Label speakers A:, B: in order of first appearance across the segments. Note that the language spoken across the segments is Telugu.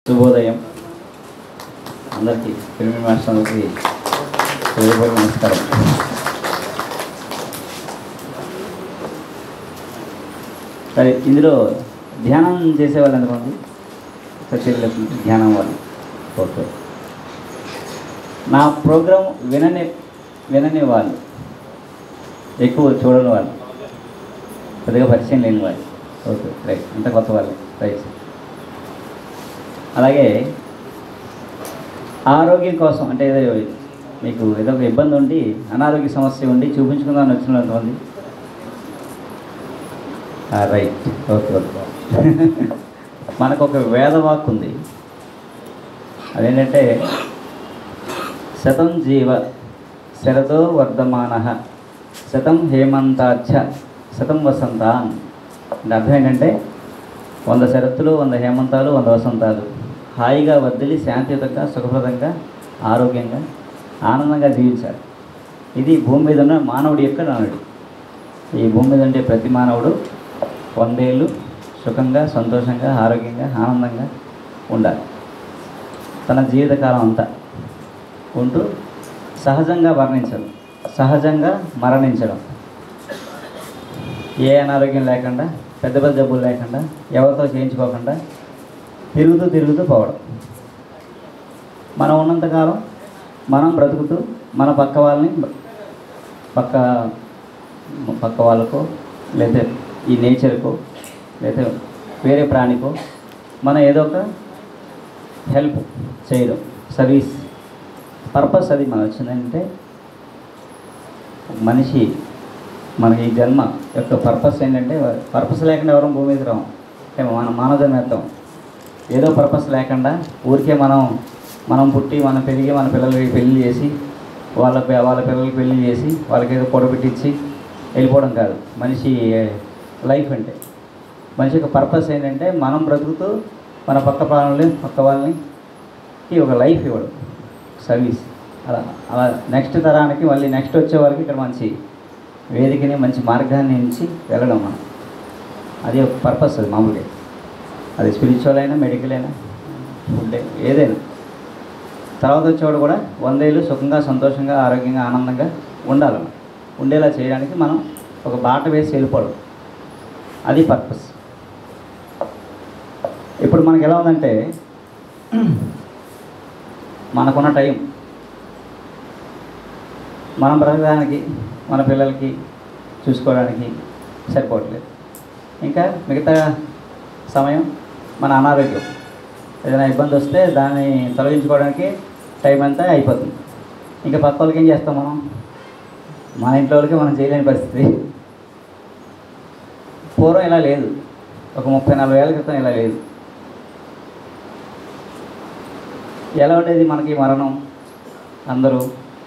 A: శుభోదయం అందరికీ ఫిల్మ్ మాస్టర్కి హృదయపూర్వక నమస్కారం సరే ఇందులో ధ్యానం చేసే వాళ్ళు ఎంతమంది సత్యలక్ష్మి ధ్యానం వాళ్ళు ఓకే నా ప్రోగ్రాం వినని వినని వాళ్ళు ఎక్కువ చూడని వాళ్ళు పెద్దగా పరిచయం లేని వాళ్ళు ఓకే రైట్ అంత కొత్త వాళ్ళు రైట్ అలాగే ఆరోగ్యం కోసం అంటే ఏదో మీకు ఏదో ఒక ఇబ్బంది ఉండి అనారోగ్య సమస్య ఉండి చూపించుకుందామని వచ్చిన ఎంతమంది రైట్ ఓకే ఓకే మనకు ఒక వేదవాక్ ఉంది అదేంటంటే శతం జీవ శరదో వర్ధమాన శతం హేమంతాచ శతం వసంతాన్ అంటే అర్థం ఏంటంటే వంద శరత్తులు వంద హేమంతాలు వంద వసంతాలు హాయిగా వర్దిలి శాంతియుతంగా సుఖప్రదంగా ఆరోగ్యంగా ఆనందంగా జీవించాలి ఇది భూమి మీద ఉన్న మానవుడి యొక్క నానుడి ఈ భూమి మీద ఉండే ప్రతి మానవుడు వందేళ్ళు సుఖంగా సంతోషంగా ఆరోగ్యంగా ఆనందంగా ఉండాలి తన జీవితకాలం అంతా ఉంటూ సహజంగా వర్ణించడం సహజంగా మరణించడం ఏ అనారోగ్యం లేకుండా పెద్ద పెద్ద జబ్బులు లేకుండా ఎవరితో చేయించుకోకుండా తిరుగుతూ తిరుగుతూ పోవడం మనం ఉన్నంతకాలం మనం బ్రతుకుతూ మన పక్క వాళ్ళని పక్క పక్క వాళ్ళకో లేదా ఈ నేచర్కో లేదా వేరే ప్రాణికో మనం ఏదో ఒక హెల్ప్ చేయడం సర్వీస్ పర్పస్ అది మనం వచ్చిందంటే మనిషి మనకి ఈ జన్మ యొక్క పర్పస్ ఏంటంటే పర్పస్ లేకుండా ఎవరం భూమి మీద రాం అంటే మన మానవ జన్మ ఎత్తాం ఏదో పర్పస్ లేకుండా ఊరికే మనం మనం పుట్టి మనం పెరిగి మన పిల్లలకి పెళ్లి చేసి వాళ్ళ పి- వాళ్ళ పిల్లలకి పెళ్లి చేసి వాళ్ళకి ఏదో పొడబెట్టించి వెళ్ళిపోవడం కాదు మనిషి లైఫ్ అంటే మనిషి యొక్క పర్పస్ ఏంటంటే మనం బ్రతుకుతూ మన పక్క ప్రాణుల్ని పక్క వాళ్ళని కి ఒక లైఫ్ ఇవ్వడం సర్వీస్ అలా అలా నెక్స్ట్ తరానికి మళ్ళీ నెక్స్ట్ వచ్చే వరకు ఇక్కడ మంచి వేదికని మంచి మార్గాన్ని ఎంచి వెళ్ళడం మనం అది ఒక పర్పస్ అది మామూలుగా అది స్పిరిచువల్ అయినా మెడికల్ అయినా ఫుడ్ ఏదైనా తర్వాత వచ్చేవాడు కూడా వందేళ్ళు సుఖంగా సంతోషంగా ఆరోగ్యంగా ఆనందంగా ఉండాలి ఉండేలా చేయడానికి మనం ఒక బాట వేసి వెళ్ళిపోవడం అది పర్పస్ ఇప్పుడు మనకి ఎలా ఉందంటే మనకున్న టైం మనం బ్రతకడానికి మన పిల్లలకి చూసుకోవడానికి సరిపోవట్లేదు ఇంకా మిగతా సమయం మన అనారోగ్యం ఏదైనా ఇబ్బంది వస్తే దాన్ని తొలగించుకోవడానికి టైం అంతా అయిపోతుంది ఇంకా పక్క వాళ్ళకి ఏం చేస్తాం మనం మన ఇంట్లో వాళ్ళకి మనం చేయలేని పరిస్థితి పూర్వం ఇలా లేదు ఒక ముప్పై నలభై ఏళ్ళ క్రితం ఇలా లేదు ఎలా ఉండేది మనకి మరణం అందరూ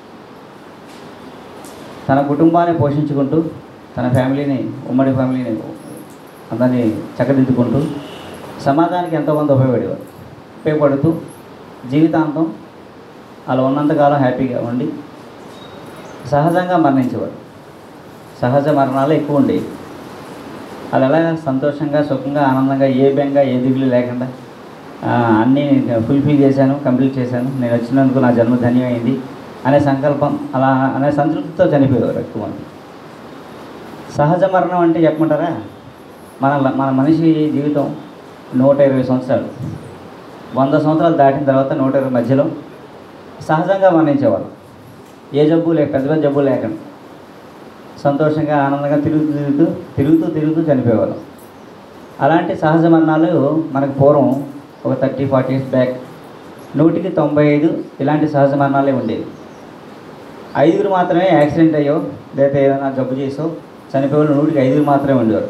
A: తన కుటుంబాన్ని పోషించుకుంటూ తన ఫ్యామిలీని ఉమ్మడి ఫ్యామిలీని అందరినీ చక్కదిద్దుకుంటూ సమాజానికి ఎంతోమంది ఉపయోగపడేవారు ఉపయోగపడుతూ జీవితాంతం అలా ఉన్నంతకాలం హ్యాపీగా ఉండి సహజంగా మరణించేవారు సహజ మరణాలు ఎక్కువ ఉండేవి అది ఎలా సంతోషంగా సుఖంగా ఆనందంగా ఏ బెంగ ఏ దిగులు లేకుండా ఆ, అన్నీ ఫుల్ఫిల్ చేశాను కంప్లీట్ చేశాను నేను వచ్చినందుకు నా జన్మ ధన్యమైంది అనే సంకల్పం అలా అనే సంతృప్తితో చనిపోయేవారు ఎక్కువ మంది సహజ మరణం అంటే చెప్పమంటారా మన మన మనిషి జీవితం నూట ఇరవై సంవత్సరాలు వంద సంవత్సరాలు దాటిన తర్వాత నూట ఇరవై మధ్యలో సహజంగా మరణించేవారు ఏ జబ్బు లేక పెద్ద పెద్ద జబ్బు లేకుండా సంతోషంగా ఆనందంగా తిరుగుతూ తిరుగుతూ తిరుగుతూ తిరుగుతూ చనిపోయేవారు అలాంటి సహజ మరణాలు మనకు పూర్వం ఒక థర్టీ ఫార్టీ ఇయర్స్ బ్యాక్ నూటికి తొంభై ఐదు ఇలాంటి సహజ మరణాలే ఉండేవి ఐదుగురు మాత్రమే యాక్సిడెంట్ అయ్యో లేదా ఏదైనా జబ్బు చేసో చనిపోయేవాళ్ళు నూటికి ఐదుగురు మాత్రమే ఉండేవారు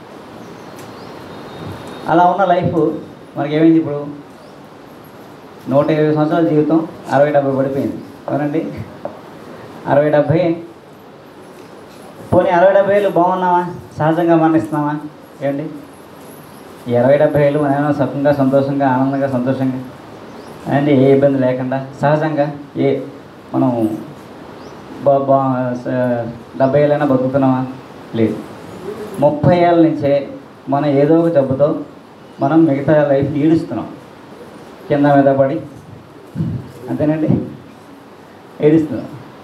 A: అలా ఉన్న లైఫ్ మనకి ఏమైంది ఇప్పుడు నూట ఇరవై సంవత్సరాల జీవితం అరవై డెబ్బై పడిపోయింది అవునండి అరవై డెబ్బై పోనీ అరవై డెబ్బై ఏళ్ళు బాగున్నావా సహజంగా మరణిస్తున్నావా ఏమండి ఈ అరవై డెబ్బై ఏళ్ళు మనం ఏమైనా సుఖంగా సంతోషంగా ఆనందంగా సంతోషంగా అండి ఏ ఇబ్బంది లేకుండా సహజంగా ఏ మనం బా బా స- డెబ్బై ఏళ్ళైనా బతుకుతున్నామా లేదు ముప్పై ఏళ్ళ నుంచే మనం ఏదో ఒక జబ్బుతో మనం మిగతా లైఫ్ ఈడుస్తున్నాం కింద మీద పడి అంతేనండి ఏడుస్తున్నాం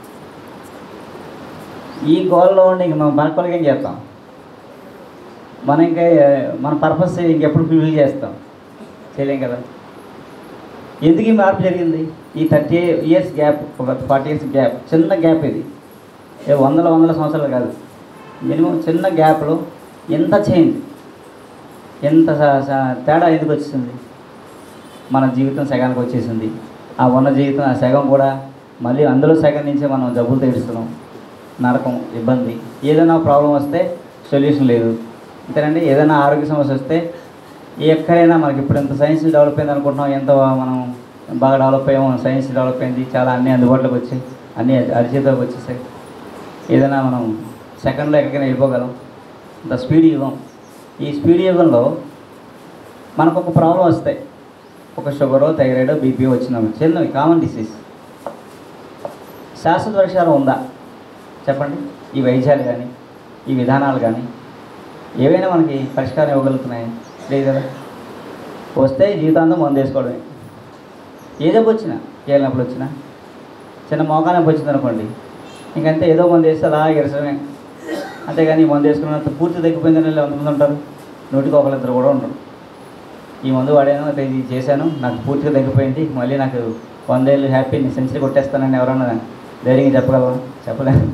A: ఈ గోల్లో ఉండి ఇంక మనం మనకొలకి ఏం చేస్తాం మనం ఇంకా మన పర్పస్ ఇంకెప్పుడు ఫిల్ చేస్తాం చేయలేం కదా ఎందుకు ఈ మార్పు జరిగింది ఈ థర్టీ ఇయర్స్ గ్యాప్ ఒక ఫార్టీ ఇయర్స్ గ్యాప్ చిన్న గ్యాప్ ఇది ఏ వందల వందల సంవత్సరాలు కాదు మినిమం చిన్న గ్యాప్లో ఎంత చేంజ్ ఎంత స- స- తేడా ఎందుకు వచ్చింది మన జీవితం సగానికి వచ్చేసింది ఆ ఉన్న జీవితం ఆ సగం కూడా మళ్ళీ అందులో సగం నుంచే మనం జబ్బులు తీరుస్తున్నాం నరకం ఇబ్బంది ఏదైనా ప్రాబ్లం వస్తే సొల్యూషన్ లేదు అంతేనండి ఏదైనా ఆరోగ్య సమస్య వస్తే ఎక్కడైనా మనకి ఇప్పుడు ఎంత సైన్స్ డెవలప్ అయింది అనుకుంటున్నాం ఎంత మనం బాగా డెవలప్ అయ్యాము సైన్స్ డెవలప్ అయింది చాలా అన్నీ అందుబాటులోకి వచ్చాయి అన్నీ అరిచేతలోకి వచ్చేసాయి ఏదైనా మనం సెకండ్లో ఎక్కడికైనా వెళ్ళిపోగలం ఇంత స్పీడ్ యుగం ఈ స్పీడ్ యుగంలో మనకు ఒక ప్రాబ్లం వస్తాయి ఒక షుగరో థైరాయిడ్ బీపీ వచ్చిన చిన్నవి కామన్ డిసీజ్ శాశ్వత పరిష్కారం ఉందా చెప్పండి ఈ వైద్యాలు కానీ ఈ విధానాలు కానీ ఏవైనా మనకి పరిష్కారం ఇవ్వగలుగుతున్నాయి లేదు కదా వస్తే జీవితాంతం మందు వేసుకోవడమే ఏ జబ్బు వచ్చినా ఏ నొప్పులు వచ్చినా చిన్న మోకా నొప్పి వచ్చింది అనుకోండి ఇంకంతే ఏదో మందు వేస్తే అలా ఎరసడమే అంతేగాని ఈ మందు వేసుకున్నంత పూర్తి తగ్గిపోయిందని వాళ్ళు ఎంతమంది ఉంటారు నూటికి ఒకరిద్దరు కూడా ఉంటారు ఈ మందు వాడాను అదే ఇది చేశాను నాకు పూర్తిగా తగ్గిపోయింది మళ్ళీ నాకు వందేళ్ళు హ్యాపీ నేను సెంచరీ కొట్టేస్తానని ఎవరన్నా ధైర్యంగా చెప్పగలవా చెప్పలేను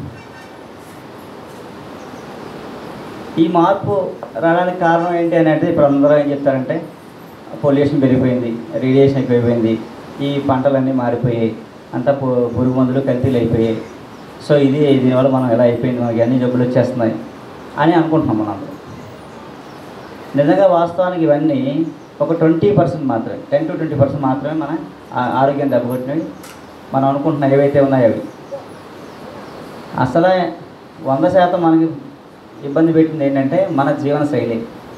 A: ఈ మార్పు రావడానికి కారణం ఏంటి అనేది ఇప్పుడు అందరూ ఏం చెప్తారంటే పొల్యూషన్ పెరిగిపోయింది రేడియేషన్ ఎక్కువైపోయింది ఈ పంటలన్నీ మారిపోయాయి అంతా పు పురుగు మందులు కల్తీలు అయిపోయాయి సో ఇది దీనివల్ల మనం ఎలా అయిపోయింది మనకి అన్ని జబ్బులు వచ్చేస్తున్నాయి అని అనుకుంటున్నాం మనం అందరం నిజంగా వాస్తవానికి ఇవన్నీ ఒక ట్వంటీ పర్సెంట్ మాత్రమే టెన్ టు ట్వంటీ పర్సెంట్ మాత్రమే మన ఆ- ఆరోగ్యం దెబ్బకొట్టినవి మనం అనుకుంటున్న ఏవైతే ఉన్నాయో అవి అసలే వంద శాతం మనకి ఇబ్బంది పెట్టింది ఏంటంటే మన జీవన శైలి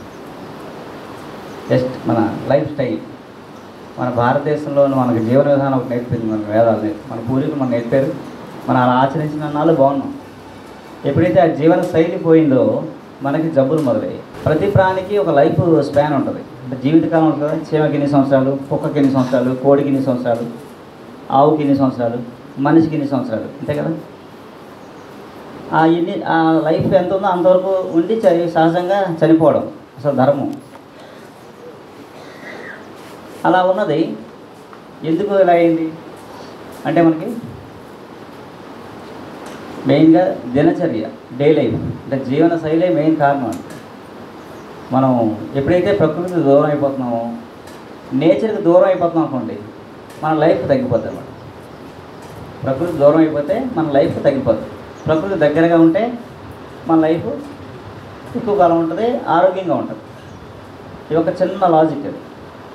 A: జస్ట్ మన లైఫ్ స్టైల్ మన భారతదేశంలో మనకి జీవన విధానం ఒకటి నేర్పింది మన వేదాలు నేర్పి- మన పూర్వీకులు మనం నేర్పారు మనం అలా ఆచరించిన నాళ్ళు బాగున్నాం ఎప్పుడైతే ఆ జీవన శైలి పోయిందో మనకి జబ్బులు మొదలయ్యాయి ప్రతి ప్రాణికి ఒక లైఫ్ స్పాన్ ఉంటుంది అంటే జీవితకాలం ఉంటుంది కదా చీమకి ఎన్ని సంవత్సరాలు కుక్కకి ఎన్ని సంవత్సరాలు కోడికి ఎన్ని సంవత్సరాలు ఆవుకి ఎన్ని సంవత్సరాలు మనిషికి ఎన్ని సంవత్సరాలు అంతే కదా ఆ ఎన్ని ఆ లైఫ్ ఎంత ఉందో అంతవరకు ఉండి చని సహజంగా చనిపోవడం అసలు ధర్మం అలా ఉన్నది ఎందుకు ఇలా అయింది అంటే మనకి మెయిన్గా దినచర్య డే లైఫ్ అంటే జీవన శైలే మెయిన్ కారణం అండి మనం ఎప్పుడైతే ప్రకృతికి దూరం అయిపోతున్నామో నేచర్కి దూరం అయిపోతున్నాం అనుకోండి మన లైఫ్ తగ్గిపోతుంది అన్నమాట ప్రకృతి దూరం అయిపోతే మన లైఫ్ తగ్గిపోతుంది ప్రకృతి దగ్గరగా ఉంటే మన లైఫ్ ఎక్కువ కాలం ఉంటుంది ఆరోగ్యంగా ఉంటుంది ఇది ఒక చిన్న లాజిక్ ఇది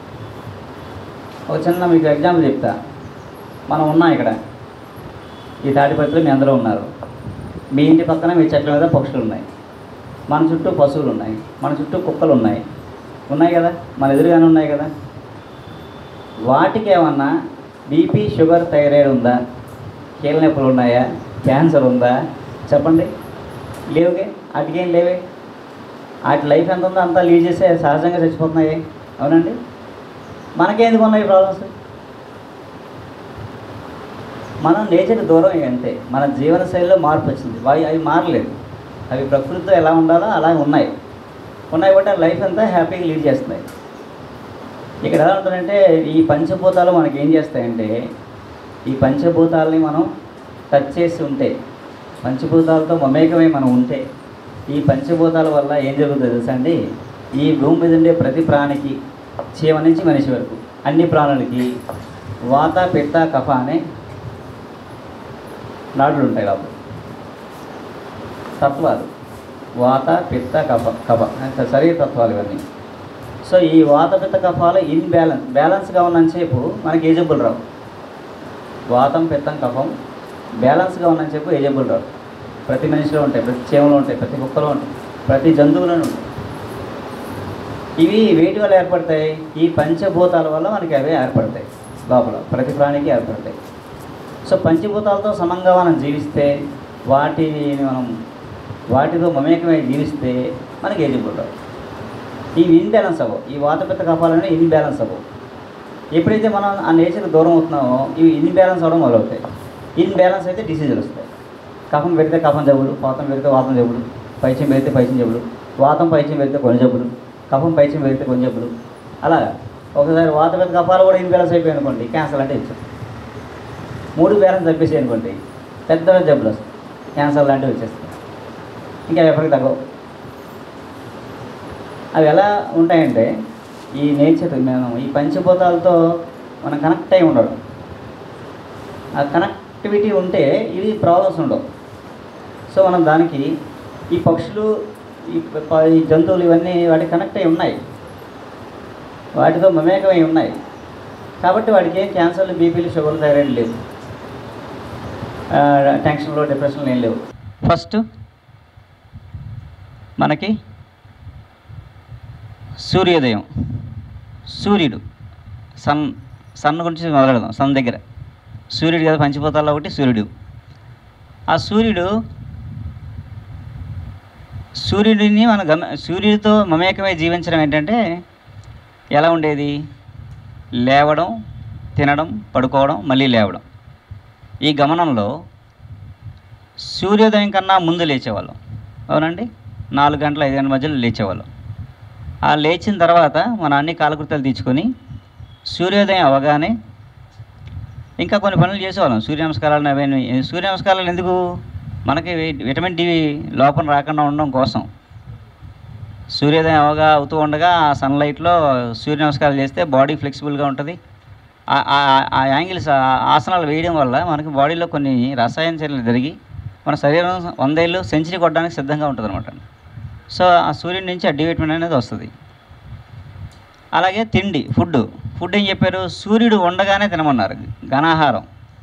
A: ఒక చిన్న మీకు ఎగ్జాంపుల్ చెప్తా మనం ఉన్నాం ఇక్కడ ఈ తాటిపత్రులు మీ అందరూ ఉన్నారు మీ ఇంటి పక్కన మీ చెట్ల మీద పక్షులు ఉన్నాయి మన చుట్టూ పశువులు ఉన్నాయి మన చుట్టూ కుక్కలు ఉన్నాయి ఉన్నాయి కదా మన ఎదురుగానే ఉన్నాయి కదా వాటికి ఏమన్నా బీపీ షుగర్ థైరాయిడ్ ఉందా కీళ్ళ నొప్పులు ఉన్నాయా క్యాన్సర్ ఉందా చెప్పండి లేవుగే వాటికి ఏం లేవే వాటి లైఫ్ ఎంత ఉందో అంతా లీడ్ చేస్తే సహజంగా చచ్చిపోతున్నాయి అవునండి మనకే ఎందుకు ఉన్నాయి ప్రాబ్లమ్స్ మనం నేచర్కి దూరం అయ్యి అంతే మన జీవన శైలిలో మార్పు వచ్చింది అవి అవి మారలేదు అవి ప్రకృతితో ఎలా ఉండాలో అలా ఉన్నాయి ఉన్నాయి కాబట్టి ఆ లైఫ్ అంతా హ్యాపీగా లీడ్ చేస్తున్నాయి ఇక్కడ ఎలా ఉంటుందంటే ఈ పంచభూతాలు మనకి ఏం చేస్తాయంటే ఈ పంచభూతాలని మనం టచ్ చేసి ఉంటే పంచభూతాలతో మమేకమై మనం ఉంటే ఈ పంచభూతాల వల్ల ఏం జరుగుతుంది తెలుసా అండి ఈ భూమి మీద ఉండే ప్రతి ప్రాణికి చీమ నుంచి మనిషి వరకు అన్ని ప్రాణులకి వాత పిత్త కఫ అనే నాడులు ఉంటాయి లోపల తత్వాలు వాత పిత్త కఫ కఫ అంటే శరీర తత్వాలు ఇవన్నీ సో ఈ వాత పిత్త కఫాలు ఇన్ బ్యాలెన్స్ బ్యాలెన్స్గా ఉన్నంతసేపు మనకి ఏ జబ్బులు రావు వాతం పిత్తం కఫం బ్యాలెన్స్గా ఉన్నంతసేపు ఏ జబ్బులు రావు ప్రతి మనిషిలో ఉంటాయి ప్రతి చీమలో ఉంటాయి ప్రతి కుక్కలో ఉంటాయి ప్రతి జంతువులోనూ ఉంటాయి ఇవి వేటి వల్ల ఏర్పడతాయి ఈ పంచభూతాల వల్ల మనకి అవే ఏర్పడతాయి లోపల ప్రతి ప్రాణికి ఏర్పడతాయి సో పంచభూతాలతో సమంగా మనం జీవిస్తే వాటిని మనం వాటితో మమేకమై జీవిస్తే మనకి ఏ జబ్బులు రావు ఇవి ఇన్బ్యాలెన్స్ అవ్వవు ఈ వాతపిత్త కఫాలనే ఇన్బ్యాలెన్స్ అవ్వవు ఎప్పుడైతే మనం ఆ నేచర్ దూరం అవుతున్నామో ఇవి ఇన్బ్యాలెన్స్ అవడం మొదలవుతాయి ఇన్బ్యాలెన్స్ అయితే డిసీజులు వస్తాయి కఫం పెడితే కఫం జబ్బులు వాతం పెడితే వాతం జబ్బులు పైచ్యం పెడితే పైచ్యం జబ్బులు వాతం పైచ్యం పెడితే కొన్ని జబ్బులు కఫం పైచ్యం పెడితే కొన్ని జబ్బులు అలా ఒకసారి వాత పెద్ద కఫాలు కూడా ఇన్బ్యాలెన్స్ అయిపోయి అనుకోండి క్యాన్సర్ అంటే ఇచ్చాం మూడు బ్యాలెన్స్ తప్పేసాయి అనుకోండి పెద్ద పెద్ద జబ్బులు వస్తాయి క్యాన్సర్ లాంటివి వచ్చేస్తాయి ఇంకా ఎప్పటికి తగ్గవు అవి ఎలా ఉంటాయంటే ఈ నేచర్ మనం ఈ పంచభూతాలతో మనం కనెక్ట్ అయి ఉండడం ఆ కనెక్టివిటీ ఉంటే ఇవి ప్రాబ్లమ్స్ ఉండవు సో మనం దానికి ఈ పక్షులు ఈ ప- ఈ జంతువులు ఇవన్నీ వాటికి కనెక్ట్ అయి ఉన్నాయి వాటితో మమేకమై ఉన్నాయి కాబట్టి వాడికి ఏం క్యాన్సర్లు బీపీలు షుగర్లు థైరాయిడ్ లేవు ఆ, టెన్షన్లో డిప్రెషన్లు ఏం లేవు ఫస్ట్ మనకి సూర్యోదయం సూర్యుడు సన్ సన్ గురించి మొదలెడదాం సన్ దగ్గర సూర్యుడు కదా పంచిపోతాల్లో ఒకటి సూర్యుడు ఆ సూర్యుడు సూర్యుడిని మన గమ సూర్యుడితో మమేకమై జీవించడం ఏంటంటే ఎలా ఉండేది లేవడం తినడం పడుకోవడం మళ్ళీ లేవడం ఈ గమనంలో సూర్యోదయం కన్నా ముందు లేచేవాళ్ళం అవునండి నాలుగు గంటల ఐదు గంటల మధ్యలో లేచేవాళ్ళం ఆ లేచిన తర్వాత మన అన్ని కాలకృత్యాలు తీర్చుకొని సూర్యోదయం అవగానే ఇంకా కొన్ని పనులు చేసేవాళ్ళం సూర్య నమస్కారాలు అవన్నీ సూర్య నమస్కారాలు ఎందుకు మనకి వి- విటమిన్ డి లోపం రాకుండా ఉండడం కోసం సూర్యోదయం అవగా అవుతూ ఉండగా ఆ సన్లైట్లో సూర్య నమస్కారాలు చేస్తే బాడీ ఫ్లెక్సిబుల్గా ఉంటుంది ఆ- ఆ- ఆ యాంగిల్స్ ఆ ఆసనాలు వేయడం వల్ల మనకి బాడీలో కొన్ని రసాయన చర్యలు జరిగి మన శరీరం వందేళ్ళు సెంచరీ కొట్టడానికి సిద్ధంగా ఉంటుంది అనమాట సో ఆ సూర్యుడి నుంచి ఆ డి విటమిన్ అనేది వస్తుంది అలాగే తిండి ఫుడ్ ఫుడ్ ఏం చెప్పారు సూర్యుడు ఉండగానే తినమన్నారు ఘనాహారం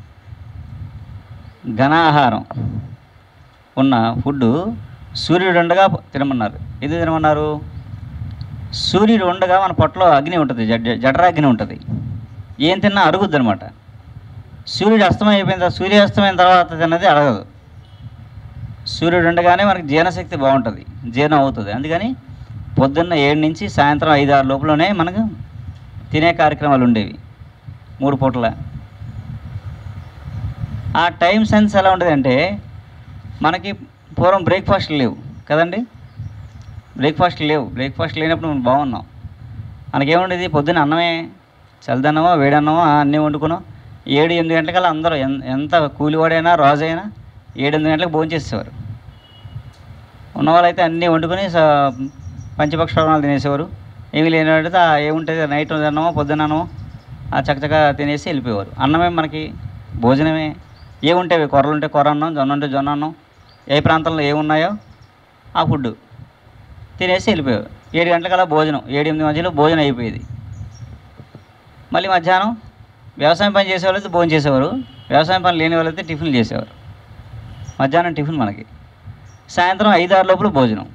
A: ఘనాహారం ఉన్న ఫుడ్ సూర్యుడు ఉండగా తినమన్నారు ఎందుకు తినమన్నారు సూర్యుడు ఉండగా మన పొట్టలో అగ్ని ఉంటుంది జడ్ జఠరాగ్ని ఉంటుంది ఏం తిన్నా అరుగుద్ది అనమాట సూర్యుడు అస్తమయం అయిపోయిన తర్వాత సూర్యాస్తమైన తర్వాత తిన్నది అరగదు సూర్యుడు ఉండగానే మనకి జీర్ణశక్తి బాగుంటుంది జీర్ణం అవుతుంది అందుకని పొద్దున్న ఏడు నుంచి సాయంత్రం ఐదు ఆరు లోపలనే మనకు తినే కార్యక్రమాలు ఉండేవి మూడు పూటల ఆ టైం సెన్స్ ఎలా ఉండేది అంటే మనకి పూర్వం బ్రేక్ఫాస్ట్ లేవు కదండి బ్రేక్ఫాస్ట్ లేవు బ్రేక్ఫాస్ట్ లేనప్పుడు మనం బాగున్నాం మనకేముండేది పొద్దున్న అన్నమే చల్లదన్నమో వేడన్నమో అన్నీ వండుకున్నాం ఏడు ఎనిమిది గంటలకల్లా అందరూ ఎన్- ఎంత కూలివాడైనా రాజైనా ఏడు ఎనిమిది గంటలకు భోజనం చేసేవారు ఉన్నవాళ్ళైతే అన్నీ వండుకొని స- పంచపక్ష భవనాలు తినేసేవారు ఏమీ లేనివాడితే ఆ ఏముంటుంది నైట్ అన్నమో పొద్దున్న అన్నమో ఆ చక్కచక్క తినేసి వెళ్ళిపోయేవారు అన్నమే మనకి భోజనమే ఏముంటాయి కూరలు ఉంటే కూర అన్నం జొన్న ఉంటే జొన్న అన్నం ఏ ప్రాంతంలో ఏమున్నాయో ఆ ఫుడ్ తినేసి వెళ్ళిపోయారు ఏడు గంటలకల్లా భోజనం ఏడు ఎనిమిది మధ్యలో భోజనం అయిపోయేది మళ్ళీ మధ్యాహ్నం వ్యవసాయం పని చేసేవాళ్ళు అయితే భోజనం చేసేవారు వ్యవసాయం పని లేని వాళ్ళైతే టిఫిన్లు చేసేవారు మధ్యాహ్నం టిఫిన్ మనకి సాయంత్రం ఐదు ఆరు లోపల భోజనం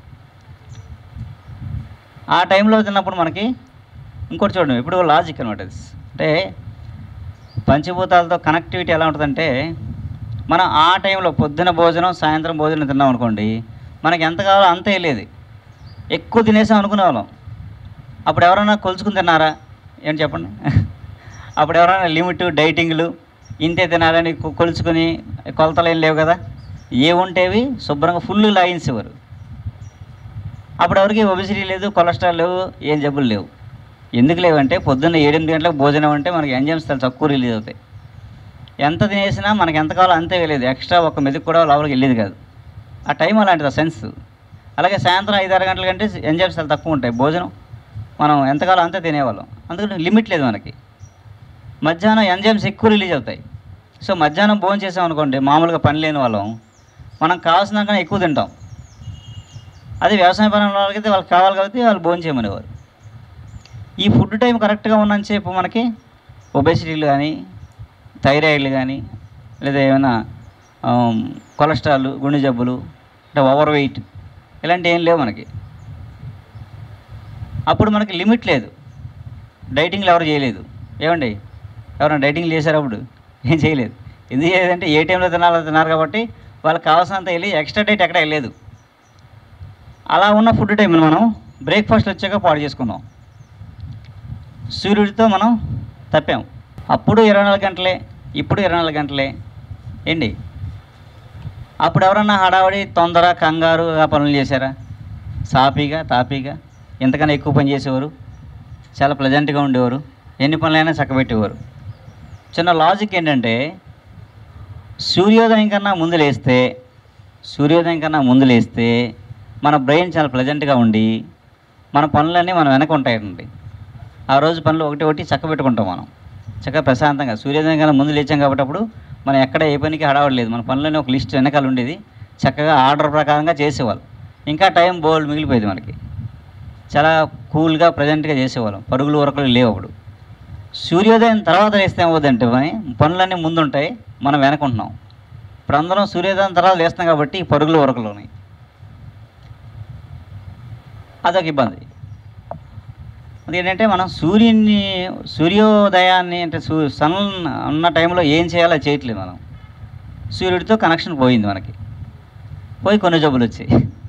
A: ఆ టైంలో తిన్నప్పుడు మనకి ఇంకోటి చూడండి ఇప్పుడు లాజిక్ అనమాట ఇది అంటే పంచభూతాలతో కనెక్టివిటీ ఎలా ఉంటుందంటే మనం ఆ టైంలో పొద్దున భోజనం సాయంత్రం భోజనం తిన్నాం అనుకోండి మనకి ఎంత కావాలో అంతే వెళ్ళేది ఎక్కువ తినేసాం అనుకునే వాళ్ళం అప్పుడు ఎవరైనా కొలుచుకుని తిన్నారా ఏంటి చెప్పండి అప్పుడు ఎవరైనా లిమిట్ డైటింగ్లు ఇంతే తినాలని కొ- కొలుచుకుని కొలతలు ఏం లేవు కదా ఏ ఉంటేవి శుభ్రంగా ఫుల్ లాగించేవారు అప్పుడు ఎవరికి ఒబిసిటీ లేదు కొలెస్ట్రాల్ లేవు ఏం జబ్బులు లేవు ఎందుకు లేవంటే పొద్దున్న ఏడెనిమిది గంటలకు భోజనం అంటే మనకి ఎంజైమ్స్ చాలా తక్కువ రిలీజ్ అవుతాయి ఎంత తినేసినా మనకి ఎంత కావాలో అంతే వెళ్ళేది ఎక్స్ట్రా ఒక మెతుకు కూడా లోపలికి వెళ్ళేది కాదు ఆ టైం అలాంటిది ఆ సెన్స్ అలాగే సాయంత్రం ఐదు ఆరు గంటల కంటే ఎంజైమ్స్ చాలా తక్కువ ఉంటాయి భోజనం మనం ఎంత కావాలో అంతే తినేవాళ్ళం అందుకని లిమిట్ లేదు మనకి మధ్యాహ్నం ఎంజైమ్స్ ఎక్కువ రిలీజ్ అవుతాయి సో మధ్యాహ్నం భోజనం చేసాం అనుకోండి మామూలుగా పని లేని వాళ్ళం మనం కావాల్సిన దానికన్నా ఎక్కువ తింటాం అదే వ్యవసాయ పని ఉన్న వాళ్ళకైతే వాళ్ళకి కావాలి కాబట్టి వాళ్ళు భోజనం చేయమనేవారు ఈ ఫుడ్ టైం కరెక్ట్గా ఉన్నని చెప్పు మనకి ఒబెసిటీలు కానీ థైరాయిడ్లు కానీ లేదా ఏమైనా ఆమ్, కొలెస్ట్రాల్ గుండె జబ్బులు అంటే ఓవర్ వెయిట్ ఇలాంటివి ఏం లేవు మనకి అప్పుడు మనకి లిమిట్ లేదు డైటింగ్లు ఎవరు చేయలేదు ఏమండి ఎవరైనా డైటింగ్ చేశారు అప్పుడు ఏం చేయలేదు ఎందుకు చేయలేదంటే ఏ టైంలో తినాలో తిన్నారు కాబట్టి వాళ్ళకి కావాల్సినంత వెళ్ళి ఎక్స్ట్రా డైట్ ఎక్కడ వెళ్ళలేదు అలా ఉన్న ఫుడ్ టైంని మనం బ్రేక్ఫాస్ట్ వచ్చాక పాడు చేసుకున్నాం సూర్యుడితో మనం తప్పాం అప్పుడు ఇరవై నాలుగు గంటలే ఇప్పుడు ఇరవై నాలుగు గంటలే ఏంటి అప్పుడు ఎవరన్నా హడావడి తొందర కంగారుగా పనులు చేశారా సాఫీగా తాపీగా ఎంతకన్నా ఎక్కువ పని చేసేవారు చాలా ప్లెజెంట్గా ఉండేవారు ఎన్ని పనులైనా చక్కబెట్టేవారు చిన్న లాజిక్ ఏంటంటే సూర్యోదయం కన్నా ముందు లేస్తే సూర్యోదయం కన్నా ముందు లేస్తే మన బ్రెయిన్ చాలా ప్లెజెంట్గా ఉండి మన పనులన్నీ మనం వెనక ఉంటాయండి ఆ రోజు పనులు ఒకటి ఒకటి చక్క పెట్టుకుంటాం మనం చక్కగా ప్రశాంతంగా సూర్యోదయం కన్నా ముందు లేచాం కాబట్టి అప్పుడు మనం ఎక్కడ ఏ పనికి హడావడలేదు మన పనులన్నీ ఒక లిస్ట్ వెనకాల ఉండేది చక్కగా ఆర్డర్ ప్రకారంగా చేసేవాళ్ళు ఇంకా టైం బోల్డ్ మిగిలిపోయేది మనకి చాలా కూల్గా ప్రజెంట్గా చేసేవాళ్ళం పరుగులు ఉరకలు లేవు అప్పుడు సూర్యోదయం తర్వాత లేస్తే ఏమవుతుందంటే పని పనులన్నీ ముందుంటాయి మనం వెనకుంటున్నాం ఇప్పుడు అందరం సూర్యోదయం తర్వాత లేస్తాం కాబట్టి ఈ పరుగులు ఉరకలోని అదొక ఇబ్బంది అదేంటంటే మనం సూర్యుని సూర్యోదయాన్ని అంటే సూ సన్ ఉన్న టైంలో ఏం చేయాలో అది చేయట్లేదు మనం సూర్యుడితో కనెక్షన్ పోయింది మనకి పోయి కొన్ని జబ్బులు వచ్చాయి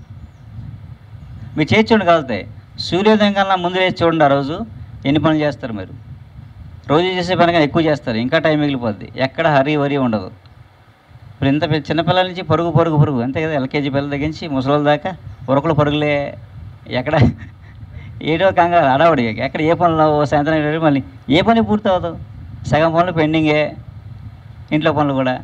A: మీరు చేసి చూడండి కలుగుతాయి సూర్యోదయం కన్నా ముందు లేచి చూడండి ఆ రోజు ఎన్ని పనులు చేస్తారు మీరు రోజు చేసే పని కన్నా ఎక్కువ చేస్తారు ఇంకా టైం మిగిలిపోద్ది ఎక్కడ హరీ వరి ఉండదు ఇప్పుడు ఇంత పెద్ద చిన్నపిల్లల నుంచి పరుగు పరుగు పరుగు అంతే కదా ఎల్కేజీ పిల్లల దగ్గర నుంచి ముసలోళ్ళ దాకా ఉరకలు పరుగులే ఎక్కడ ఏడో కంగారు అడవడి ఎక్కడ ఏ పనులు ఓ సాయంత్రం ఏడు మళ్ళీ ఏ పని పూర్తి అవ్వదు సగం పనులు పెండింగే ఇంట్లో పనులు కూడా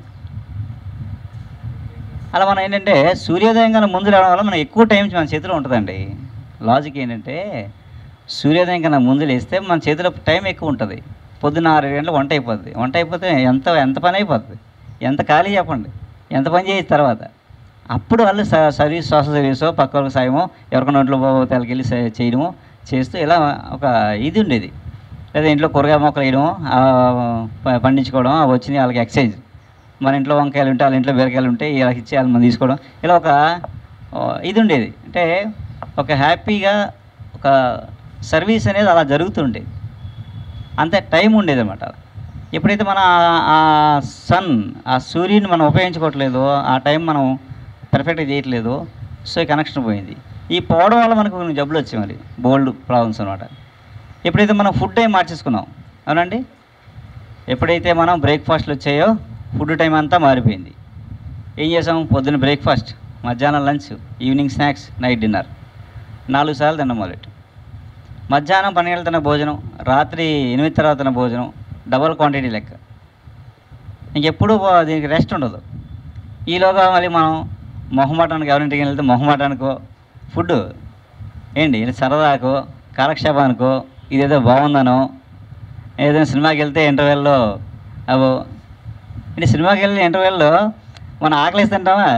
A: అలా మనం ఏంటంటే సూర్యోదయం కన్నా ముందు రావడం వల్ల మనం ఎక్కువ టైం మన చేతిలో ఉంటుందండి లాజిక్ ఏంటంటే సూర్యోదయం కన్నా ముందు లేస్తే మన చేతిలో టైం ఎక్కువ ఉంటుంది పొద్దున్న ఆరు గంటలకు వంట అయిపోద్ది వంట అయిపోతే ఎంత ఎంత పని అయిపోద్ది ఎంత ఖాళీ చెప్పండి ఎంత పని చేయొచ్చు తర్వాత అప్పుడు వాళ్ళు స- సర్వీస్ సోషల్ సర్వీసో పక్క వాళ్ళకి సాయమో ఎవరికైనా ఒంట్లో పోతలకి వెళ్ళి స- చేయడమో చేస్తూ ఇలా ఒక ఇది ఉండేది లేదా ఇంట్లో కూరగాయ మొక్కలు వేయడమో ఆ ప- పండించుకోవడం అవి వచ్చినాయి వాళ్ళకి ఎక్సైజ్ మన ఇంట్లో వంకాయలు ఉంటే వాళ్ళ ఇంట్లో బీరకాయలు ఉంటే వీళ్ళకి ఇచ్చి వాళ్ళు మనం తీసుకోవడం ఇలా ఒక ఆ, ఇది ఉండేది అంటే ఒక హ్యాపీగా ఒక సర్వీస్ అనేది అలా జరుగుతుండేది అంతే టైం ఉండేది అనమాట ఎప్పుడైతే మన ఆ- ఆ సన్ ఆ సూర్యుని మనం ఉపయోగించుకోవట్లేదో ఆ టైం మనం పర్ఫెక్ట్గా చేయట్లేదు సో ఈ కనెక్షన్ పోయింది ఈ పోవడం వల్ల మనకు కొన్ని జబ్బులు వచ్చాయి మరి బోల్డ్ ప్రాబ్లమ్స్ అనమాట ఎప్పుడైతే మనం ఫుడ్ టైం మార్చేసుకున్నాం అవునండి ఎప్పుడైతే మనం బ్రేక్ఫాస్ట్లు వచ్చాయో ఫుడ్ టైం అంతా మారిపోయింది ఏం చేసాం పొద్దున్న బ్రేక్ఫాస్ట్ మధ్యాహ్నం lunch evening snacks night dinner నాలుగు సార్లు తిన్నాం మొదలెట్టు మధ్యాహ్నం పన్నెండు తిన్న భోజనం రాత్రి ఎనిమిది తర్వాత తిన్న భోజనం డబల్ క్వాంటిటీ లెక్క ఇంకెప్పుడు బా- దీనికి రెస్ట్ ఉండదు ఈలోగా మళ్ళీ మనం మొహమాటానికి ఎవరింటికి వెళ్తే మొహమాటానికో ఫుడ్ ఏంటి ఇది సరదాకో కాలక్షేపానికో ఇదేదో బాగుందనో ఏదైనా సినిమాకి వెళ్తే ఇంటర్వెల్లో అవో అంటే సినిమాకి వెళ్ళిన ఇంటర్వెల్లో మనం ఆకలిసి తింటామా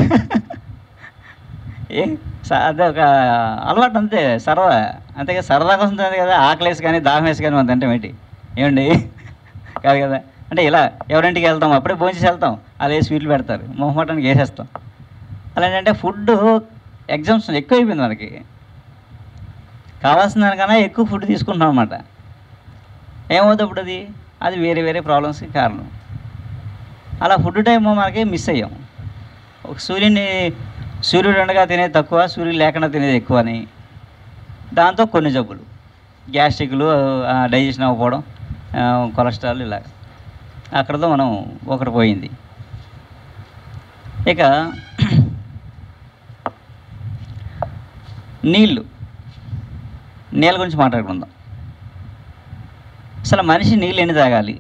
A: ఏ స- అదే ఒక అలవాటు అంతే సరదా అంతేగా సరదా కోసం తినదు కదా ఆకలేసి కానీ దాహం వేసి కానీ మనం తింటాం ఏంటి ఏమండి కాదు కదా అంటే ఇలా ఎవరింటికి వెళ్తాం అప్పుడే భోంచేసి వెళ్తాం అదే స్వీట్లు పెడతారు మొహమాటానికి వేసేస్తాం అలా ఏంటంటే ఫుడ్ ఎగ్జామ్స్ ఎక్కువ అయిపోయింది మనకి కావాల్సిన దానికన్నా ఎక్కువ ఫుడ్ తీసుకుంటున్నాం అనమాట ఏమవుతుంది అప్పుడు అది అది వేరే వేరే ప్రాబ్లమ్స్కి కారణం అలా ఫుడ్ టైం మనకి మిస్ అయ్యాం ఒక సూర్యుని సూర్యుడు ఉండగా తినేది తక్కువ సూర్యుడు లేకుండా తినేది ఎక్కువ అని దాంతో కొన్ని జబ్బులు గ్యాస్ట్రిక్లు డైజెషన్ అవ్వకపోవడం ఆ, కొలెస్ట్రాల్ ఇలా అక్కడతో మనం ఒకటి పోయింది ఇక నీళ్ళు నీళ్ళ గురించి మాట్లాడుకుందాం అసలు మనిషి నీళ్ళు ఎన్ని తాగాలి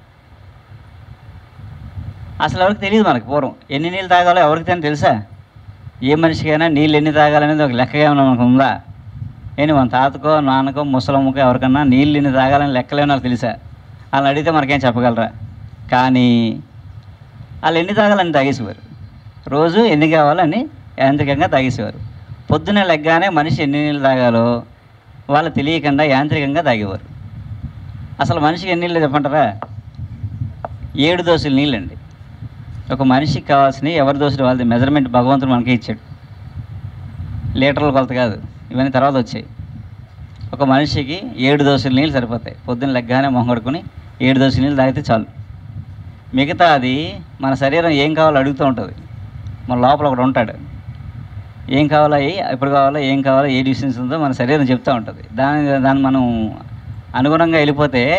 A: అసలు ఎవరికి తెలియదు మనకు పూర్వం ఎన్ని నీళ్ళు తాగాలో ఎవరికి తెలియదు తెలుసా ఏ మనిషికైనా నీళ్ళు ఎన్ని తాగాలనేది ఒక లెక్క ఏమైనా మనకు ఉందా ఏంటి మన తాతకో నాన్నకో ముసలమ్మకో ఎవరికన్నా నీళ్ళు ఎన్ని తాగాలని లెక్కలేమో నాకు తెలుసా వాళ్ళని అడిగితే మనకేం చెప్పగలరా కానీ వాళ్ళు ఎన్ని తాగాలని తాగేసేవారు రోజు ఎన్ని కావాలని యాంత్రికంగా తాగేసేవారు పొద్దున్నే లెగ్గానే మనిషి ఎన్ని నీళ్ళు తాగాలో వాళ్ళు తెలియకుండా యాంత్రికంగా తాగేవారు అసలు మనిషికి ఎన్ని నీళ్ళు చెప్పంటారా ఏడు దోశలు నీళ్ళండి ఒక మనిషికి కావాల్సినవి ఎవరి దోశలు వాళ్ళది మెజర్మెంట్ భగవంతుడు మనకే ఇచ్చాడు లీటర్ల కొలత కాదు ఇవన్నీ తర్వాత వచ్చాయి ఒక మనిషికి ఏడు దోశల నీళ్ళు సరిపోతాయి పొద్దున్న లెగ్గానే మొహం కడుకొని ఏడు దోశల నీళ్ళు తాగితే చాలు మిగతా అది మన శరీరం ఏం కావాలో అడుగుతూ ఉంటుంది మన లోపల ఒకడు ఉంటాడు ఏం కావాలో ఏ- ఎప్పుడు కావాలో ఏం కావాలో ఏ డిసిషన్స్ ఉందో మన శరీరం చెప్తూ ఉంటుంది దాని దాన్ని మనం అనుగుణంగా వెళ్ళిపోతే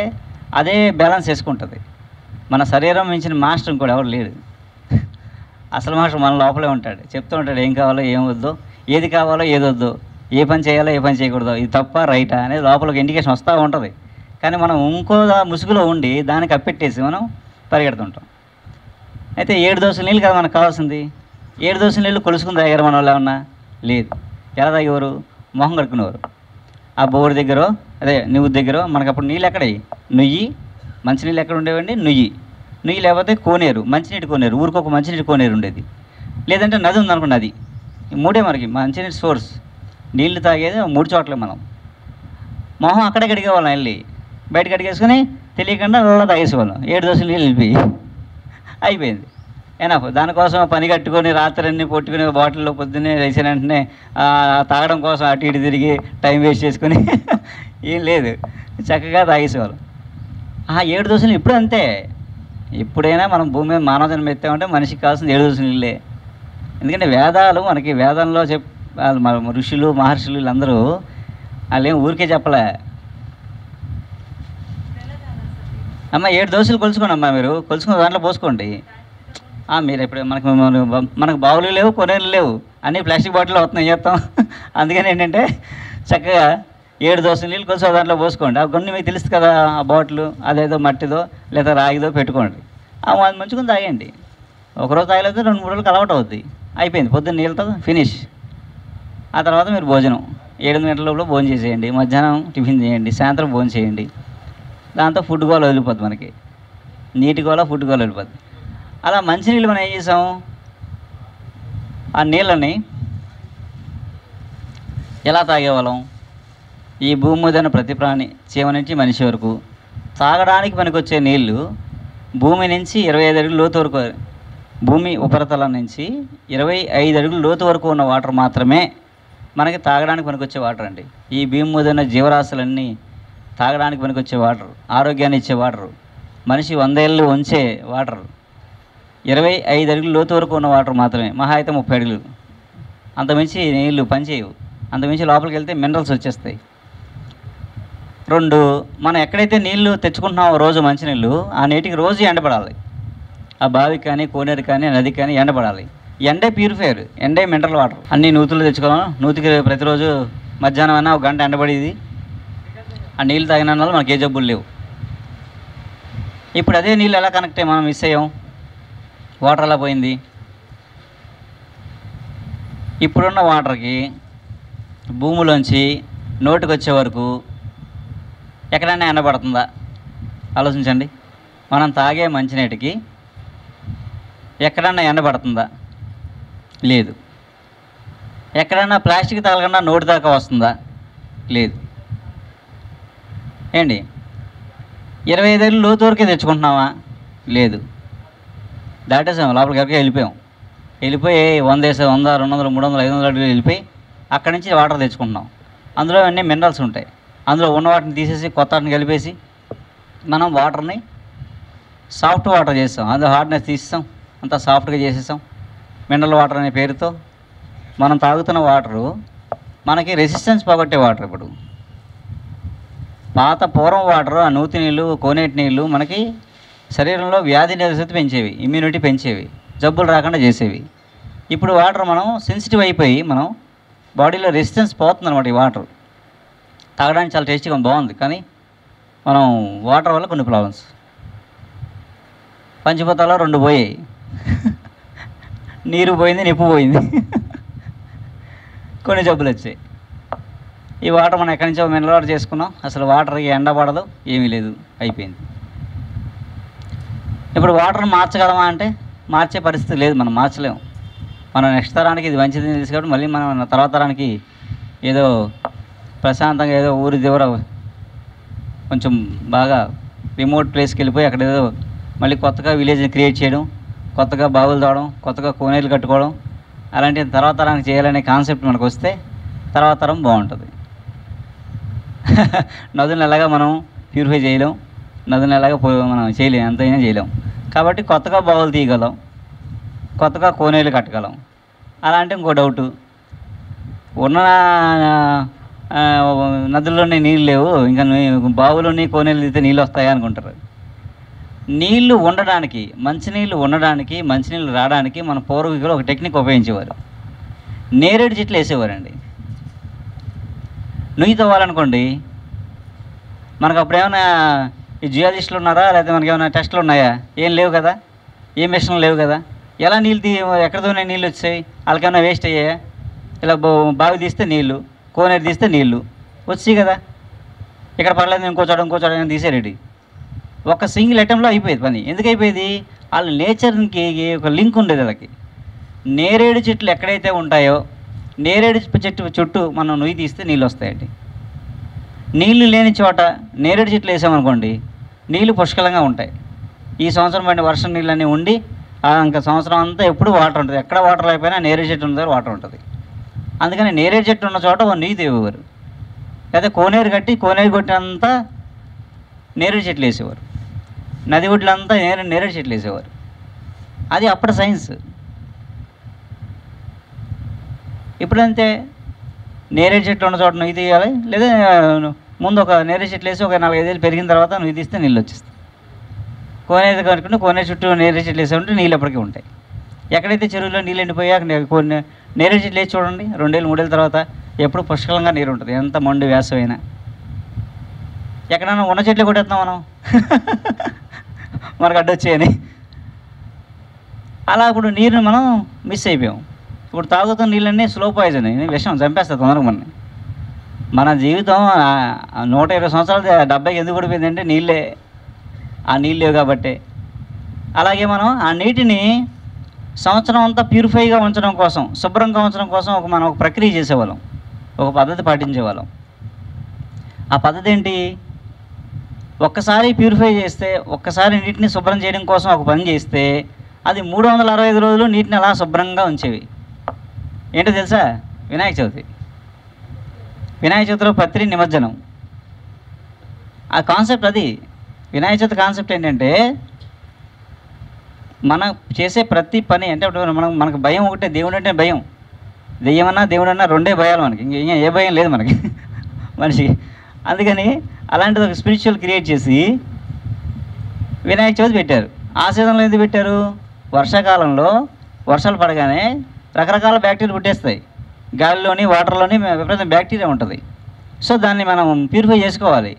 A: అదే బ్యాలెన్స్ చేసుకుంటుంది మన శరీరం మించిన మాస్టర్ ఇంకోటి ఎవరు లేడు అసలు మాస్టర్ మన లోపలే ఉంటాడు చెప్తూ ఉంటాడు ఏం కావాలో ఏం వద్దో ఏది కావాలో ఏది వద్దో ఏ పని చేయాలో ఏ పని చేయకూడదో ఇది తప్ప రైటా అనేది లోపలికి ఇండికేషన్ వస్తూ ఉంటుంది కానీ మనం ఇంకో దా- ముసుగులో ఉండి దానికి అప్పెట్టేసి మనం పరిగెడుతుంటాం అయితే ఏడు దోశల నీళ్ళు కదా మనకు కావాల్సింది ఏడు దోశల నీళ్ళు కొలుసుకుని తాగారు మన వాళ్ళు ఏమన్నా లేదు ఎలా తాగేవారు మొహం కడుక్కునేవారు ఆ బోర్ దగ్గర అదే నువ్వు దగ్గర మనకు అప్పుడు నీళ్ళు ఎక్కడ నుయ్యి మంచినీళ్ళు ఎక్కడ ఉండేవండి నుయ్యి నుయ్యి లేకపోతే కోనేరు మంచినీటి కోనేరు ఊరికొక మంచినీటి కోనేరు ఉండేది లేదంటే నది ఉందనుకో నది ఈ మూడే మనకి మంచినీటి సోర్స్ నీళ్లు తాగేది మూడు చోట్లే మనం మొహం అక్కడే కడిగేవాళ్ళం వెళ్ళి బయట కడిగేసుకొని తెలియకుండా అలా తాగేసేవాళ్ళం ఏడు దోశలు నీళ్ళు వెళ్ళిపోయి అయిపోయింది ఎనఫ్ దానికోసం పని కట్టుకొని రాత్రన్నీ కొట్టుకుని బాటిల్లో పొద్దున్నే లేచిన వెంటనే ఆ, తాగడం కోసం అటు ఇటు తిరిగి టైం వేస్ట్ చేసుకొని ఏం లేదు చక్కగా తాగేసేవాళ్ళం ఆ ఏడు దోశలు ఇప్పుడు అంతే ఎప్పుడైనా మనం భూమి మీద మానవ జన్మ ఎత్తామంటే మనిషికి కావాల్సింది ఏడు దోశలు నీళ్ళే ఎందుకంటే వేదాలు మనకి వేదంలో చెప్ వాళ్ళు మన ఋషులు మహర్షులు వీళ్ళందరూ వాళ్ళు ఏం ఊరికే చెప్పలే అమ్మ ఏడు దోశలు కొలుచుకోండి అమ్మా మీరు కొలుచుకున్న దాంట్లో పోసుకోండి ఆ, మీరు ఇప్పుడు మనకు మన- మనకు బావులు లేవు కొనేలు లేవు అన్నీ ప్లాస్టిక్ బాటిల్ అవుతున్నాయి ఏం చేస్తాం అందుకని ఏంటంటే చక్కగా ఏడు దోశలు నీళ్ళు కొలిసి దాంట్లో పోసుకోండి ఆ కొన్ని మీకు తెలుసు కదా ఆ బాటిల్ అదేదో మట్టిదో లేదా రాగిదో పెట్టుకోండి ఆ అది మంచుకుని తాగండి ఒకరోజు తాగలేదు రెండు మూడు రోజులకు అలవాటు అవుద్ది అయిపోయింది పొద్దున్న నీళ్ళతో ఫినిష్ ఆ తర్వాత మీరు భోజనం ఏడు గంటల లోపల భోజనం చేసేయండి మధ్యాహ్నం టిఫిన్ చేయండి సాయంత్రం భోజనం చేయండి దాంతో ఫుడ్ గోల వదిలిపోద్ది మనకి నీటి గోల ఫుడ్ గోల వదిలిపోద్ది అలా మంచినీళ్ళు మనం ఏం చేసాం ఆ నీళ్ళని ఎలా తాగేవాళ్ళం ఈ భూమి మీద ఉన్న ప్రతి ప్రాణి చీమ నుంచి మనిషి వరకు తాగడానికి పనికొచ్చే నీళ్ళు భూమి నుంచి ఇరవై ఐదు అడుగులు లోతు వరకు భూమి ఉపరితలం నుంచి ఇరవై ఐదు అడుగులు లోతు వరకు ఉన్న వాటర్ మాత్రమే మనకి తాగడానికి పనికొచ్చే వాటర్ అండి ఈ భూమి మీద ఉన్న జీవరాశులన్నీ తాగడానికి పనికొచ్చే వాటర్ ఆరోగ్యాన్ని ఇచ్చే వాటర్ మనిషి వందేళ్ళు ఉంచే వాటర్ ఇరవై ఐదు అడుగులు లోతు వరకు ఉన్న వాటర్ మాత్రమే మహా అయితే ముప్పై అడుగులు అంతమించి నీళ్ళు పనిచేయవు అంతమించి లోపలికి వెళ్తే మినరల్స్ వచ్చేస్తాయి రెండు మనం ఎక్కడైతే నీళ్లు తెచ్చుకుంటున్నామో రోజు మంచినీళ్ళు ఆ నీటికి రోజు ఎండపడాలి ఆ బావికి కానీ కోనేరు కానీ నదికి కానీ ఎండపడాలి ఎండే ప్యూరిఫైయర్ ఎండే మినరల్ వాటర్ అన్ని నూతులు తెచ్చుకోవాలి నూతికి ప్రతిరోజు మధ్యాహ్నం అయినా ఒక గంట ఎండబడేది ఆ నీళ్ళు తాగిన వల్ల మనకి ఏ జబ్బులు లేవు ఇప్పుడు అదే నీళ్ళు ఎలా కనెక్ట్ అయ్యి మనం మిస్ అయ్యాం వాటర్ ఎలా పోయింది ఇప్పుడున్న వాటర్కి భూమిలోంచి నోటికి వచ్చే వరకు ఎక్కడైనా ఎండబడుతుందా ఆలోచించండి మనం తాగే మంచినీటికి ఎక్కడన్నా ఎండబడుతుందా లేదు ఎక్కడన్నా ప్లాస్టిక్ తగలకుండా నోటి దాకా వస్తుందా లేదు ఏంటి ఇరవై ఐదు ఏళ్ళు లోతు వరకే తెచ్చుకుంటున్నావా లేదు దాటేసాం లోపలికి వరకు వెళ్ళిపోయాం వెళ్ళిపోయి వంద వేసే వంద రెండు వందలు మూడు వందలు ఐదు వందలు అడుగులు వెళ్ళిపోయి అక్కడి నుంచి వాటర్ తెచ్చుకుంటున్నాం అందులో అన్నీ మినరల్స్ ఉంటాయి అందులో ఉన్న వాటిని తీసేసి కొత్త వాటిని కలిపేసి మనం వాటర్ని సాఫ్ట్ వాటర్ చేస్తాం అందులో హార్డ్నెస్ తీసేస్తాం అంతా సాఫ్ట్గా చేసేసాం మినరల్ వాటర్ అనే పేరుతో మనం తాగుతున్న వాటరు మనకి రెసిస్టెన్స్ పోగొట్టే వాటర్ ఇప్పుడు పాత పూర్వం వాటర్ ఆ నూతి నీళ్ళు కోనేటి నీళ్ళు మనకి శరీరంలో వ్యాధి నిరోధకత పెంచేవి ఇమ్యూనిటీ పెంచేవి జబ్బులు రాకుండా చేసేవి ఇప్పుడు వాటర్ మనం సెన్సిటివ్ అయిపోయి మనం బాడీలో రెసిస్టెన్స్ పోతుంది అనమాట ఈ వాటర్ తాగడానికి చాలా టేస్టీగా ఉంది, బాగుంది కానీ మనం వాటర్ వల్ల కొన్ని ప్రాబ్లమ్స్ పంచిపోతాలో రెండు పోయాయి నీరు పోయింది నిప్పు పోయింది కొన్ని జబ్బులు వచ్చాయి ఈ వాటర్ మనం ఎక్కడి నుంచో మినరల్ వాటర్ చేసుకున్నాం అసలు వాటర్కి ఎండ పడదు ఏమీ లేదు అయిపోయింది ఇప్పుడు వాటర్ మార్చగలమా అంటే మార్చే పరిస్థితి లేదు మనం మార్చలేము మనం నెక్స్ట్ తరానికి ఇది మంచిది తెలుసు కాబట్టి మళ్ళీ మనం తర్వాత తరానికి ఏదో ప్రశాంతంగా ఏదో ఊరి దగ్గర కొంచెం బాగా రిమోట్ ప్లేస్కి వెళ్ళిపోయి అక్కడ ఏదో మళ్ళీ కొత్తగా విలేజ్ని క్రియేట్ చేయడం కొత్తగా బావులు తోవడం కొత్తగా కోనేరు కట్టుకోవడం అలాంటి తర్వాత తరానికి చేయాలనే కాన్సెప్ట్ మనకు వస్తే తర్వాత తరం బాగుంటుంది నదులను ఎలాగా మనం ప్యూరిఫై చేయలేం నదులను ఎలాగా పో మనం చేయలేం ఎంతైనా చేయలేం కాబట్టి కొత్తగా బావులు తీయగలం కొత్తగా కోనేలు కట్టగలం అలా అంటే ఇంకో డౌటు ఉన్న ఆ, నదుల్లోనే నీళ్ళు లేవు ఇంకా నీ- బావులోని కోనేలు తీస్తే నీళ్ళు వస్తాయా అనుకుంటారు నీళ్లు ఉండడానికి మంచినీళ్ళు ఉండడానికి మంచినీళ్ళు రావడానికి మన పూర్వీకులు ఒక టెక్నిక్ ఉపయోగించేవారు నేరేడు చెట్లు వేసేవారండి నుయ్యి తవ్వాలనుకోండి మనకు అప్పుడు ఏమైనా ఈ జియాలజిస్టులు ఉన్నారా లేకపోతే మనకి ఏమైనా టెస్టులు ఉన్నాయా ఏం లేవు కదా ఏ మిషన్లు లేవు కదా ఎలా నీళ్ళు తీ ఎక్కడితోనే నీళ్ళు వచ్చాయి వాళ్ళకైనా వేస్ట్ అయ్యాయా ఇలా బో- బావి తీస్తే నీళ్ళు కోనేరు తీస్తే నీళ్ళు వచ్చాయి కదా ఇక్కడ పర్లేదు ఇంకో చోట ఇంకో చోట తీసేరేటి ఒక సింగిల్ ఐటెంలో అయిపోయేది పని ఎందుకు అయిపోయేది వాళ్ళ నేచర్కి ఒక లింక్ ఉండేది వాళ్ళకి నేరేడు చెట్లు ఎక్కడైతే ఉంటాయో నేరేడు చెట్టు చుట్టూ మనం నుయ్యి తీస్తే నీళ్ళు వస్తాయండి నీళ్లు లేని చోట నేరేడు చెట్లు వేసామనుకోండి నీళ్లు పుష్కలంగా ఉంటాయి ఈ సంవత్సరం పడిన వర్షం నీళ్ళన్నీ ఉండి ఆ ఇంకా సంవత్సరం అంతా ఎప్పుడు వాటర్ ఉంటుంది ఎక్కడ వాటర్ లేకపోయినా నేరేడు చెట్టు ఉన్న దగ్గర వాటర్ ఉంటుంది అందుకని నేరేడు చెట్టు ఉన్న చోట ఓ నీళ్ళు తేవేవారు లేదా కోనేరు కట్టి కోనేరు కొట్టినంతా నేరేడు చెట్లు వేసేవారు నది ఒడ్లంతా నేరే నేరేడు చెట్లు వేసేవారు అది అప్పటి సైన్స్ ఇప్పుడంతే నేరేడు చెట్లు ఉన్న చోట నువ్వు తీయాలి లేదా ముందు ఒక నేరేడు చెట్లు వేసి ఒక నాలుగైదేళ్ళు పెరిగిన తర్వాత నువ్వు తీస్తే నీళ్ళు వచ్చేస్తాయి కోనేరు కనుక్కుంటే కోనేరు చుట్టూ నేరేడు చెట్లు వేసే ఉంటే నీళ్ళు ఎప్పటికీ ఉంటాయి ఎక్కడైతే చెరువులో నీళ్ళు ఎండిపోయాక నే- కొన్ని నేరేడు చెట్లు వేసి చూడండి రెండేళ్ళు మూడేళ్ళ తర్వాత ఎప్పుడు పుష్కలంగా నీరు ఉంటుంది ఎంత మండు వేసమైనా ఎక్కడైనా ఉన్న చెట్లు కొట్టేస్తున్నాం మనం మనకు అడ్డొచ్చాయని అలా ఇప్పుడు నీరుని మనం మిస్ అయిపోయాం ఇప్పుడు తాగుతున్న నీళ్ళన్నీ స్లో పాయిజన్ ఇది విషం చంపేస్తుంది తొందరగా మనని మన జీవితం ఆ- ఆ నూట ఇరవై సంవత్సరాలు డెబ్బైకి ఎందుకు పడిపోయిందంటే నీళ్ళే ఆ నీళ్ళు లేవు కాబట్టి అలాగే మనం ఆ నీటిని సంవత్సరం అంతా ప్యూరిఫైగా ఉంచడం కోసం శుభ్రంగా ఉంచడం కోసం ఒక మనం ఒక ప్రక్రియ చేసేవాళ్ళం ఒక పద్ధతి పాటించేవాళ్ళం ఆ పద్ధతి ఏంటి ఒక్కసారి ప్యూరిఫై చేస్తే ఒక్కసారి నీటిని శుభ్రం చేయడం కోసం ఒక పని చేస్తే అది మూడు వందల అరవై ఐదు రోజులు నీటిని అలా శుభ్రంగా ఉంచేవి ఏంటో తెలుసా వినాయక చవితి వినాయక చవితిలో పత్రి నిమజ్జనం ఆ కాన్సెప్ట్ అది వినాయక చవితి కాన్సెప్ట్ ఏంటంటే మనం చేసే ప్రతి పని అంటే ఇప్పుడు మనం మనకు భయం ఒకటే దేవుడు అంటే భయం దెయ్యమన్నా దేవుడన్నా రెండే భయాలు మనకి ఇంక ఇంకా ఏ భయం లేదు మనకి మనిషికి అందుకని అలాంటిది ఒక స్పిరిచువల్ క్రియేట్ చేసి వినాయక చవితి పెట్టారు ఆ సీజన్లో ఎందుకు పెట్టారు వర్షాకాలంలో వర్షాలు పడగానే రకరకాల బ్యాక్టీరియా పుట్టేస్తాయి గాలిలోని వాటర్లోని విపరీతం బ్యాక్టీరియా ఉంటుంది సో దాన్ని మనం ప్యూరిఫై చేసుకోవాలి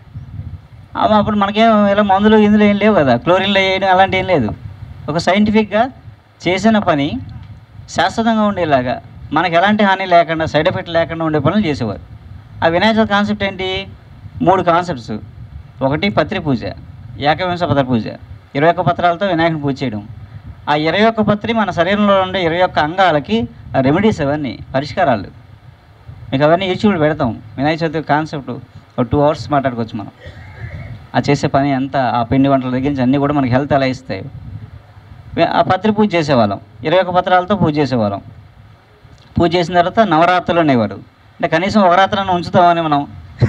A: అవ- అప్పుడు మనకేం ఇలా మందులు ఇందులో ఏం లేవు కదా క్లోరిన్లో వేయడం అలాంటి ఏం లేదు ఒక సైంటిఫిక్గా చేసిన పని శాశ్వతంగా ఉండేలాగా మనకి ఎలాంటి హాని లేకుండా సైడ్ ఎఫెక్ట్ లేకుండా ఉండే పనులు చేసేవారు ఆ వినాయక చవితి కాన్సెప్ట్ ఏంటి మూడు కాన్సెప్ట్స్ ఒకటి పత్రి పూజ ఏకవింశ పత్ర పూజ ఇరవై ఒక్క పత్రాలతో వినాయకుని పూజ చేయడం ఆ ఇరవై ఒక్క పత్రి మన శరీరంలో ఉండే ఇరవై ఒక్క అంగాలకి రెమెడీస్ అవన్నీ పరిష్కారాలు మీకు అవన్నీ యూట్యూబ్లో పెడతాం వినాయక చవితి కాన్సెప్ట్ ఒక టూ అవర్స్ మాట్లాడుకోవచ్చు మనం ఆ చేసే పని అంతా ఆ పిండి వంటల దగ్గర నుంచి అన్నీ కూడా మనకి హెల్త్ ఎలా ఇస్తాయి వే- ఆ పత్రి పూజ చేసేవాళ్ళం ఇరవై ఒక్క పత్రాలతో పూజ చేసేవాళ్ళం పూజ చేసిన తర్వాత నవరాత్రులు అనేవారు అంటే కనీసం ఒక రాత్రి ఉంచుతామని మనం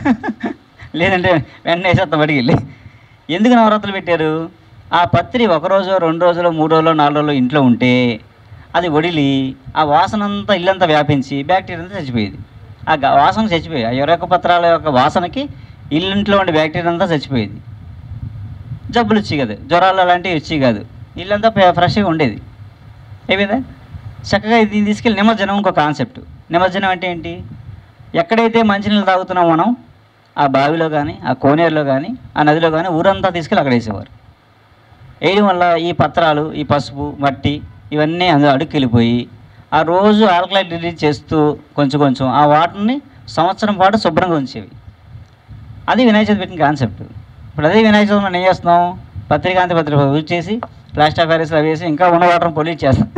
A: లేదంటే వెంటనే వేసేస్తాం బడికి వెళ్ళి ఎందుకు నవరాత్రులు పెట్టారు ఆ పత్రి ఒక రోజు రెండు రోజులు మూడు రోజులు నాలుగు రోజులు ఇంట్లో ఉంటే అది వడిలి ఆ వాసన అంతా ఇల్లంతా వ్యాపించి బ్యాక్టీరియా అంతా చచ్చిపోయేది ఆ గ- వాసన చచ్చిపోయేది ఆ ఇరవై ఒక్క పత్రాల యొక్క వాసనకి ఇల్లింట్లో ఉండే బ్యాక్టీరియా అంతా చచ్చిపోయేది జబ్బులు వచ్చి కాదు జ్వరాలు అలాంటివి వచ్చి కాదు ఇల్లంతా ఫ్రె- ఫ్రెష్గా ఉండేది అయిపోయిందా చక్కగా దీన్ని తీసుకెళ్ళి నిమజ్జనం ఇంకో కాన్సెప్ట్ నిమజ్జనం అంటే ఏంటి ఎక్కడైతే మంచినీళ్ళు తాగుతున్నాం మనం ఆ బావిలో కానీ ఆ కోనేరులో కానీ ఆ నదిలో కానీ ఊరంతా తీసుకెళ్ళి అక్కడ వేసేవారు వేయడం వల్ల ఈ పత్రాలు ఈ పసుపు మట్టి ఇవన్నీ అందులో అడుక్కెళ్ళిపోయి ఆ రోజు ఆల్కలైట్ రిలీజ్ చేస్తూ కొంచెం కొంచెం ఆ వాటర్ని సంవత్సరం పాటు శుభ్రంగా ఉంచేవి అది వినాయక చవితి పెట్టిన కాన్సెప్ట్ ఇప్పుడు అదే వినాయక చవితి మనం ఏం చేస్తున్నాం పత్రికాంతి పత్రిక యూజ్ చేసి ప్లాస్టర్ ఆఫ్ ప్యారిస్లో వేసి ఇంకా ఉన్న వాటర్ పొల్యూట్ చేస్తాం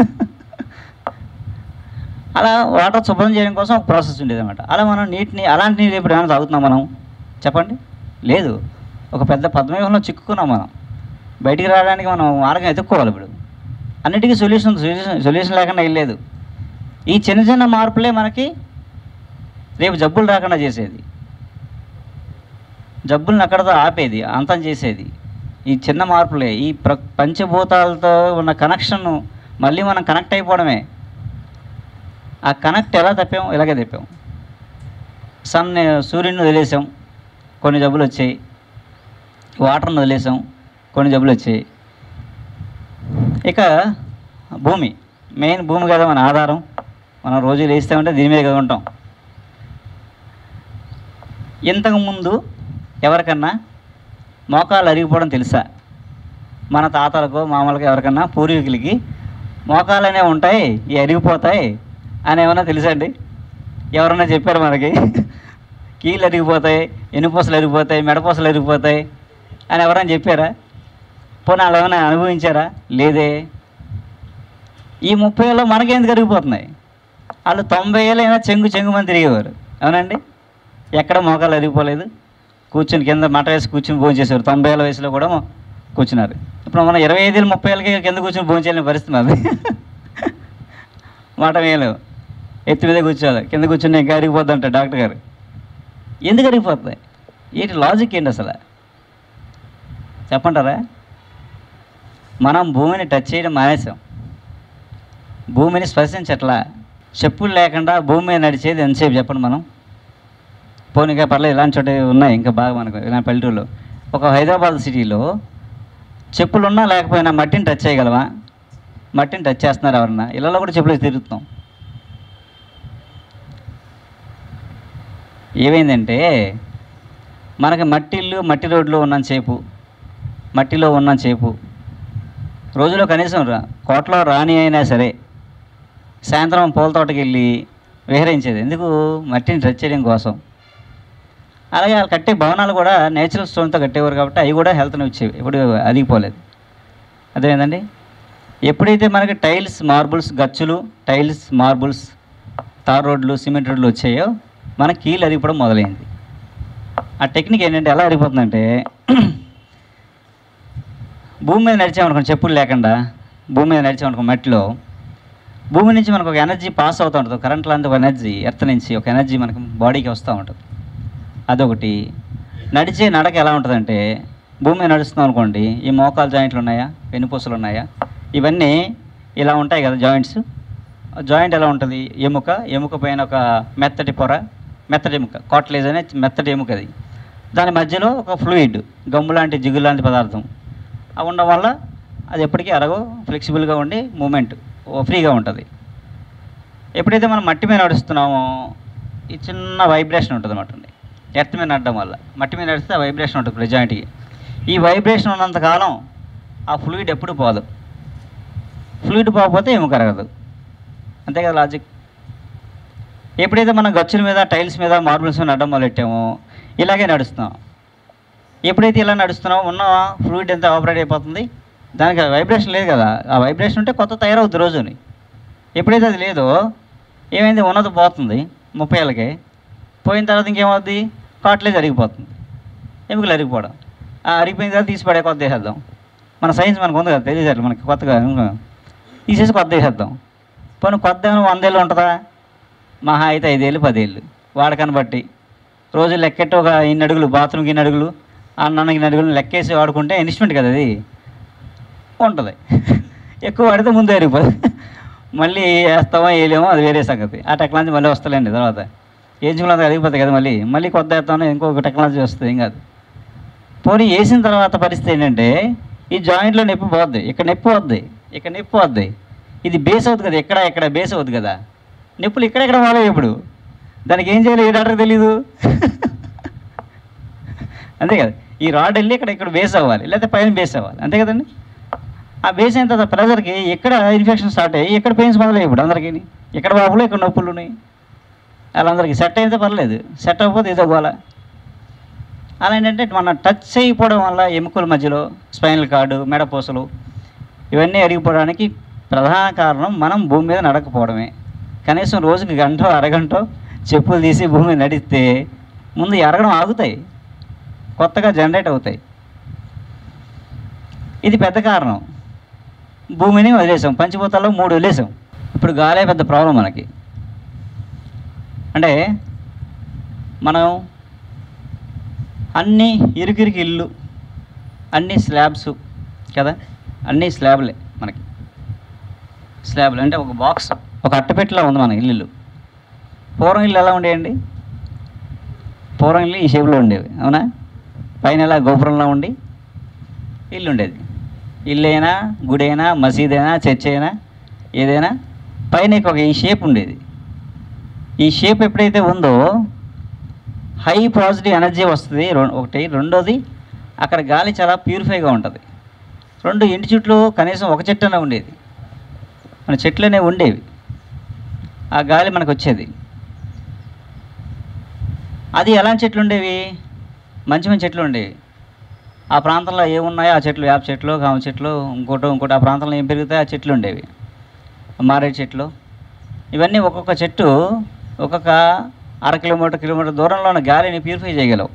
A: అలా వాటర్ శుభ్రం చేయడం కోసం ఒక ప్రాసెస్ ఉండేది అనమాట అలా మనం నీటిని అలాంటి నీరు ఇప్పుడు ఏమైనా తాగుతున్నాం మనం చెప్పండి లేదు ఒక పెద్ద పద్మవ్యూహంలో చిక్కుకున్నాం మనం బయటికి రావడానికి మనం మార్గం ఎత్తుక్కోవాలి ఇప్పుడు అన్నిటికీ సొల్యూషన్ సొల్యూషన్ సొల్యూషన్ లేకుండా ఏం లేదు ఈ చిన్న చిన్న మార్పులే మనకి రేపు జబ్బులు రాకుండా చేసేది జబ్బులను అక్కడతో ఆపేది అంతం చేసేది ఈ చిన్న మార్పులే ఈ ప్ర పంచభూతాలతో ఉన్న కనెక్షన్ను మళ్ళీ మనం కనెక్ట్ అయిపోవడమే ఆ కనెక్ట్ ఎలా తప్పాం ఇలాగే తప్పాం సన్ సూర్యుని వదిలేసాం కొన్ని జబ్బులు వచ్చాయి వాటర్ని వదిలేసాం కొన్ని జబ్బులు వచ్చాయి ఇక భూమి మెయిన్ భూమి కదా మన ఆధారం మనం రోజు లేస్తామంటే దీని మీద కదా ఉంటాం ఇంతకు ముందు ఎవరికన్నా మోకాలు అరిగిపోవడం తెలుసా మన తాతలకు మామూలుగా ఎవరికన్నా పూర్వీకులకి మోకాలు అనేవి ఉంటాయి ఇవి అరిగిపోతాయి అని ఏమన్నా తెలుసా అండి ఎవరన్నా చెప్పారు మనకి కీళ్ళు అరిగిపోతాయి ఎన్నుపూసలు అరిగిపోతాయి మెడపూసలు అరిగిపోతాయి అని ఎవరైనా చెప్పారా పోనీ వాళ్ళు ఏమైనా అనుభవించారా లేదే ఈ ముప్పై ఏళ్ళు మనకెందుకు అరిగిపోతున్నాయి వాళ్ళు తొంభై ఏళ్ళు అయినా చెంగు చెంగు మంది తిరిగేవారు అవునండి ఎక్కడ మోకాలు అరిగిపోలేదు కూర్చుని కింద మట వేసి కూర్చుని భోజనం చేసేవారు తొంభై ఏళ్ళ వయసులో కూడా కూర్చున్నారు ఇప్పుడు మన ఇరవై ఐదు ముప్పై ఏళ్ళకి కింద కూర్చొని భోజనం చేయలేని పరిస్థితి మాది మాట వేయలేవు ఎత్తి మీద కూర్చోవాలి కింద కూర్చుని ఇంకా అరిగిపోద్ది అంటారు డాక్టర్ గారు ఎందుకు అరిగిపోతాయి ఏంటి లాజిక్ ఏంటి అసలు చెప్పంటారా మనం భూమిని టచ్ చేయడం మానేసాం భూమిని స్పర్శించట్లా చెప్పులు లేకుండా భూమి మీద నడిచేది ఎంతసేపు చెప్పండి మనం పోనీగా పర్లేదు ఇలాంటి చోట ఉన్నాయి ఇంకా బాగా మనకు ఇలాంటి పల్లెటూరులో ఒక హైదరాబాద్ సిటీలో చెప్పులు ఉన్నా లేకపోయినా మట్టిని టచ్ చేయగలవా మట్టిని టచ్ చేస్తున్నారు ఎవరన్నా ఇళ్ళలో కూడా చెప్పులు వేసి తిరుగుతాం ఏమైందంటే మనకి మట్టి ఇల్లు మట్టి రోడ్లు ఉన్నంతసేపు మట్టిలో ఉన్నంతసేపు రోజులో కనీసం రా కోట్లో రాని అయినా సరే సాయంత్రం పూల తోటకి వెళ్ళి విహరించేది ఎందుకు మట్టిని టచ్ చేయడం కోసం అలాగే వాళ్ళు కట్టే భవనాలు కూడా నేచురల్ స్టోన్తో కట్టేవారు కాబట్టి అవి కూడా హెల్త్ని వచ్చేవి ఇప్పుడు అదిగిపోలేదు అదేంటండి ఎప్పుడైతే మనకి టైల్స్ మార్బుల్స్ గచ్చులు టైల్స్ మార్బుల్స్ తార్ రోడ్లు సిమెంట్ రోడ్లు వచ్చాయో మన కీళ్ళు అరిగిపోవడం మొదలైంది ఆ టెక్నిక్ ఏంటంటే ఎలా అరిగిపోతుందంటే భూమి మీద నడిచామనుకోండి చెప్పులు లేకుండా భూమి మీద నడిచామనుకో మట్టిలో భూమి నుంచి మనకు ఒక ఎనర్జీ పాస్ అవుతూ ఉంటుంది కరెంట్ లాంటి ఒక ఎనర్జీ ఎర్త్ నుంచి ఒక ఎనర్జీ మనకు బాడీకి వస్తూ ఉంటుంది అదొకటి నడిచే నడక ఎలా ఉంటుందంటే భూమి మీద నడుస్తున్నాం అనుకోండి ఈ మోకాలు జాయింట్లు ఉన్నాయా వెన్నుపూసలు ఉన్నాయా ఇవన్నీ ఇలా ఉంటాయి కదా జాయింట్స్ జాయింట్ ఎలా ఉంటుంది ఎముక ఎముక పైన ఒక మెత్తటి పొర మెత్తటి ఎముక కాట్లేజ్ అనే మెత్తటి ఎముక అది దాని మధ్యలో ఒక ఫ్లూయిడ్ గమ్ము లాంటి జిగురు లాంటి పదార్థం అవి ఉండడం వల్ల అది ఎప్పటికీ అరగో ఫ్లెక్సిబుల్గా ఉండి మూమెంట్ ఫ్రీగా ఉంటుంది ఎప్పుడైతే మనం మట్టి మీద నడుస్తున్నామో ఈ చిన్న వైబ్రేషన్ ఉంటుంది అన్నమాట అండి ఎర్త్ మీద నడడం వల్ల మట్టి మీద నడిస్తే ఆ వైబ్రేషన్ ఉంటుంది ప్రతి జాయింట్కి ఈ వైబ్రేషన్ ఉన్నంతకాలం ఆ ఫ్లూయిడ్ ఎప్పుడు పోదు ఫ్లూయిడ్ పోకపోతే ఏమి కరగదు అంతే కదా లాజిక్ ఎప్పుడైతే మనం గచ్చుల మీద టైల్స్ మీద మార్బుల్స్ మీద నడడం మొదలెట్టామో ఇలాగే నడుస్తున్నాం ఎప్పుడైతే ఇలా నడుస్తున్నామో ఉన్న ఫ్లూయిడ్ ఎంత ఆపరేట్ అయిపోతుంది దానికి వైబ్రేషన్ లేదు కదా ఆ వైబ్రేషన్ ఉంటే కొత్త తయారవుద్ది రోజుని ఎప్పుడైతే అది లేదో ఏమైంది ఉన్నది పోతుంది ముప్పై ఏళ్ళకి పోయిన తర్వాత ఇంకేమవుద్ది కాట్లేజ్ అరిగిపోతుంది ఎముకలు అరిగిపోవడం ఆ అరిగిపోయిన తర్వాత తీసి పడే కొత్త వేసేద్దాం మన సైన్స్ మనకు ఉంది కదా తెలియదు మనకి కొత్తగా ఇంకా తీసేసి కొత్త వేసేద్దాం పోనీ కొత్త ఏమైనా వందేళ్ళు ఉంటుందా మహా అయితే ఐదేళ్ళు పదేళ్ళు వాడకాన్ని బట్టి రోజు లెక్కెట్టి ఒక ఇన్ని అడుగులు బాత్రూమ్కి ఇన్ని అడుగులు అన్నానికి ఇన్ని అడుగులు లెక్కేసి వాడుకుంటే ఇన్స్ట్రుమెంట్ కదా అది ఉంటుంది ఎక్కువ వాడితే ముందే అరిగిపోదు మళ్ళీ వేస్తామో వేయలేమో అది వేరే సంగతి ఆ టెక్నాలజీ మళ్ళీ వస్తలేండి తర్వాత ఏజ్లో అది అరిగిపోతాయి కదా మళ్ళీ మళ్ళీ కొత్త వేస్తామో ఇంకొక టెక్నాలజీ వస్తుంది ఏం కాదు పోనీ వేసిన తర్వాత పరిస్థితి ఏంటంటే ఈ జాయింట్లో నొప్పి పోద్ది ఇక్కడ నొప్పి వద్ది ఇక్కడ నొప్పి వద్ది ఇది బేస్ అవుతుంది కదా ఎక్కడ ఎక్కడ బేస్ అవుతుంది కదా నొప్పులు ఇక్కడెక్కడ పోలేవు ఇప్పుడు దానికి ఏం చేయాలి ఏ డాక్టర్ తెలీదు అంతే కదా ఈ రాడ్ వెళ్ళి ఇక్కడ ఇక్కడ బేస్ అవ్వాలి లేకపోతే పైన బేస్ అవ్వాలి అంతే కదండి ఆ బేస్ అయిన తర్వాత ప్రెజర్కి ఎక్కడ ఇన్ఫెక్షన్ స్టార్ట్ అయ్యి ఎక్కడ పెయిన్స్ మొదలయ్యి ఇప్పుడు అందరికీ ఎక్కడ బాబులు ఇక్కడ నొప్పులు ఉన్నాయి వాళ్ళందరికీ సెట్ అయితే పర్లేదు సెట్ అవ్వకపోతే ఏదో గోల అలా ఏంటంటే మన టచ్ అయిపోవడం వల్ల ఎముకల మధ్యలో స్పైనల్ కార్డు మెడపూసలు ఇవన్నీ అరిగిపోవడానికి ప్రధాన కారణం మనం భూమి మీద నడకపోవడమే కనీసం రోజుకి గంట అరగంట చెప్పులు తీసి భూమి మీద నడిస్తే ముందు ఎరగడం ఆగుతాయి కొత్తగా జనరేట్ అవుతాయి ఇది పెద్ద కారణం భూమిని వదిలేసాం పంచిపోతాల్లో మూడు వదిలేసాం ఇప్పుడు గాలే పెద్ద ప్రాబ్లం మనకి అంటే మనం అన్ని ఇరుకిరికి ఇల్లు అన్ని స్లాబ్స్ కదా అన్ని స్లాబ్లే మనకి స్లాబ్లు అంటే ఒక బాక్స్ ఒక అట్టపెట్టెలా ఉంది మన ఇల్లు పూర్వం ఇల్లు ఎలా ఉండేయండి పూర్వం ఇల్లు ఈ షేప్లో ఉండేవి అవునా పైన ఇలా గోపురంలో ఉండి ఇల్లు ఉండేది ఇల్లు అయినా గుడి అయినా మసీద్ అయినా చర్చ్ అయినా ఏదైనా పైన ఒక ఈ షేప్ ఉండేది ఈ షేప్ ఎప్పుడైతే ఉందో హై పాజిటివ్ ఎనర్జీ వస్తుంది రెం- ఒకటి రెండోది అక్కడ గాలి చాలా ప్యూరిఫైగా ఉంటుంది రెండు ఇంటి చుట్టూ కనీసం ఒక చెట్టు అనే ఉండేది మన చెట్లనే ఉండేవి ఆ గాలి మనకు వచ్చేది అది ఎలాంటి చెట్లు ఉండేవి మంచి మంచి చెట్లు ఉండేవి ఆ ప్రాంతంలో ఏమున్నాయో ఆ చెట్లు వేప చెట్లు కామ చెట్లు ఇంకోటి ఇంకోటి ఆ ప్రాంతంలో ఏం పెరుగుతాయో ఆ చెట్లు ఉండేవి మారేడు చెట్లు ఇవన్నీ ఒక్కొక్క చెట్టు ఒక్కొక్క అర కిలోమీటర్ కిలోమీటర్ దూరంలో ఉన్న గాలిని ప్యూరిఫై చేయగలవు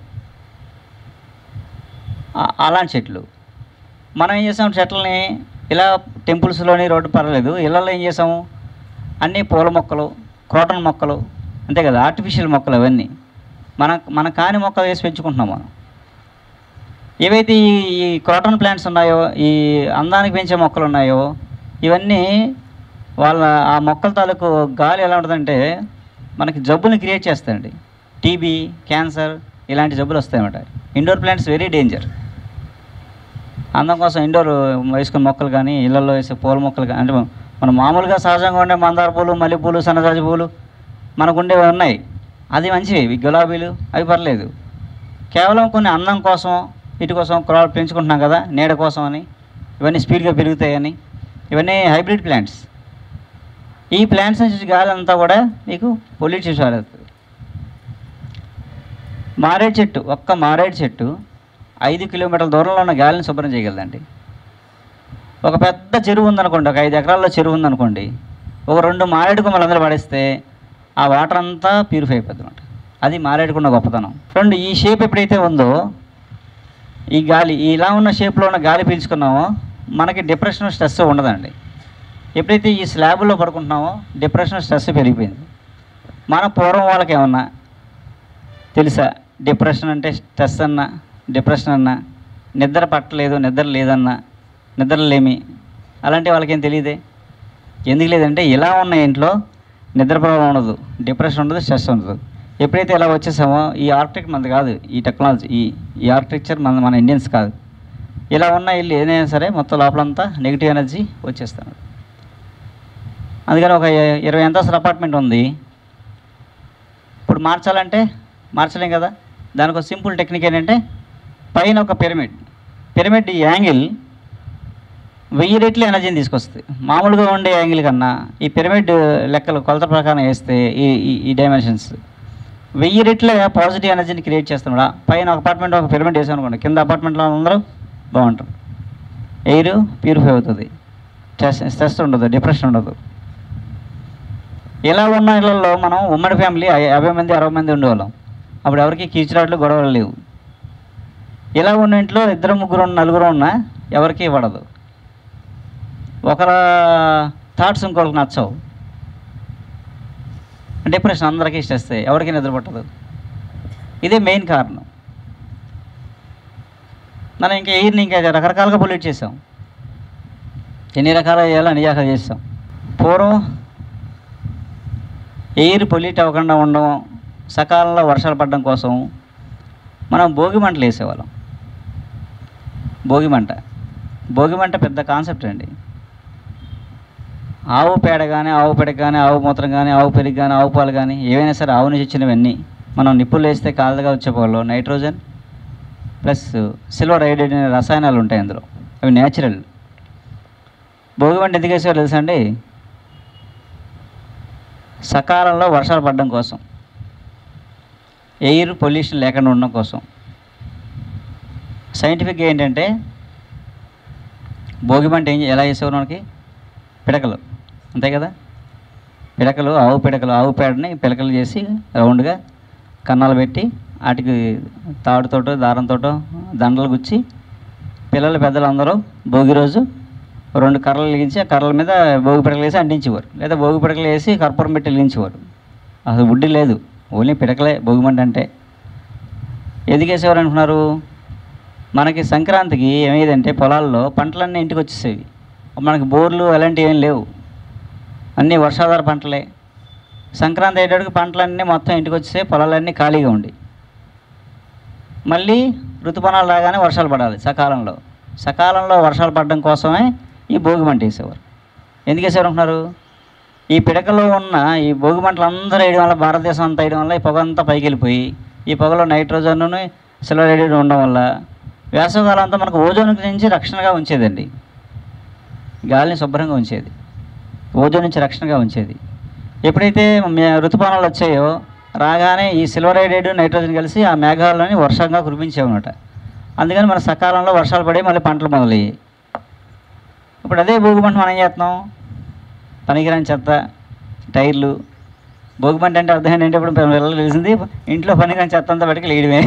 A: ఆ- అలాంటి చెట్లు మనం ఏం చేసాం చెట్లని ఇలా టెంపుల్స్లోని రోడ్డు పర్వాలేదు ఇళ్ళల్లో ఏం చేసాము అన్నీ పూల మొక్కలు క్రోటన్ మొక్కలు అంతే కదా ఆర్టిఫిషియల్ మొక్కలు అవన్నీ మన మన కాని మొక్కలు వేసి పెంచుకుంటున్నాం మనం ఏవైతే ఈ ఈ క్రోటన్ ప్లాంట్స్ ఉన్నాయో ఈ అందానికి పెంచే మొక్కలు ఉన్నాయో ఇవన్నీ వాళ్ళ ఆ మొక్కల తాలూకు గాలి ఎలా ఉంటుందంటే మనకి జబ్బుని క్రియేట్ చేస్తాయండి టీబీ క్యాన్సర్ ఇలాంటి జబ్బులు వస్తాయన్నమాట ఇండోర్ ప్లాంట్స్ వెరీ డేంజర్ అందం కోసం ఇండోర్ వేసుకున్న మొక్కలు కానీ ఇళ్ళల్లో వేసే పూల మొక్కలు కానీ అంటే మనం మామూలుగా సహజంగా ఉండే మందార పూలు మల్లెపూలు సన్నజాజి పూలు మనకు ఉండేవి ఉన్నాయి అది మంచివి ఇవి గులాబీలు అవి పర్లేదు కేవలం కొన్ని అందం కోసం వీటి కోసం క్రాప్ పెంచుకుంటున్నాం కదా నీడ కోసం అని ఇవన్నీ స్పీడ్గా పెరుగుతాయని ఇవన్నీ హైబ్రిడ్ ప్లాంట్స్ ఈ ప్లాంట్స్ నుంచి గాలి అంతా కూడా మీకు పొల్యూట్ చేసి పారేస్తుంది. మారేడు చెట్టు ఒక్క మారేడు చెట్టు ఐదు కిలోమీటర్ల దూరంలో ఉన్న గాలిని శుభ్రం చేయగలదండి ఒక పెద్ద చెరువు ఉందనుకోండి ఒక ఐదు ఎకరాల్లో చెరువు ఉందనుకోండి ఒక రెండు మారేడు కొమ్మలు అందరూ పడేస్తే ఆ వాటర్ అంతా ప్యూరిఫై అయిపోద్ది అనమాట అది మారేడుకున్న గొప్పతనం రెండు ఈ షేప్ ఎప్పుడైతే ఉందో ఈ గాలి ఇలా ఉన్న షేప్లో ఉన్న గాలి పీల్చుకున్నామో మనకి డిప్రెషన్ స్ట్రెస్ ఉండదండి ఎప్పుడైతే ఈ స్లాబ్లో పడుకుంటున్నామో డిప్రెషన్ స్ట్రెస్ పెరిగిపోయింది మన పూర్వం వాళ్ళకి ఏమన్నా తెలుసా డిప్రెషన్ అంటే స్ట్రెస్ అన్నా డిప్రెషన్ అన్నా నిద్ర పట్టలేదు నిద్ర లేదన్నా నిద్ర లేమి అలాంటి వాళ్ళకేం తెలియదే ఎందుకు లేదంటే ఇలా ఉన్న ఇంట్లో నిద్ర ప్రాబ్లం ఉండదు డిప్రెషన్ ఉండదు స్ట్రెస్ ఉండదు ఎప్పుడైతే ఇలా వచ్చేసామో ఈ ఆర్కిటెక్ట్ మనది కాదు ఈ టెక్నాలజీ ఈ ఈ ఆర్కిటెక్చర్ మన మన ఇండియన్స్ కాదు ఇలా ఉన్న ఇల్లు ఏదైనా సరే మొత్తం లోపలంతా నెగిటివ్ ఎనర్జీ వచ్చేస్తాను అందుకని ఒక ఇ- ఇరవై అంతస్తుల అపార్ట్మెంట్ ఉంది ఇప్పుడు మార్చాలంటే మార్చలేం కదా దానికి ఒక సింపుల్ టెక్నిక్ ఏంటంటే పైన ఒక పిరమిడ్ పిరమిడ్ ఈ యాంగిల్ వెయ్యి రెట్లు ఎనర్జీని తీసుకొస్తుంది మామూలుగా ఉండే యాంగిల్ కన్నా ఈ పిరమిడ్ లెక్కలు కొలత ప్రకారం వేస్తే ఈ ఈ- ఈ డైమెన్షన్స్ వెయ్యి రెట్ల పాజిటివ్ ఎనర్జీని క్రియేట్ చేస్తున్నాడు పైన ఒక అపార్ట్మెంట్ ఒక పిరమిడ్ వేసాం అనుకోండి కింద అపార్ట్మెంట్లో అందరూ బాగుంటారు ఎయిర్ ప్యూరిఫై అవుతుంది స్ట్రెస్ స్ట్రెస్ ఉండదు డిప్రెషన్ ఉండదు ఇలా ఉన్న ఇళ్ళల్లో మనం ఉమ్మడి ఫ్యామిలీ యా- యాభై మంది అరవై మంది ఉండేవాళ్ళం అప్పుడు ఎవరికి కీచులాట్లు గొడవలు లేవు ఇలా ఉన్న ఇంట్లో ఇద్దరు ముగ్గురు ఉన్న- నలుగురు ఉన్నా ఎవరికి పడదు ఒకరి థాట్స్ ఇంకొకరికి నచ్చవు డిప్రెషన్ అందరికీ స్ట్రెస్ ఎవరికి నిద్ర పట్టదు ఇదే మెయిన్ కారణం మనం ఇంకా ఎయిర్ని ఇంకా రకరకాలుగా పొల్యూట్ చేసాం ఎన్ని రకాల చేయాలో అన్ని రకాలు చేస్తాం పూర్వం ఎయిర్ పొల్యూట్ అవ్వకుండా ఉండడం సకాలంలో వర్షాలు పడడం కోసం మనం భోగి మంటలు వేసేవాళ్ళం భోగి మంట భోగి మంట పెద్ద కాన్సెప్ట్ అండి ఆవు పేడ కానీ ఆవు పెడక కానీ ఆవు మూత్రం కానీ ఆవు పెరుగు కానీ ఆవు పాలు కానీ ఏవైనా సరే ఆవు నుంచి వచ్చినవన్నీ మనం నిప్పులు వేస్తే కాలుగా వచ్చేపోలో నైట్రోజన్ ప్లస్ సిల్వర్ ఐడైడ్ అనే రసాయనాలు ఉంటాయి అందులో అవి న్యాచురల్ భోగి మంట ఎందుకు వేసేవారు తెలుసా అండి సకాలంలో వర్షాలు పడడం కోసం ఎయిర్ పొల్యూషన్ లేకుండా ఉండడం కోసం సైంటిఫిక్గా ఏంటంటే భోగి మంట ఏం ఎలా చేసేవారు మనకి పిడకలు అంతే కదా పిడకలు ఆవు పిడకలు ఆవు పేడని పిడకలు చేసి రౌండ్గా కన్నాలు పెట్టి వాటికి తాడుతోటో దారంతోటో దండలు గుచ్చి పిల్లలు పెద్దలు అందరూ భోగి రోజు రెండు కర్రలు వెలిగించి ఆ కర్రల మీద భోగి పిడకలు వేసి అంటించేవారు లేదా భోగి పిడకలు వేసి కర్పూరం పెట్టి వెలిగించేవారు అసలు బుడ్డి లేదు ఓన్లీ పిడకలే భోగిమంట అంటే ఎందుకు వేసేవారు అనుకున్నారు మనకి సంక్రాంతికి ఏమయ్యేదంటే పొలాల్లో పంటలన్నీ ఇంటికి వచ్చేసేవి మనకి బోర్లు అలాంటివి ఏం లేవు అన్నీ వర్షాధార పంటలే సంక్రాంతి అయ్యేటప్పటికి పంటలన్నీ మొత్తం ఇంటికి వచ్చేసే పొలాలన్నీ ఖాళీగా ఉండి మళ్ళీ ఋతుపవనాలు రాగానే వర్షాలు పడాలి సకాలంలో సకాలంలో వర్షాలు పడడం కోసమే ఈ భోగి మంట వేసేవారు ఎందుకు వేసేవారు అంటున్నారు ఈ పిడకలో ఉన్న ఈ భోగి మంటలు అందరూ వేయడం వల్ల భారతదేశం అంతా వేయడం వల్ల ఈ పొగ అంతా పైకి వెళ్ళిపోయి ఈ పొగలో నైట్రోజన్ సిల్వర్ రేడియం ఉండడం వల్ల వేసవకాలం అంతా మనకు ఓజోన్ నుంచి రక్షణగా ఉంచేదండి గాలిని శుభ్రంగా ఉంచేది ఓజోన్ నుంచి రక్షణగా ఉంచేది ఎప్పుడైతే మే- ఋతుపవనాలు వచ్చాయో రాగానే ఈ సిల్వర్ హైడ్రేట్ నైట్రోజన్ కలిసి ఆ మేఘాలని వర్షంగా కురిపించేవన్నమాట అందుకని మన సకాలంలో వర్షాలు పడి మళ్ళీ పంటలు మొదలయ్యాయి ఇప్పుడు అదే భోగి పంట మనం ఏం చేస్తున్నాం పనికిరాని చెత్త టైర్లు భోగి పంట అంటే అర్థం ఏంటంటే ఇప్పుడు పిల్లలు తెలిసింది ఇంట్లో పనికిరాని చెత్త అంతా బయటకు లేయడమే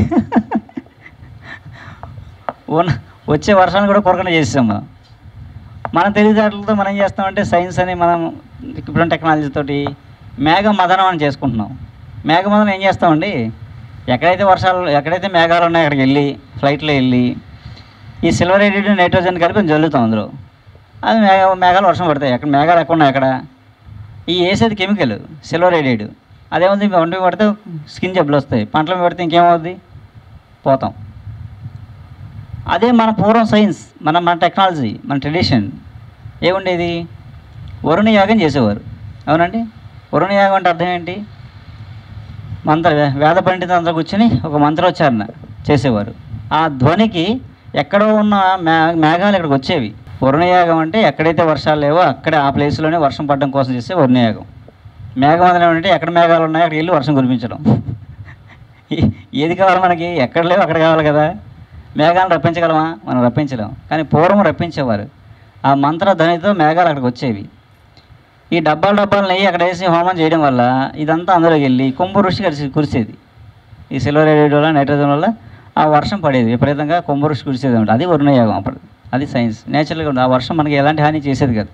A: ఉన్న వచ్చే వర్షాన్ని కూడా కొరకనే చేసాం మనం మన తెలివితేటలతో మనం ఏం చేస్తామంటే సైన్స్ అని మనం ఇప్పుడు టెక్నాలజీ తోటి మేఘ మదనం అని చేసుకుంటున్నాం మేఘ మదనం ఏం చేస్తామండి ఎక్కడైతే వర్షాలు ఎక్కడైతే మేఘాలు ఉన్నాయో అక్కడికి వెళ్ళి ఫ్లైట్లో వెళ్ళి ఈ సిల్వర్ ఎడిడ్ నైట్రోజన్ కలిపి జల్లుతాం అందులో అది మేఘ మేఘాలు వర్షం పడతాయి అక్కడ మేఘాలు ఎక్కడ ఉన్నాయి అక్కడ ఈ వేసేది కెమికల్ సిల్వర్ ఎడిడ్ అదేముంది ఒంటి మీద పడితే స్కిన్ జబ్బులు వస్తాయి పంటల మీద పడితే ఇంకేమవుద్ది పోతాం అదే మన పూర్వం సైన్స్ మన మన టెక్నాలజీ మన ట్రెడిషన్ ఏముండేది వరుణ యాగం చేసేవారు అవునండి వరుణ యాగం అంటే అర్థం ఏంటి మంత్ర వేద పండితులు అందరూ కూర్చొని ఒక మంత్రోచ్చారణ చేసేవారు ఆ ధ్వనికి ఎక్కడో ఉన్న మే మేఘాలు ఇక్కడికి వచ్చేవి వరుణయాగం అంటే ఎక్కడైతే వర్షాలు లేవో అక్కడే ఆ ప్లేస్లోనే వర్షం పడడం కోసం చేసే వరుణయాగం మేఘమందనం అంటే ఎక్కడ మేఘాలు ఉన్నాయో అక్కడికి వెళ్ళి వర్షం కురిపించడం ఏ- ఏది కావాలి మనకి ఎక్కడ లేవు అక్కడ కావాలి కదా మేఘాలను రప్పించగలమా మనం రప్పించలేం కానీ పూర్వం రప్పించేవారు ఆ మంత్ర ధ్వనితో మేఘాలు అక్కడికి వచ్చేవి ఈ డబ్బాలు డబ్బాలు నెయ్యి అక్కడ వేసి హోమం చేయడం వల్ల ఇదంతా అందులోకి వెళ్ళి కుంభ ఋషి కలిసి కురిసేది ఈ సిల్వర్ ఎడిడ్ వల్ల నైట్రోజన్ వల్ల ఆ వర్షం పడేది విపరీతంగా కుంభ ఋషి కురిసేది అనమాట అది వరుణయాగం అప్పుడు అది సైన్స్ నేచురల్గా ఉంది ఆ వర్షం మనకి ఎలాంటి హాని చేసేది కాదు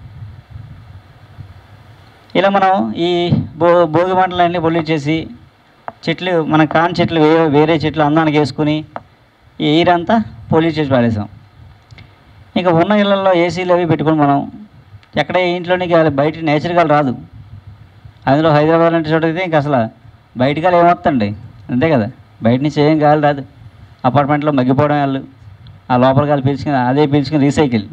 A: ఇలా మనం ఈ భో భోగి మంటలన్నీ పొల్యూట్ చేసి చెట్లు మన కాని చెట్లు వేరే వేరే చెట్లు అందానికి వేసుకుని ఈ ఎయిర్ అంతా పొల్యూట్ చేసి పారేసాం ఇంకా ఉన్న ఇళ్ళల్లో ఏసీలు అవి పెట్టుకుని మనం ఎక్కడ ఏ ఇంట్లోని గాలి బయట నేచర్ గాలి రాదు అందులో హైదరాబాద్ లాంటి చోట అయితే ఇంకా అసలు బయట గాలి ఏమొస్తండి అంతే కదా బయట నుంచి ఏం గాలి రాదు అపార్ట్మెంట్లో మగ్గిపోవడం వాళ్ళు ఆ లోపల గాలి పీల్చుకుని అదే పీల్చుకుని రీసైకిల్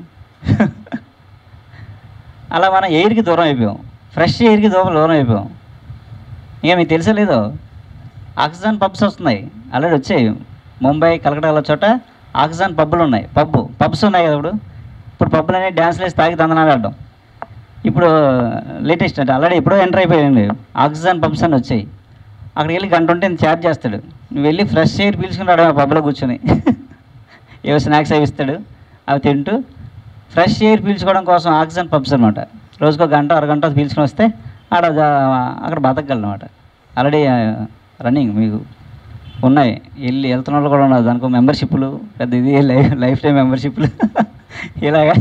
A: అలా మనం ఎయిర్కి దూరం అయిపోయాం ఫ్రెష్ ఎయిర్కి దూరం దూరం అయిపోయాం ఇక మీకు తెలుసో లేదో ఆక్సిజన్ పబ్స్ వస్తున్నాయి ఆల్రెడీ వచ్చాయి ముంబై కలకటాల చోట ఆక్సిజన్ పబ్బులు ఉన్నాయి పబ్బు పబ్స్ ఉన్నాయి కదా ఇప్పుడు ఇప్పుడు పబ్బులు అనేవి డ్యాన్స్లు వేసి తాగి దందనాలు ఆడడం ఇప్పుడు లేటెస్ట్ అంటే ఆల్రెడీ ఎప్పుడో ఎంటర్ అయిపోయాయండి ఆక్సిజన్ పబ్స్ అని వచ్చాయి అక్కడికి వెళ్ళి గంట ఉంటే ఛార్జ్ చేస్తాడు నువ్వు వెళ్ళి ఫ్రెష్ ఎయిర్ పీల్చుకుని రావడం ఆ పబ్లో కూర్చొని ఏవో స్నాక్స్ అవి ఇస్తాడు అవి తింటూ ఫ్రెష్ ఎయిర్ పీల్చుకోవడం కోసం ఆక్సిజన్ పబ్స్ అనమాట రోజుకో గంట అరగంట పీల్చుకొని వస్తే ఆడ జా- అక్కడ బతకగలను అనమాట ఆల్రెడీ రన్నింగ్ మీకు ఉన్నాయి వెళ్ళి వెళ్తున్న వాళ్ళు కూడా ఉన్నారు దానికి మెంబర్షిప్లు పెద్ద ఇది లైఫ్ లైఫ్ టైం మెంబర్షిప్లు ఇలాగా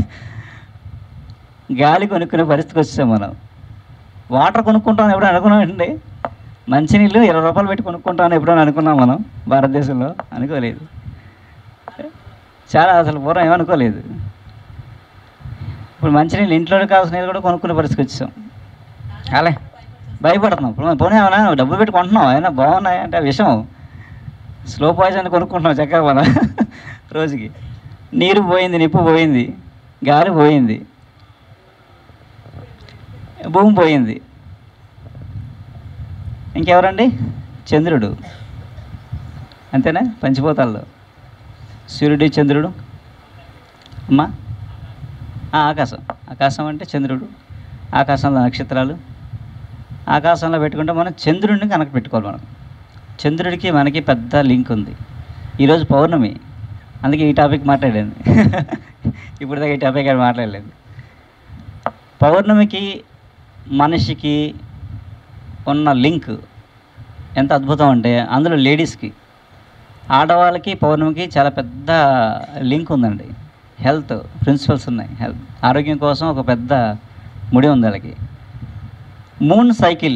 A: గాలి కొనుక్కునే పరిస్థితికి వచ్చాం మనం వాటర్ కొనుక్కుంటాం ఎప్పుడైనా అనుకున్నామండి మంచినీళ్ళు ఇరవై రూపాయలు పెట్టి కొనుక్కుంటామని ఎప్పుడైనా అనుకున్నాం మనం భారతదేశంలో అనుకోలేదు చాలా అసలు పూర్వం ఏమనుకోలేదు ఇప్పుడు మంచినీళ్ళు ఇంట్లో కావాల్సిన నీళ్ళు కూడా కొనుక్కునే పరిస్థితికి వచ్చాం అలే భయపడుతున్నాం ఇప్పుడు మనం పోనీ ఏమైనా డబ్బు పెట్టి కొంటున్నాం అయినా బాగున్నాయి అంటే ఆ విషయం స్లో పాయిజన్ కొనుక్కుంటున్నాం చక్కగా మనం రోజుకి నీరు పోయింది నిప్పు పోయింది గాలి పోయింది భూమి పోయింది ఇంకెవరండి చంద్రుడు అంతేనా పంచిపోతాల్లో సూర్యుడు చంద్రుడు అమ్మా ఆ, ఆకాశం ఆకాశం అంటే చంద్రుడు ఆకాశంలో నక్షత్రాలు ఆకాశంలో పెట్టుకుంటే మనం చంద్రుడిని కనెక్ట్ పెట్టుకోవాలి మనం చంద్రుడికి మనకి పెద్ద లింక్ ఉంది ఈరోజు పౌర్ణమి అందుకే ఈ టాపిక్ మాట్లాడాను ఇప్పుడు దాకా ఈ టాపిక్ అని మాట్లాడలేదు పౌర్ణమికి మనిషికి ఉన్న లింక్ ఎంత అద్భుతం అంటే అందులో లేడీస్కి ఆడవాళ్ళకి పౌర్ణమికి చాలా పెద్ద లింక్ ఉందండి హెల్త్ ప్రిన్సిపల్స్ ఉన్నాయి హెల్త్ ఆరోగ్యం కోసం ఒక పెద్ద ముడి ఉంది వాళ్ళకి మూన్ సైకిల్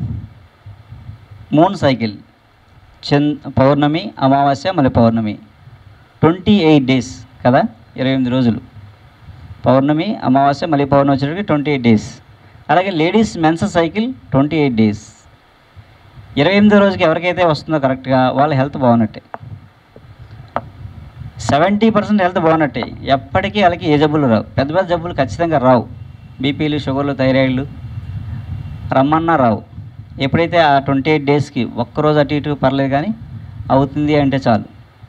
A: మూన్ సైకిల్ చంద్ పౌర్ణమి అమావాస్య మళ్ళీ పౌర్ణమి ట్వంటీ ఎయిట్ డేస్ కదా ఇరవై ఎనిమిది రోజులు పౌర్ణమి అమావాస్య మళ్ళీ పౌర్ణమి వచ్చేటికి ట్వంటీ ఎయిట్ డేస్ అలాగే ladies mens cycle twenty eight days ఇరవై ఎనిమిదో రోజుకి ఎవరికైతే వస్తుందో కరెక్ట్గా వాళ్ళ హెల్త్ బాగున్నట్టే సెవెంటీ పర్సెంట్ హెల్త్ బాగున్నట్టే ఎప్పటికీ వాళ్ళకి ఏ జబ్బులు రావు పెద్ద పెద్ద జబ్బులు ఖచ్చితంగా రావు బీపీలు షుగర్లు థైరాయిడ్లు రమ్మన్నా రావు ఎప్పుడైతే ఆ ట్వంటీ ఎయిట్ డేస్కి ఒక్కరోజు అటు ఇటు పర్లేదు కానీ అవుతుంది అంటే చాలు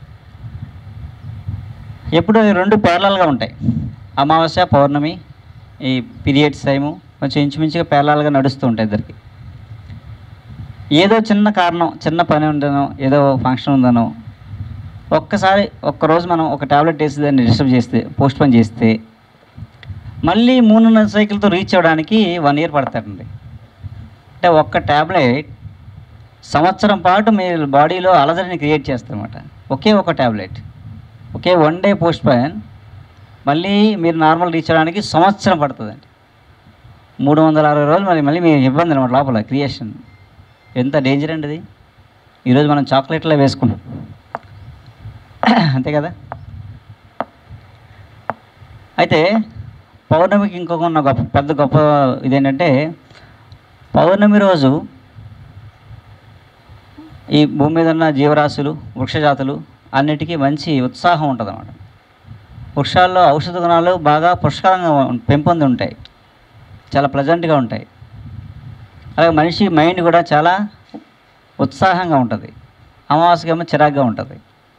A: ఎప్పుడు అవి రెండు పేర్లల్గా ఉంటాయి అమావాస్య పౌర్ణమి ఈ పీరియడ్స్ టైము కొంచెం ఇంచుమించుగా పేర్లల్గా నడుస్తూ ఉంటాయి ఇద్దరికి ఏదో చిన్న కారణం చిన్న పని ఉండనో ఏదో ఫంక్షన్ ఉందనో ఒక్కసారి ఒక్కరోజు మనం ఒక టాబ్లెట్ వేసి దాన్ని డిస్టర్బ్ చేస్తే పోస్ట్ పోన్ చేస్తే మళ్ళీ మూడున్నర సైకిల్తో రీచ్ అవ్వడానికి వన్ ఇయర్ పడతాడండి అంటే ఒక్క టాబ్లెట్ సంవత్సరం పాటు మీ బాడీలో అలజడిని క్రియేట్ చేస్తారన్నమాట ఒకే ఒక టాబ్లెట్ ఒకే వన్ డే పోస్ట్ పోన్ మళ్ళీ మీరు నార్మల్ రీచ్ అవ్వడానికి సంవత్సరం పడుతుందండి మూడు వందల అరవై రోజులు మరి మళ్ళీ మీ ఇబ్బంది అనమాట లోపల క్రియేషన్ ఎంత డేంజర్ అండి ఇది ఈరోజు మనం చాక్లెట్లో వేసుకున్నాం అంతే కదా అయితే పౌర్ణమికి ఇంకొక ఉన్న గొప్ప పెద్ద గొప్ప ఇదేంటంటే పౌర్ణమి రోజు ఈ భూమి మీద ఉన్న జీవరాశులు వృక్షజాతులు అన్నిటికీ మంచి ఉత్సాహం ఉంటుంది అన్నమాట వృక్షాల్లో ఔషధ గుణాలు బాగా పుష్కలంగా ఉం- పెంపొంది ఉంటాయి చాలా ప్లజెంట్గా ఉంటాయి అలాగే మనిషి మైండ్ కూడా చాలా ఉత్సాహంగా ఉంటుంది అమావాస్యకేమో చిరాగ్గా ఉంటుంది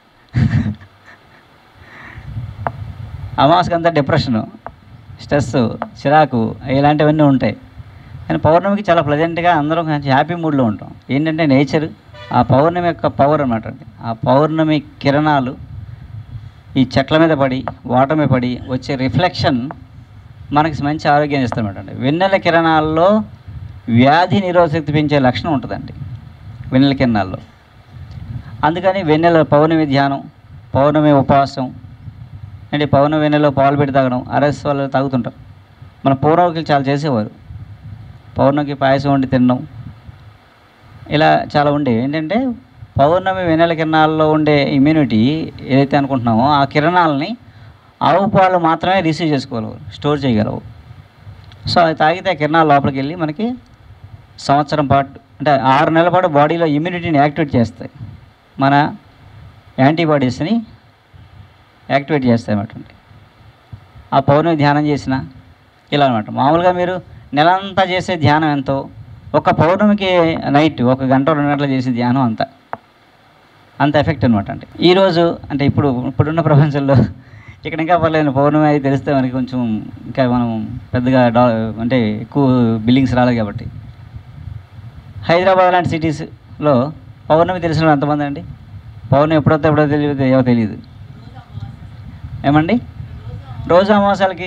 A: అమావాస్యకి అంతా డిప్రెషను స్ట్రెస్ చిరాకు ఇలాంటివన్నీ ఉంటాయి కానీ పౌర్ణమికి చాలా ప్లజెంట్గా అందరం మంచి హ్యాపీ మూడ్లో ఉంటాం ఏంటంటే నేచర్ ఆ పౌర్ణమి యొక్క పవర్ అన్నమాట అండి ఆ పౌర్ణమి కిరణాలు ఈ చెట్ల మీద పడి వాటర్ మీద పడి వచ్చే రిఫ్లెక్షన్ మనకి మంచి ఆరోగ్యాన్ని ఇస్తామన్నమాట అండి వెన్నెల కిరణాల్లో వ్యాధి నిరోధశక్తి పెంచే లక్షణం ఉంటుందండి వెన్నెల కిరణాల్లో అందుకని వెన్నెల పౌర్ణమి ధ్యానం పౌర్ణమి ఉపవాసం అంటే పౌర్ణమి వెన్నెలో పాలు పెట్టి తాగడం అరస్ వాళ్ళు తాగుతుంటారు మన పూర్వకులు చాలా చేసేవారు పౌర్ణమికి పాయసం వండి తినడం ఇలా చాలా ఉండేవి ఏంటంటే పౌర్ణమి వెన్నెల కిరణాల్లో ఉండే ఇమ్యూనిటీ ఏదైతే అనుకుంటున్నామో ఆ కిరణాలని ఆవు పాలు మాత్రమే రిసీవ్ చేసుకోగలవు స్టోర్ చేయగలవు సో అది తాగితే ఆ కిరణాలు లోపలికి వెళ్ళి మనకి సంవత్సరం పాటు అంటే ఆరు నెలల పాటు బాడీలో ఇమ్యూనిటీని యాక్టివేట్ చేస్తాయి మన యాంటీబాడీస్ని యాక్టివేట్ చేస్తాయి అన్నమాట ఆ పౌర్ణమి ధ్యానం చేసిన ఇలా అనమాట మామూలుగా మీరు నెలంతా చేసే ధ్యానం ఎంతో ఒక పౌర్ణమికి నైట్ ఒక గంట రెండు గంటలు చేసే ధ్యానం అంత అంత ఎఫెక్ట్ అనమాట అంటే ఈరోజు అంటే ఇప్పుడు ఇప్పుడున్న ప్రపంచంలో ఇక్కడ ఇంకా పర్లేదు పౌర్ణమి అది తెలిస్తే మనకి కొంచెం ఇంకా మనం పెద్దగా డా అంటే ఎక్కువ బిల్డింగ్స్ రాలేదు కాబట్టి హైదరాబాద్ లాంటి సిటీస్లో పౌర్ణమి తెలిసిన వాళ్ళు ఎంతమంది అండి పౌర్ణమి ఎప్పుడొస్తే ఎప్పుడో తెలియదు ఏవో తెలియదు ఏమండి రోజు అమావాస్యలకి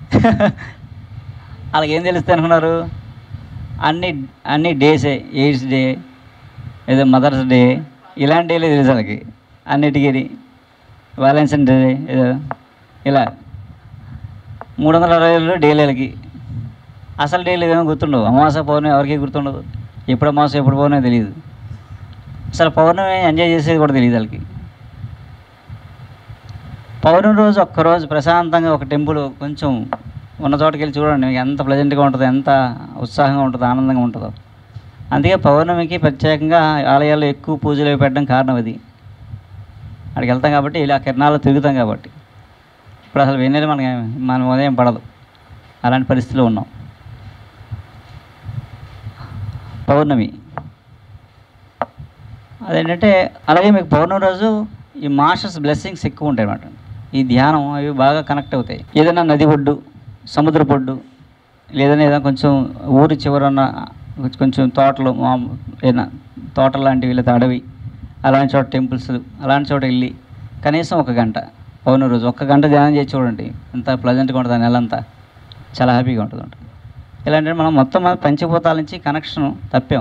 A: వాళ్ళకి ఏం తెలుస్తుంది అనుకున్నారు అన్ని అన్ని డేసే ఎయిడ్స్ డే ఏదో మదర్స్ డే ఇలాంటి డేలే తెలుసు వాళ్ళకి అన్నిటికీ వ్యాలెన్సైన్ డే ఏదో ఇలా మూడు వందల అరవై ఏళ్ళు డేలకి అసలు డేలు ఏమో గుర్తుండవు అమావాస్య పౌర్ణమి ఎవరికి గుర్తుండదు ఎప్పుడు అమావాస్య ఎప్పుడు పౌర్ణమి తెలియదు అసలు పౌర్ణమి ఎంజాయ్ చేసేది కూడా తెలియదు వాళ్ళకి పౌర్ణమి రోజు ఒక్కరోజు ప్రశాంతంగా ఒక టెంపుల్ కొంచెం ఉన్న చోటుకి వెళ్ళి చూడండి మీకు ఎంత ప్లెజెంట్గా ఉంటుందో ఎంత ఉత్సాహంగా ఉంటుందో ఆనందంగా ఉంటుందో అందుకే పౌర్ణమికి ప్రత్యేకంగా ఆలయాల్లో ఎక్కువ పూజలు అవి పెట్టడం కారణం అది అక్కడికి వెళ్తాం కాబట్టి ఇలా కిరణాలు తిరుగుతాం కాబట్టి ఇప్పుడు అసలు వెన్నెల మనకి మన ఉదయం పడదు అలాంటి పరిస్థితిలో ఉన్నాం పౌర్ణమి అదేంటంటే అలాగే మీకు పౌర్ణమి రోజు ఈ మాస్టర్స్ బ్లెస్సింగ్స్ ఎక్కువ ఉంటాయి అన్నమాట ఈ ధ్యానం అవి బాగా కనెక్ట్ అవుతాయి ఏదైనా నది ఒడ్డు సముద్ర పొడ్డు లేదన్నా ఏదైనా కొంచెం ఊరి చివరన్న కొంచెం- కొంచెం తోటలు మా ఏదైనా తోట లాంటివి లేదా అడవి అలాంటి చోట టెంపుల్స్ అలాంటి చోట వెళ్ళి కనీసం ఒక గంట పౌర్ణమి రోజు ఒక్క గంట ధ్యానం చేసి చూడండి ఎంత ప్లజెంట్గా ఉంటుంది ఆ నెలంతా చాలా హ్యాపీగా ఉంటుంది ఉంటుంది ఇలాంటి మనం మొత్తం మన పంచభూతాల నుంచి కనెక్షన్ తప్పాం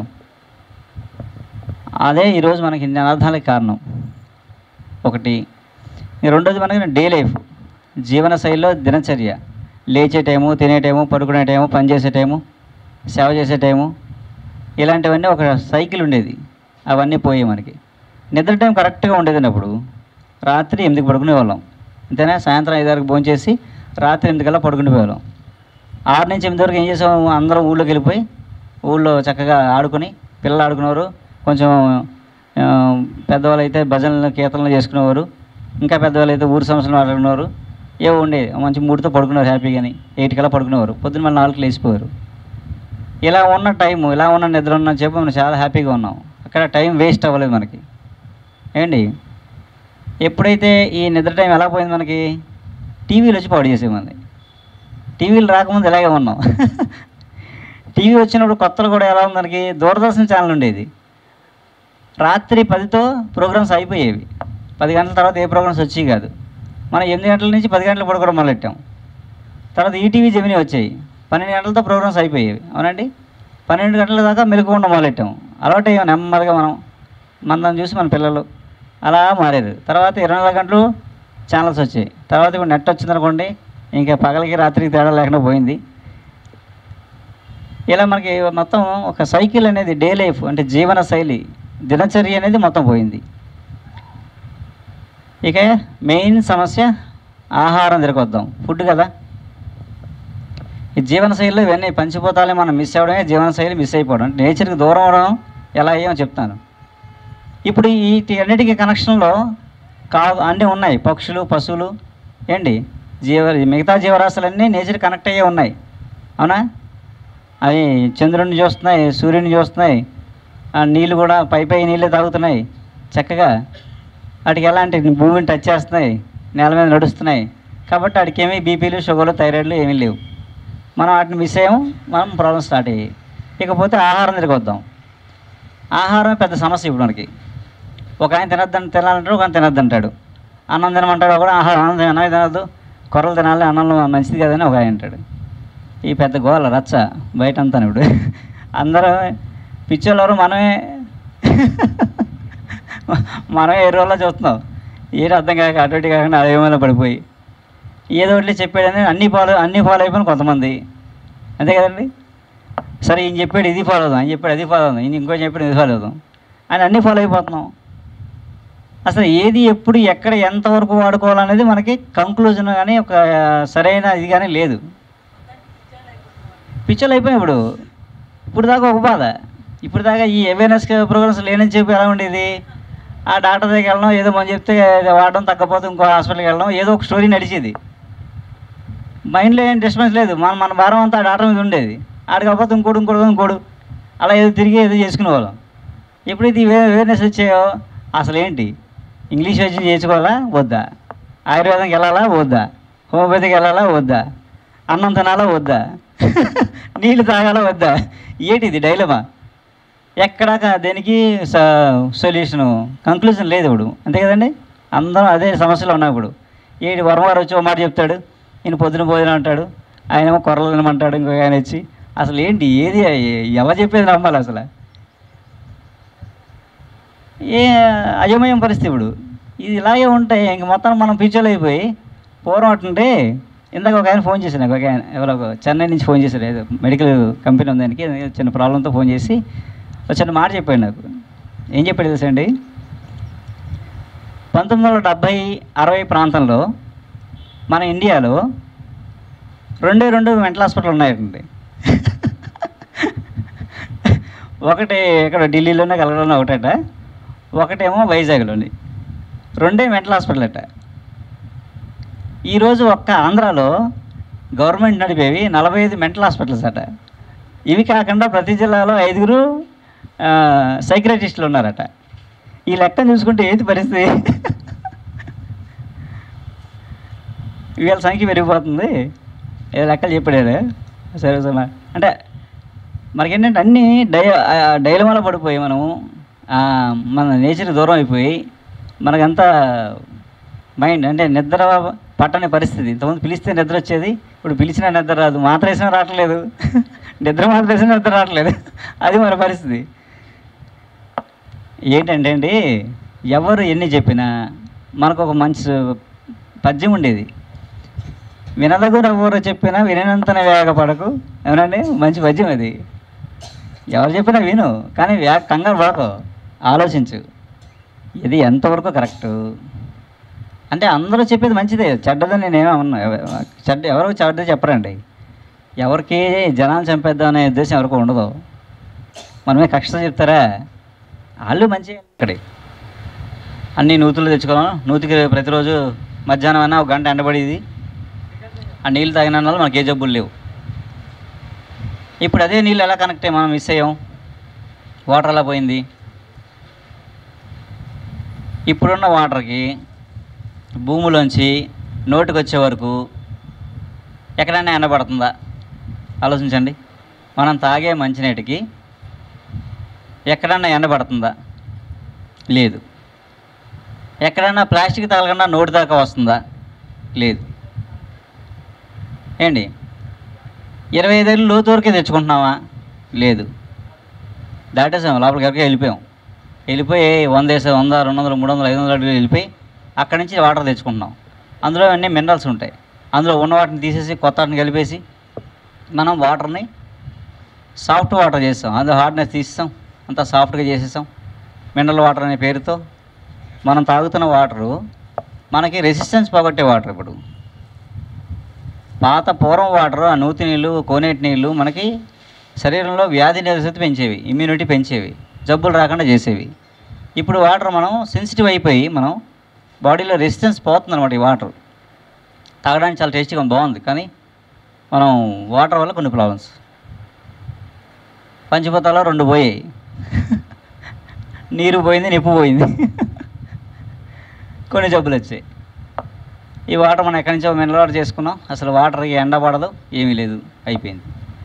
A: అదే ఈరోజు మనకి ఇన్ని అనర్థాలకు కారణం ఒకటి ఈ రెండోది మనకి డే లైఫ్ జీవన శైలిలో దినచర్య లేచే టైము తినే టైము పడుకునే టైము పని చేసే టైము సేవ చేసే టైము ఇలాంటివన్నీ ఒక సైకిల్ ఉండేది అవన్నీ పోయాయి మనకి నిద్ర టైం కరెక్ట్గా ఉండేది అప్పుడు రాత్రి ఎనిమిదికి పడుకునే వాళ్ళం అంతేనా సాయంత్రం ఐదారుకి భోజనం చేసి రాత్రి ఎనిమిదికల్లా పడుకునే వాళ్ళం ఆరు నుంచి ఎనిమిది వరకు ఏం చేసాము అందరం ఊళ్ళోకి వెళ్ళిపోయి ఊళ్ళో చక్కగా ఆడుకొని పిల్లలు ఆడుకునేవారు కొంచెం ఆ, పెద్దవాళ్ళు అయితే భజనలు కీర్తనలు చేసుకునేవారు ఇంకా పెద్దవాళ్ళు అయితే ఊరు సమస్యలు మాట్లాడుకున్నారు ఏవో ఉండేది మంచి మూడుతో పడుకున్నారు హ్యాపీగాని ఎయిట్ కల్లా పడుకునేవారు పొద్దున్న మళ్ళీ నాలుగు లేచిపోయారు ఇలా ఉన్న టైం ఇలా ఉన్న నిద్ర ఉన్న చెప్పి మనం చాలా హ్యాపీగా ఉన్నాం అక్కడ టైం వేస్ట్ అవ్వలేదు మనకి ఏంటి ఎప్పుడైతే ఈ నిద్ర టైం ఎలా పోయింది మనకి టీవీలు వచ్చి పాడు చేసేమంది టీవీలు రాకముందు ఇలాగే ఉన్నాం టీవీ వచ్చినప్పుడు కొత్తలు కూడా ఎలా ఉంది మనకి దూరదర్శన్ ఛానల్ ఉండేది రాత్రి పదితో ప్రోగ్రామ్స్ అయిపోయేవి పది గంటల తర్వాత ఏ ప్రోగ్రామ్స్ వచ్చేవి కాదు మనం ఎనిమిది గంటల నుంచి పది గంటలు పడుకోవడం మొదలెట్టాం తర్వాత ఈటీవీ జమిని వచ్చాయి పన్నెండు గంటలతో ప్రోగ్రామ్స్ అయిపోయేవి అవునండి పన్నెండు గంటల దాకా మెలకు ఉండడం మొదలెట్టాం అలవాటు అయ్యాం నెమ్మదిగా మనం మందం చూసి మన పిల్లలు అలా మారారు తర్వాత ఇరవై నాలుగు గంటలు ఛానల్స్ వచ్చాయి తర్వాత ఇప్పుడు నెట్ వచ్చిందనుకోండి ఇంకా పగలకి రాత్రికి తేడా లేకుండా పోయింది ఇలా మనకి మొత్తం ఒక సైకిల్ అనేది డే లైఫ్ అంటే జీవన శైలి దినచర్య అనేది మొత్తం పోయింది ఇక మెయిన్ సమస్య ఆహారం తిరగొద్దాం ఫుడ్ కదా ఈ జీవనశైలిలో ఇవన్నీ పంచిపోతాలే మనం మిస్ అవ్వడమే జీవనశైలి మిస్ అయిపోవడం అంటే నేచర్కి దూరం అవడం ఎలా అయ్యామో చెప్తాను ఇప్పుడు ఈ అన్నిటికీ కనెక్షన్లో కా అన్నీ ఉన్నాయి పక్షులు పశువులు ఏంటి జీవ మిగతా జీవరాశులన్నీ నేచర్ కనెక్ట్ అయ్యే ఉన్నాయి అవునా అవి చంద్రుడిని చూస్తున్నాయి సూర్యుని చూస్తున్నాయి ఆ నీళ్ళు కూడా పై పై నీళ్ళే తాగుతున్నాయి చక్కగా వాటికి ఎలాంటి భూమిని టచ్ చేస్తున్నాయి నేల మీద నడుస్తున్నాయి కాబట్టి వాటికి ఏమీ బీపీలు షుగర్లు థైరాయిడ్లు ఏమీ లేవు మనం వాటిని మిస్ అయ్యాము మనం ప్రాబ్లమ్ స్టార్ట్ అయ్యాయి ఇకపోతే ఆహారం దగ్గరికి వద్దాం ఆహారం పెద్ద సమస్య ఇప్పుడు మనకి ఒక ఆయన తినద్దని తినాలంటాడు ఒక ఆయన తినద్దంటాడు అన్నం తినమంటాడు కూడా ఆహారం అన్నం తిన- అన్నం తినద్దు కొర్రలు తినాలి అన్నంలో మంచిది కదని ఒక ఆయన అంటాడు ఈ పెద్ద గోల రచ్చ బయట అంతా ఇప్పుడు అందరూ పిచ్చోళ్ళెవరు మనమే మనమే ఏ రోజుల్లో చూస్తున్నాం ఏది అర్థం కాక అటు ఇటు కాకుండా అదేమైనా పడిపోయి ఏదో ఒకటి చెప్పాడని అన్ని ఫాలో అన్ని ఫాలో అయిపోయిన కొంతమంది అంతే కదండి సరే ఈయన చెప్పాడు ఇది ఫాలో అవుదాం ఆయన చెప్పాడు అది ఫాలో అవుదాం ఈయన ఇంకో చెప్పాడు ఇది ఫాలో అవుదాం అని అన్నీ ఫాలో అయిపోతున్నాం అసలు ఏది ఎప్పుడు ఎక్కడ ఎంతవరకు వాడుకోవాలనేది మనకి కంక్లూజన్ కానీ ఒక సరైన ఇది కానీ లేదు పిచ్చలు అయిపోయాయి ఇప్పుడు ఇప్పుడు దాకా ఒక బాధ ఇప్పుడు దాకా ఈ అవేర్నెస్ ప్రోగ్రామ్స్ లేనని చెప్పి ఎలా ఉండేది ఆ డాక్టర్ దగ్గరికి వెళ్ళడం ఏదో మనం చెప్తే అది వాడడం తగ్గపోతే ఇంకో హాస్పిటల్కి వెళ్ళడం ఏదో ఒక స్టోరీ నడిచేది మైండ్లో ఏం డిస్టర్బెన్స్ లేదు మన మన భారం అంతా ఆ డాక్టర్ మీద ఉండేది ఆడ కాకపోతే ఇంకోటి ఇంకోటి ఇంకోడు అలా ఏదో తిరిగి ఏదో చేసుకునే వాళ్ళం ఎప్పుడైతే ఈ అవేర్నెస్ వచ్చాయో అసలు ఏంటి ఇంగ్లీష్ వైద్యం చేసుకోవాలా వద్దా ఆయుర్వేదంకి వెళ్ళాలా వద్దా హోమియోపతికి వెళ్ళాలా వద్దా అన్నం తినాలా వద్దా నీళ్ళు తాగాలా వద్దా ఏంటిది డైలమా ఎక్కడా కా- దేనికి సొల్యూషను కంక్లూజన్ లేదు ఇప్పుడు అంతే కదండి అందరం అదే సమస్యలో ఉన్నాం ఇప్పుడు ఏడు వరవారు వచ్చి ఒక మాట చెప్తాడు ఈయన పొద్దున భోజనం అంటాడు ఆయనేమో కొరలు తినమంటాడు ఇంకొక ఆయన వచ్చి అసలు ఏంటి ఏది ఎవరు చెప్పేది నమ్మాలి అసలు ఏ అయోమయం పరిస్థితి ఇప్పుడు ఇది ఇలాగే ఉంటాయి ఇంక మొత్తం మనం పిచ్చోలు అయిపోయి పూర్వం అటుంటే ఇందాక ఒక ఆయన ఫోన్ చేశాను నాకు ఒక ఆయన ఎవరో ఒక చెన్నై నుంచి ఫోన్ చేశారు ఏదో మెడికల్ కంపెనీ ఉంది దానికి ఏదో చిన్న ప్రాబ్లంతో ఫోన్ చేసి ఒక చిన్న మాట చెప్పాడు నాకు ఏం చెప్పాడు తెలుసా అండి పంతొమ్మిది వందల డెబ్భై అరవై ప్రాంతంలో మన ఇండియాలో రెండే రెండు మెంటల్ హాస్పిటల్ ఉన్నాయండి ఒకటి ఇక్కడ ఢిల్లీలోనే కలగడంలో ఒకటట ఒకటేమో వైజాగ్లోని రెండే మెంటల్ హాస్పిటల్ అట ఈరోజు ఒక్క ఆంధ్రాలో గవర్నమెంట్ నడిపేవి నలభై ఐదు మెంటల్ హాస్పిటల్స్ అట ఇవి కాకుండా ప్రతి జిల్లాలో ఐదుగురు సైక్రటిస్టులు ఉన్నారట ఈ లెక్కను చూసుకుంటే ఏంటి పరిస్థితి వీళ్ళ సంఖ్య పెరిగిపోతుంది ఏ లెక్కలు చెప్పాడు సరే సరే అంటే మనకేంటంటే అన్నీ డై డైలమాలో పడిపోయి మనం ఆ, మన నేచర్ దూరం అయిపోయి మనకంతా మైండ్ అంటే నిద్ర పట్టని పరిస్థితి ఇంతకుముందు పిలిస్తే నిద్ర వచ్చేది ఇప్పుడు పిలిచినా నిద్ర రాదు మాత్ర వేసినా రావట్లేదు నిద్ర మాత్ర వేసినా నిద్ర రావట్లేదు అది మన పరిస్థితి ఏంటంటే అండి ఎవరు ఎన్ని చెప్పినా మనకు ఒక మంచి పద్యం ఉండేది వినదగు ఎవరు చెప్పినా విననంతన వేగపడకు ఏమనండి మంచి పద్యం అది ఎవరు చెప్పినా విను కానీ వ్యా కంగారు పడకు ఆలోచించు ఇది ఎంతవరకు కరెక్టు అంటే అందరూ చెప్పేది మంచిదే చెడ్డదని నేనేమో ఉన్నా చెడ్డ ఎవరు చెడ్డ చెప్పరండి ఎవరికి జనాలు చంపేద్దాం అనే ఉద్దేశం ఎవరికి ఉండదు మనమే కక్ష చెప్తారా వాళ్ళు మంచి ఇక్కడ అన్ని నూతులు తెచ్చుకోవడం నూతికి ప్రతిరోజు మధ్యాహ్నం అయినా ఒక గంట ఎండబడేది ఆ నీళ్ళు తాగిన వల్ల మనకి ఏ జబ్బులు లేవు ఇప్పుడు అదే నీళ్ళు ఎలా కనెక్ట్ అయ్యి మనం మిస్ అయ్యాం వాటర్ ఎలా పోయింది ఇప్పుడున్న వాటర్కి భూమిలోంచి నోటికి వచ్చే వరకు ఎక్కడైనా ఎండబడుతుందా ఆలోచించండి మనం తాగే మంచినీటికి ఎక్కడన్నా ఎండబడుతుందా లేదు ఎక్కడైనా ప్లాస్టిక్ తగలకుండా నోటి దాకా వస్తుందా లేదు ఏంటి ఇరవై ఐదేళ్ళు లోతు వరకే తెచ్చుకుంటున్నావా లేదు దాటేసాం లోపలికి వరకే వెళ్ళిపోయాం వెళ్ళిపోయి వంద వేసే వంద రెండు వందలు మూడు వందలు ఐదు వందలు అడుగులు వెళ్ళిపోయి అక్కడి నుంచి వాటర్ తెచ్చుకుంటున్నాం అందులో అన్నీ మినరల్స్ ఉంటాయి అందులో ఉన్న వాటిని తీసేసి కొత్త వాటిని కలిపేసి మనం వాటర్ని సాఫ్ట్ వాటర్ చేస్తాం అందులో హార్డ్నెస్ తీస్తాం అంతా సాఫ్ట్గా చేసేసాం మినరల్ వాటర్ అనే పేరుతో మనం తాగుతున్న వాటరు మనకి రెసిస్టెన్స్ పోగొట్టే వాటర్ ఇప్పుడు పాత పూర్వం వాటర్ ఆ నూతి నీళ్ళు కోనేటి నీళ్ళు మనకి శరీరంలో వ్యాధి నిరోధకత పెంచేవి ఇమ్యూనిటీ పెంచేవి జబ్బులు రాకుండా చేసేవి ఇప్పుడు వాటర్ మనం సెన్సిటివ్ అయిపోయి మనం బాడీలో రెసిస్టెన్స్ పోతుంది అనమాట ఈ వాటర్ తాగడానికి చాలా టేస్టీగా ఉంది, బాగుంది కానీ మనం వాటర్ వల్ల కొన్ని ప్రాబ్లమ్స్ పంచభూతాల్లో రెండు పోయాయి నీరు పోయింది నిప్పు పోయింది కొన్ని జబ్బులు వచ్చాయి ఈ వాటర్ మనం ఎక్కడి నుంచో మినరల్ వాటర్ చేసుకున్నాం అసలు వాటర్కి ఎండ పడదు ఏమీ లేదు అయిపోయింది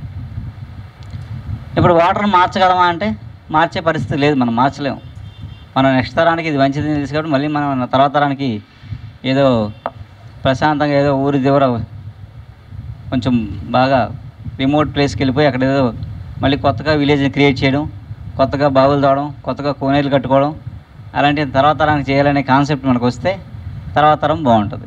A: ఇప్పుడు వాటర్ మార్చగలమా అంటే మార్చే పరిస్థితి లేదు మనం మార్చలేము మనం నెక్స్ట్ తరానికి ఇది మంచిది తెలుసు కాబట్టి మళ్ళీ మనం మన తర్వాత తరానికి ఏదో ప్రశాంతంగా ఏదో ఊరి దగ్గర కొంచెం బాగా రిమోట్ ప్లేస్కి వెళ్ళిపోయి అక్కడ ఏదో మళ్ళీ కొత్తగా విలేజ్ని క్రియేట్ చేయడం కొత్తగా బావులు తోవడం కొత్తగా కోనేలు కట్టుకోవడం అలాంటి తర్వాత తరానికి చేయాలనే కాన్సెప్ట్ మనకు వస్తే తర్వాత తరం బాగుంటుంది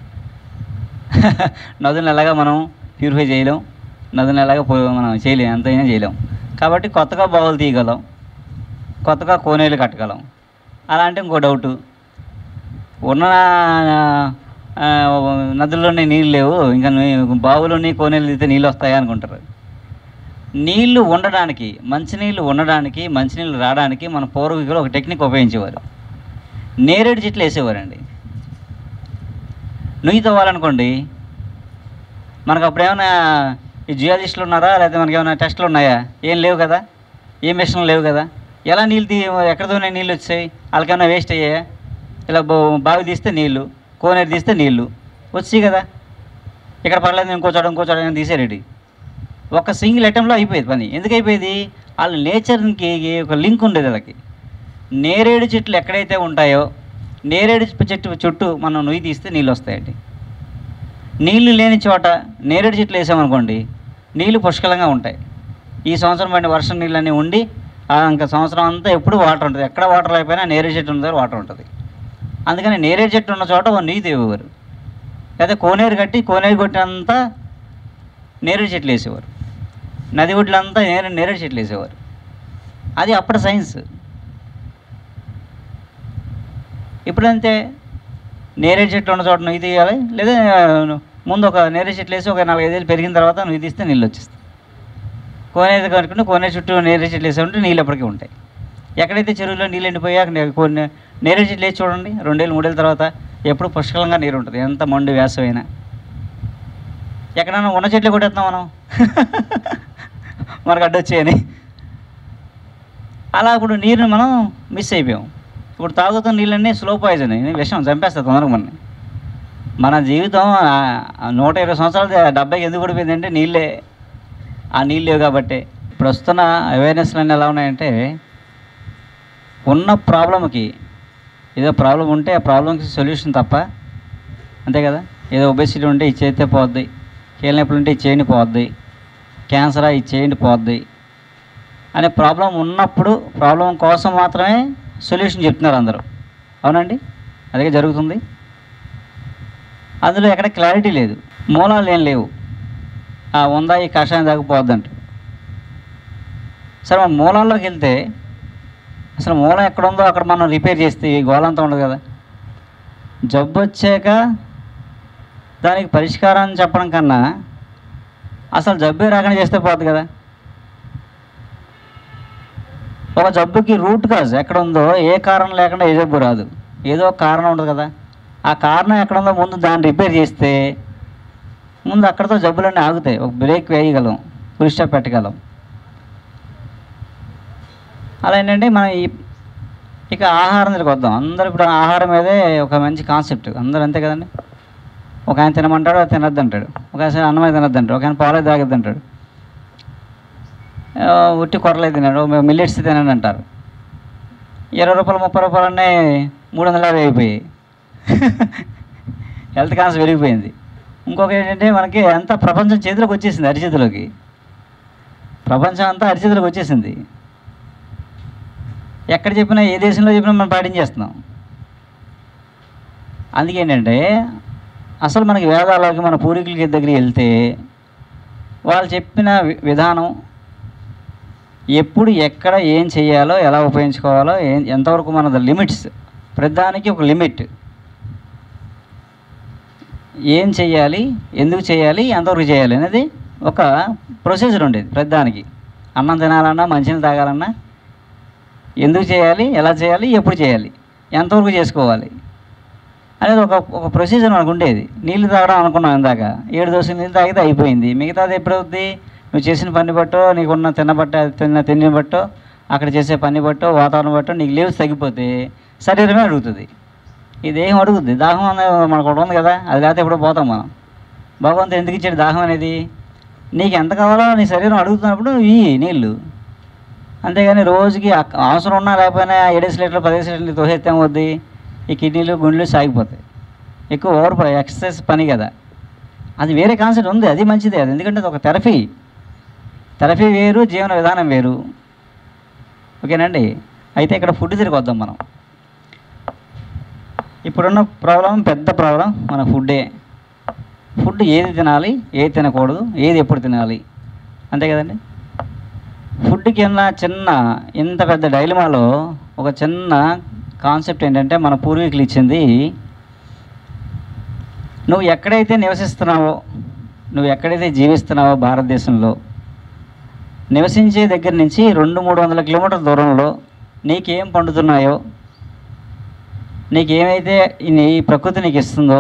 A: నదులను ఎలాగా మనం ప్యూరిఫై చేయలేం నదులను ఎలాగా పో- మనం చేయలేం ఎంతైనా చేయలేం కాబట్టి కొత్తగా బావులు తీయగలం కొత్తగా కోనేలు కట్టగలం అలా అంటే ఇంకో డౌటు ఉన్న ఆ, నదుల్లోనే నీళ్ళు లేవు ఇంకా నీ- బావులోని కోనేలు తీస్తే నీళ్ళు వస్తాయా అనుకుంటారు నీళ్లు ఉండడానికి మంచినీళ్ళు ఉండడానికి మంచినీళ్ళు రావడానికి మన పూర్వీకులు ఒక టెక్నిక్ ఉపయోగించేవారు నేరేడు చెట్లు వేసేవారండి నుయ్యి తవ్వాలనుకోండి మనకు అప్పుడు ఏమైనా ఈ జియాలజిస్టులు ఉన్నారా లేకపోతే మనకి ఏమైనా టెస్టులు ఉన్నాయా ఏం లేవు కదా ఏ మిషన్లు లేవు కదా ఎలా నీళ్ళు తీ ఎక్కడితోనే నీళ్ళు వచ్చాయి వాళ్ళకేమైనా వేస్ట్ అయ్యాయా ఇలా బో- బావి తీస్తే నీళ్ళు కోనేరు తీస్తే నీళ్ళు వచ్చాయి కదా ఇక్కడ పర్లేదు ఇంకో చోట ఇంకో చోట తీసేరేటి ఒక సింగిల్ అటెంప్ట్లో అయిపోయేది పని ఎందుకు అయిపోయేది వాళ్ళ నేచర్కి ఒక లింక్ ఉండేది వాళ్ళకి నేరేడు చెట్లు ఎక్కడైతే ఉంటాయో నేరేడు చెట్టు చుట్టూ మనం నుయ్యి తీస్తే నీళ్ళు వస్తాయండి నీళ్లు లేని చోట నేరేడు చెట్లు వేసామనుకోండి నీళ్లు పుష్కలంగా ఉంటాయి ఈ సంవత్సరం పడిన వర్షం నీళ్ళన్నీ ఉండి ఆ ఇంకా సంవత్సరం అంతా ఎప్పుడు వాటర్ ఉంటుంది ఎక్కడ వాటర్ అయిపోయినా నేరేడు చెట్టు ఉన్న దగ్గర వాటర్ ఉంటుంది అందుకని నేరేడు చెట్టు ఉన్న చోట ఓ నీళ్ళు తేవేవారు లేదా కోనేరు కట్టి కోనేరు కొట్టినంత నేరేడు చెట్లు వేసేవారు నది ఒడ్లంతా నేరేడు నేరేడు చెట్లు వేసేవారు అది అప్పటి సైన్స్ ఇప్పుడంతే నేరేడు చెట్లు ఉన్న చోట నువ్వు తీయాలి లేదా ముందు ఒక నేరేడు చెట్లు వేసి ఒక నాలుగైదేళ్ళు పెరిగిన తర్వాత నువ్వు తీస్తే నీళ్ళు వచ్చేస్తాయి కోనేరు కనుక్కుంటే కోనేరు చుట్టూ నేరేడు చెట్లు వేసే ఉంటే నీళ్ళు ఎప్పటికీ ఉంటాయి ఎక్కడైతే చెరువులో నీళ్ళు ఎండిపోయాక నే- కొన్ని నేరేడు చెట్లు వేసి చూడండి రెండేళ్ళు మూడేళ్ళ తర్వాత ఎప్పుడు పుష్కలంగా నీరు ఉంటుంది ఎంత మండు వేసమైనా ఎక్కడైనా ఉన్న చెట్లు కొట్టేస్తాం మనం మనకు అడ్డొచ్చాయని అలా ఇప్పుడు నీరుని మనం మిస్ అయిపోయాం ఇప్పుడు తాగుతున్న నీళ్ళన్నీ స్లో పాయిజన్ ఇది విషం చంపేస్తుంది తొందరగా మన మన జీవితం ఆ- ఆ నూట ఇరవై సంవత్సరాలు డెబ్బైకి ఎందుకు పడిపోయిందంటే నీళ్ళే ఆ నీళ్ళు లేవు కాబట్టి ఇప్పుడు వస్తున్న అవేర్నెస్లు అన్నీ ఎలా ఉన్నాయంటే ఉన్న ప్రాబ్లంకి ఏదో ప్రాబ్లం ఉంటే ఆ ప్రాబ్లంకి సొల్యూషన్ తప్ప అంతే కదా ఏదో ఒబెసిటీ ఉంటే ఇది చేస్తే పోద్ది కీళ్ళ నొప్పులు ఉంటే ఇది చేయండి పోద్ది క్యాన్సరా ఇది చేయండి పోద్ది అనే ప్రాబ్లం ఉన్నప్పుడు ప్రాబ్లం కోసం మాత్రమే సొల్యూషన్ చెప్తున్నారు అందరూ అవునండి అదే జరుగుతుంది అందులో ఎక్కడ క్లారిటీ లేదు మూలాలు ఏం లేవు ఆ ఉందా ఈ కషాయం తాగిపోద్దంట సరే మన మూలాల్లోకి వెళ్తే అసలు మూలం ఎక్కడ ఉందో అక్కడ మనం రిపేర్ చేస్తే ఈ గోలంతా ఉండదు కదా జబ్బు వచ్చాక దానికి పరిష్కారం చెప్పడం కన్నా అసలు జబ్బే రాకుండా చేస్తే పోతుంది కదా ఒక జబ్బుకి రూట్ కాజ్ ఎక్కడ ఉందో ఏ కారణం లేకుండా ఏ జబ్బు రాదు ఏదో ఒక కారణం ఉంటుంది కదా ఆ కారణం ఎక్కడ ఉందో ముందు దాన్ని రిపేర్ చేస్తే ముందు అక్కడతో జబ్బులన్నీ ఆగుతాయి ఒక బ్రేక్ వేయగలం ఫుల్ స్టాప్ పెట్టగలం అలా ఏంటంటే మనం ఈ ఇక ఆహారం దగ్గరికి వద్దాం అందరూ ఇప్పుడు ఆహారం మీదే ఒక మంచి కాన్సెప్ట్ అందరూ అంతే కదండి ఒక ఆయన తినమంటాడు అది తినద్దు అంటాడు ఒక ఆయన అన్నమే తినద్దు అంటాడు ఒక ఆయన పాలే తాగద్దు అంటాడు ఆ, ఉట్టి కొరలే తినాడు మిల్లెట్స్ తినండి అంటారు ఇరవై రూపాయలు ముప్పై రూపాయలు అన్నీ మూడు వందల యాభై అయిపోయాయి హెల్త్ కాన్స్ పెరిగిపోయింది ఇంకొక ఏంటంటే మనకి అంత ప్రపంచం చేతిలోకి వచ్చేసింది అరిచేతిలోకి ప్రపంచం అంతా అరిచేతిలోకి వచ్చేసింది ఎక్కడ చెప్పినా ఏ దేశంలో చెప్పినా మనం పాటించేస్తున్నాం అందుకేంటంటే అసలు మనకి వేదాలకి మన పూర్వీకులకి దగ్గరికి వెళ్తే వాళ్ళు చెప్పిన వి- విధానం ఎప్పుడు ఎక్కడ ఏం చేయాలో ఎలా ఉపయోగించుకోవాలో ఏం ఎంతవరకు మన లిమిట్స్ ప్రతిదానికి ఒక లిమిట్ ఏం చేయాలి ఎందుకు చేయాలి ఎంతవరకు చేయాలి అనేది ఒక ప్రొసీజర్ ఉండేది ప్రతిదానికి అన్నం తినాలన్నా మంచినీళ్ళు తాగాలన్నా ఎందుకు చేయాలి ఎలా చేయాలి ఎప్పుడు చేయాలి ఎంతవరకు చేసుకోవాలి అనేది ఒక ఒక ప్రొసీజర్ మనకు ఉండేది నీళ్ళు తాగడం అనుకున్నాం ఇందాక ఏడు దోశలు నీళ్ళు తాగితే అయిపోయింది మిగతాది ఎప్పుడవుద్ది నువ్వు చేసిన పని బట్టో నీకున్న తిన్న బట్ట తిన్న తిండి బట్టో అక్కడ చేసే పని బట్టో వాతావరణం బట్టో నీకు లీవ్స్ తగ్గిపోతే శరీరమే అడుగుతుంది ఇదేం అడుగుద్ది దాహం అనేది మనకు ఒకటి ఉంది కదా అది లేకపోతే ఎప్పుడో పోతాం మనం భగవంతుడు ఎందుకు ఇచ్చాడు దాహం అనేది నీకు ఎంత కావాలో నీ శరీరం అడుగుతున్నప్పుడు ఈ నీళ్ళు అంతేగాని రోజుకి అక్- అవసరం ఉన్నా లేకపోయినా ఏడేసి లీటర్లు పదిహేసి లీటర్లు తోసేస్తే వద్ది ఈ కిడ్నీలు గుండెలు సాగిపోతాయి ఎక్కువ ఓవర్ ఎక్సర్సైజ్ పని కదా అది వేరే కాన్సెప్ట్ ఉంది అది మంచిదే అది ఎందుకంటే అది ఒక థెరపీ థెరపీ వేరు జీవన విధానం వేరు ఓకేనండి అయితే ఇక్కడ ఫుడ్ తిరిగి వద్దాం మనం ఇప్పుడున్న ప్రాబ్లం పెద్ద ప్రాబ్లం మన ఫుడ్డే ఫుడ్ ఏది తినాలి ఏది తినకూడదు ఏది ఎప్పుడు తినాలి అంతే కదండి ఫుడ్కి ఉన్న చిన్న ఇంత పెద్ద డైలమాలో ఒక చిన్న కాన్సెప్ట్ ఏంటంటే మన పూర్వీకులు ఇచ్చింది నువ్వు ఎక్కడైతే నివసిస్తున్నావో నువ్వు ఎక్కడైతే జీవిస్తున్నావో భారతదేశంలో నివసించే దగ్గర నుంచి రెండు మూడు వందల కిలోమీటర్ల దూరంలో నీకేం పండుతున్నాయో నీకేమైతే ఈ నీ- ఈ ప్రకృతి నీకు ఇస్తుందో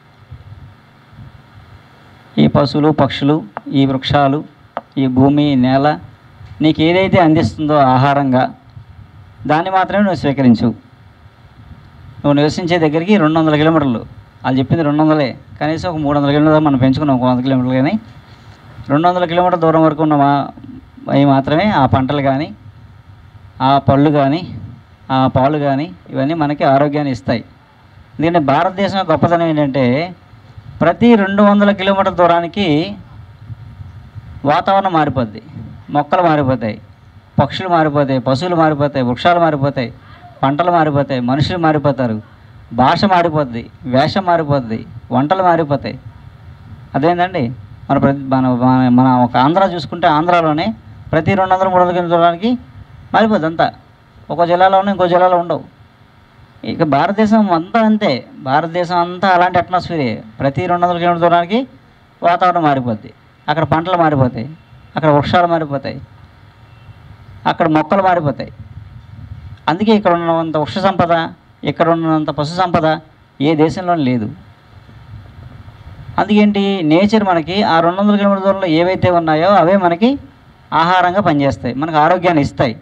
A: ఈ పశువులు పక్షులు ఈ వృక్షాలు ఈ భూమి ఈ నేల నీకు ఏదైతే అందిస్తుందో ఆహారంగా దాన్ని మాత్రమే నువ్వు స్వీకరించు నువ్వు నివసించే దగ్గరికి రెండు వందల కిలోమీటర్లు వాళ్ళు చెప్పింది రెండు వందలే కనీసం ఒక మూడు వందల కిలోమీటర్లు మనం పెంచుకున్నాం ఒక వంద కిలోమీటర్లు కానీ రెండు వందల కిలోమీటర్ల దూరం వరకు ఉన్న మా అవి మాత్రమే ఆ పంటలు కానీ ఆ పళ్ళు కానీ ఆ పాలు కానీ ఇవన్నీ మనకి ఆరోగ్యాన్ని ఇస్తాయి ఎందుకంటే భారతదేశం యొక్క గొప్పతనం ఏంటంటే ప్రతి రెండు వందల కిలోమీటర్ల దూరానికి వాతావరణం మారిపోద్ది మొక్కలు మారిపోతాయి పక్షులు మారిపోతాయి పశువులు మారిపోతాయి వృక్షాలు మారిపోతాయి పంటలు మారిపోతాయి మనుషులు మారిపోతారు భాష మారిపోద్ది వేషం మారిపోద్ది వంటలు మారిపోతాయి అదేంటండి మన ప్రతి మన మన- మన ఒక ఆంధ్ర చూసుకుంటే ఆంధ్రాలోనే ప్రతి రెండు వందల మూడు వందల కిలోమీటర్ల దూరానికి మారిపోద్ది అంతా ఒక జిల్లాలో ఉన్న ఇంకో జిల్లాలో ఉండవు ఇక భారతదేశం అంతా అంతే భారతదేశం అంతా అలాంటి అట్మాస్ఫియరే ప్రతి రెండు వందల కిలోమీటర్ల దూరానికి వాతావరణం మారిపోద్ది అక్కడ పంటలు మారిపోతాయి అక్కడ వృక్షాలు మారిపోతాయి అక్కడ మొక్కలు మారిపోతాయి అందుకే ఇక్కడ ఉన్నంత వృక్ష సంపద ఇక్కడ ఉన్నంత పశు సంపద ఏ దేశంలో లేదు అందుకేంటి నేచర్ మనకి ఆ రెండు వందల కిలోమీటర్ల దూరంలో ఏవైతే ఉన్నాయో అవే మనకి ఆహారంగా పనిచేస్తాయి మనకు ఆరోగ్యాన్ని ఇస్తాయి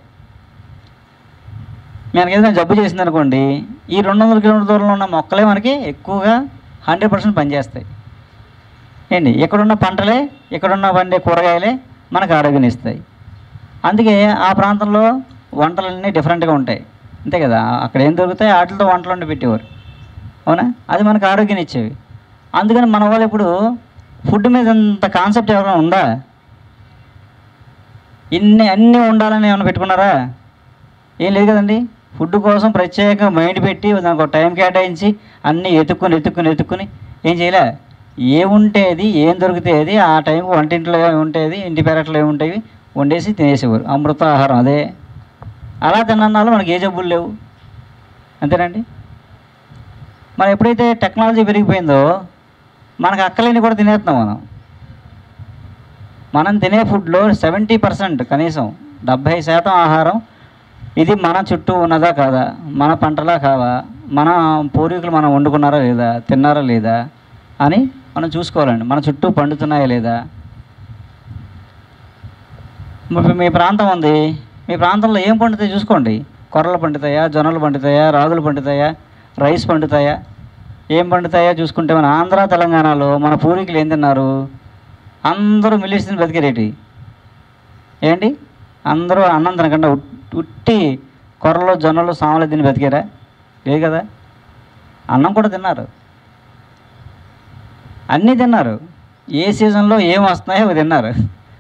A: మనకి ఏదైనా జబ్బు చేసింది అనుకోండి ఈ రెండు వందల కిలోమీటర్ల దూరంలో ఉన్న మొక్కలే మనకి ఎక్కువగా హండ్రెడ్ పర్సెంట్ పనిచేస్తాయి ఏంటి ఇక్కడున్న పంటలే ఇక్కడున్న పండే కూరగాయలే మనకు ఆరోగ్యాన్ని ఇస్తాయి అందుకే ఆ ప్రాంతంలో వంటలన్నీ డిఫరెంట్గా ఉంటాయి అంతే కదా అక్కడ ఏం దొరుకుతాయి వాటితో వంటలు వండి పెట్టేవారు అవునా అది మనకు ఆరోగ్యాన్ని ఇచ్చేవి అందుకని మన వాళ్ళు ఇప్పుడు ఫుడ్ మీద అంత కాన్సెప్ట్ ఎవరైనా ఉందా ఇన్ని అన్నీ ఉండాలని ఏమైనా పెట్టుకున్నారా ఏం లేదు కదండి ఫుడ్ కోసం ప్రత్యేకంగా మైండ్ పెట్టి దానికి ఒక టైం కేటాయించి అన్నీ ఎత్తుక్కుని ఎత్తుక్కుని ఎత్తుక్కుని ఏం చేయలే ఏముంటేది ఏం దొరికితేది ఆ టైంకి వంటింట్లో ఏమి ఉంటేది ఇంటి పెరట్లో ఏమి ఉంటాయి వండేసి తినేసేవారు అమృత ఆహారం అదే అలా తిన్నాళ్ళు మనకి ఏ జబ్బులు లేవు అంతేనండి మనం ఎప్పుడైతే టెక్నాలజీ పెరిగిపోయిందో మనకు అక్కలేని కూడా తినేస్తున్నాం మనం మనం తినే ఫుడ్లో సెవెంటీ పర్సెంట్ కనీసం డెబ్భై శాతం ఆహారం ఇది మన చుట్టూ ఉన్నదా కాదా మన పంటలా కావా మన పూర్వీకులు మనం వండుకున్నారా లేదా తిన్నారా లేదా అని మనం చూసుకోవాలండి మన చుట్టూ పండుతున్నాయా లేదా ఇప్పుడు మీ ప్రాంతం ఉంది మీ ప్రాంతంలో ఏం పండుతాయి చూసుకోండి కొర్రలు పండుతాయా జొన్నలు పండుతాయా రాగులు పండుతాయా రైస్ పండుతాయా ఏం పండుతాయా చూసుకుంటే మన ఆంధ్ర తెలంగాణలో మన పూర్వీకులు ఏం తిన్నారు అందరూ మిల్లిట్స్ తిని బతికేరేటి ఏంటి అందరూ అన్నం తినకుండా ఉట్- ఉట్టి కొర్రలు జొన్నలు సామలు తిని బతికారా లేదు కదా అన్నం కూడా తిన్నారు అన్నీ తిన్నారు ఏ సీజన్లో ఏం వస్తున్నాయో అవి తిన్నారు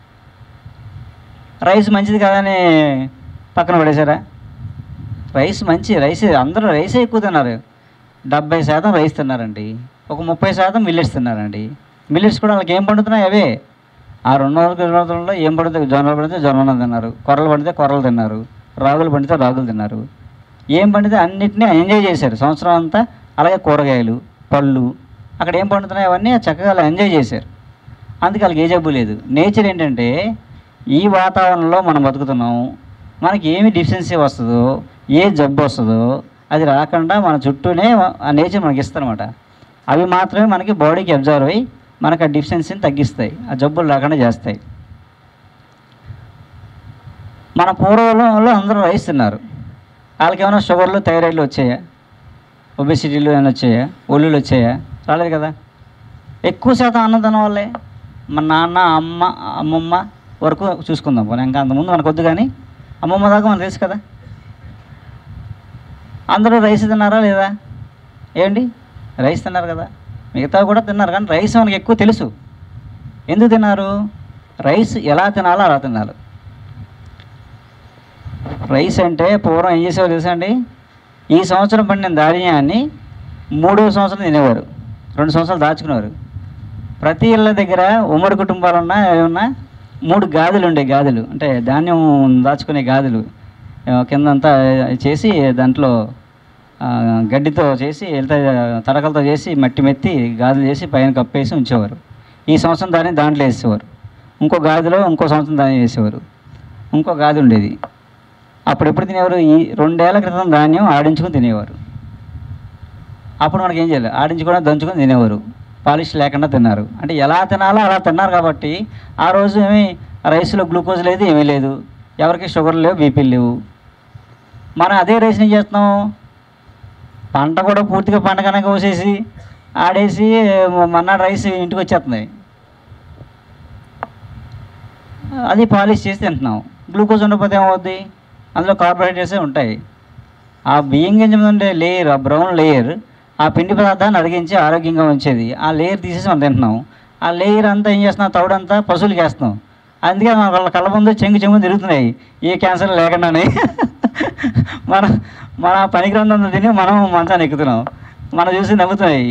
A: రైస్ మంచిది కాదని పక్కన పడేశారా రైస్ మంచి రైస్ అందరూ రైసే ఎక్కువ తిన్నారు డెబ్బై శాతం రైస్ తిన్నారండి ఒక ముప్పై శాతం మిల్లెట్స్ తిన్నారండి మిల్లెట్స్ కూడా వాళ్ళకి ఏం పండుతున్నాయి అవే ఆ రెండు వందల కిలోమీటర్లలో ఏం పడితే జొన్నలు పడితే జొన్నలు తిన్నారు కొర్రలు పండితే కొర్రలు తిన్నారు రాగులు పండితే రాగులు తిన్నారు ఏం పండితే అన్నిటినీ ఎంజాయ్ చేశారు సంవత్సరం అంతా అలాగే కూరగాయలు పళ్ళు అక్కడ ఏం పండుతున్నాయి అవన్నీ చక్కగా అలా ఎంజాయ్ చేశారు అందుకే వాళ్ళకి ఏ జబ్బు లేదు నేచర్ ఏంటంటే ఈ వాతావరణంలో మనం బతుకుతున్నాం మనకి ఏమి డిఫిషియన్సీ వస్తుందో ఏ జబ్బు వస్తుందో అది రాకుండా మన చుట్టూనే ఆ నేచర్ మనకి ఇస్తారనమాట అవి మాత్రమే మనకి బాడీకి అబ్జర్వ్ అయ్యి మనకు ఆ డిఫిషియన్సీని తగ్గిస్తాయి ఆ జబ్బులు రాకుండా చేస్తాయి మన పూర్వంలో అందరూ రైస్ తిన్నారు వాళ్ళకి ఏమైనా షుగర్లు థైరాయిడ్లు వచ్చాయా ఒబెసిటీలు ఏమైనా వచ్చాయా ఒళ్ళులు వచ్చాయా రాలేదు కదా ఎక్కువ శాతం అన్నం తినడం వల్లే మన నాన్న అమ్మ అమ్మమ్మ వరకు చూసుకుందాం పోనీ ఇంకా అంతకుముందు మనకు వద్దు కానీ అమ్మమ్మ దాకా మనకు తెలుసు కదా అందరూ రైస్ తిన్నారా లేదా ఏంటి రైస్ తిన్నారు కదా మిగతా కూడా తిన్నారు కానీ రైస్ మనకి ఎక్కువ తెలుసు ఎందుకు తిన్నారు రైస్ ఎలా తినాలో అలా తినాలి రైస్ అంటే పూర్వం ఏం చేసేవారు తెలుసా అండి ఈ సంవత్సరం పండిన ధాన్యాన్ని మూడో సంవత్సరం తినేవారు రెండు సంవత్సరాలు దాచుకునేవారు ప్రతి ఇళ్ళ దగ్గర ఉమ్మడి కుటుంబాలు ఉన్నా ఏమన్నా మూడు గాదులు ఉండే గాదులు అంటే ధాన్యం దాచుకునే గాదులు ఆ, కిందంతా చేసి దాంట్లో ఆ, గడ్డితో చేసి వెళ్తే తడకలతో చేసి మట్టి మెత్తి గాజులు చేసి పైన కప్పేసి ఉంచేవారు ఈ సంవత్సరం దాన్ని దాంట్లో వేసేవారు ఇంకో గాదిలో ఇంకో సంవత్సరం దాన్ని వేసేవారు ఇంకో గాది ఉండేది అప్పుడు ఎప్పుడు తినేవారు ఈ రెండేళ్ల క్రితం ధాన్యం ఆడించుకొని తినేవారు అప్పుడు మనకి ఏం చేయాలి ఆడించుకొని దంచుకొని తినేవారు పాలిష్ లేకుండా తిన్నారు అంటే ఎలా తినాలో అలా తిన్నారు కాబట్టి ఆ రోజు ఏమి రైస్లో గ్లూకోజ్ లేదు ఏమీ లేదు ఎవరికి షుగర్ లేవు బీపీలు లేవు మనం అదే రైస్ని ఏం చేస్తున్నాం పంట కూడా పూర్తిగా పంట కనుక కోసేసి ఆడేసి మన్నాడు రైస్ ఇంటికి వచ్చేస్తుంది అది పాలిష్ చేసి తింటున్నాం గ్లూకోజ్ ఉండకపోతే ఏమవుద్ది అందులో కార్బోహైడ్రేట్సే ఉంటాయి ఆ బియ్యం గింజ మీద ఉండే లేయర్ ఆ బ్రౌన్ లేయర్ ఆ పిండి పదార్థాన్ని అడిగించి ఆరోగ్యంగా ఉంచేది ఆ లేయర్ తీసేసి మనం తింటున్నాం ఆ లేయర్ అంతా ఏం చేస్తున్నాం తౌడంతా పశువులకి వేస్తున్నాం అందుకే మన వాళ్ళ కళ్ళ ముందు చెంగు చెంగు తిరుగుతున్నాయి ఏ క్యాన్సర్ లేకుండానే మన మన పనికిరందంతా తిని మనం మంచాన్ని ఎక్కుతున్నాం మనం చూసి నవ్వుతున్నాయి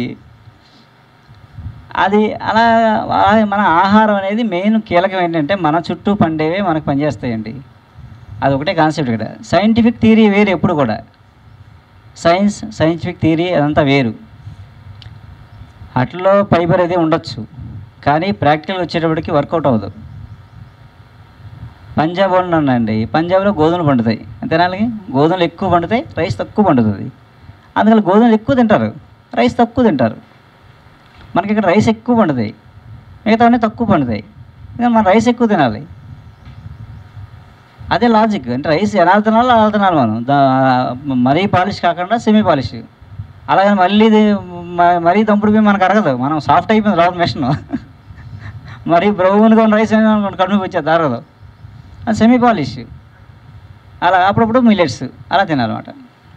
A: అది అలా అలా మన ఆహారం అనేది మెయిన్ కీలకం ఏంటంటే మన చుట్టూ పండేవే మనకు పనిచేస్తాయండి అది ఒకటే కాన్సెప్ట్ ఇక్కడ సైంటిఫిక్ థియరీ వేరు ఎప్పుడు కూడా సైన్స్ సైంటిఫిక్ థియరీ అదంతా వేరు అట్లలో ఫైబర్ అది ఉండొచ్చు కానీ ప్రాక్టికల్ వచ్చేటప్పటికి వర్కౌట్ అవ్వదు పంజాబ్ వాళ్ళు ఉన్నాయండి పంజాబ్లో గోధుమలు పండుతాయి అంతేనాళ్ళకి గోధుమలు ఎక్కువ పండుతాయి రైస్ తక్కువ పండుతుంది అందుకని గోధుమలు ఎక్కువ తింటారు రైస్ తక్కువ తింటారు మనకి ఇక్కడ రైస్ ఎక్కువ పండుతాయి మిగతావన్నీ తక్కువ పండుతాయి ఇంకా మనం రైస్ ఎక్కువ తినాలి అదే లాజిక్ అంటే రైస్ ఎలా తినాలో అలా తినాలి మనం దా మరీ పాలిష్ కాకుండా సెమీ పాలిష్ అలాగే మళ్ళీ ఇది మ- మరీ దంపుడు బియ్యం మనకు అరగదు మనం సాఫ్ట్ అయిపోయింది లోపల మెషిన్ మరీ బ్రౌన్గా ఉన్న రైస్ కడుపు వచ్చేది అరగదు అది సెమీ పాలిష్ అలా అప్పుడప్పుడు మిల్లెట్స్ అలా తినాలన్నమాట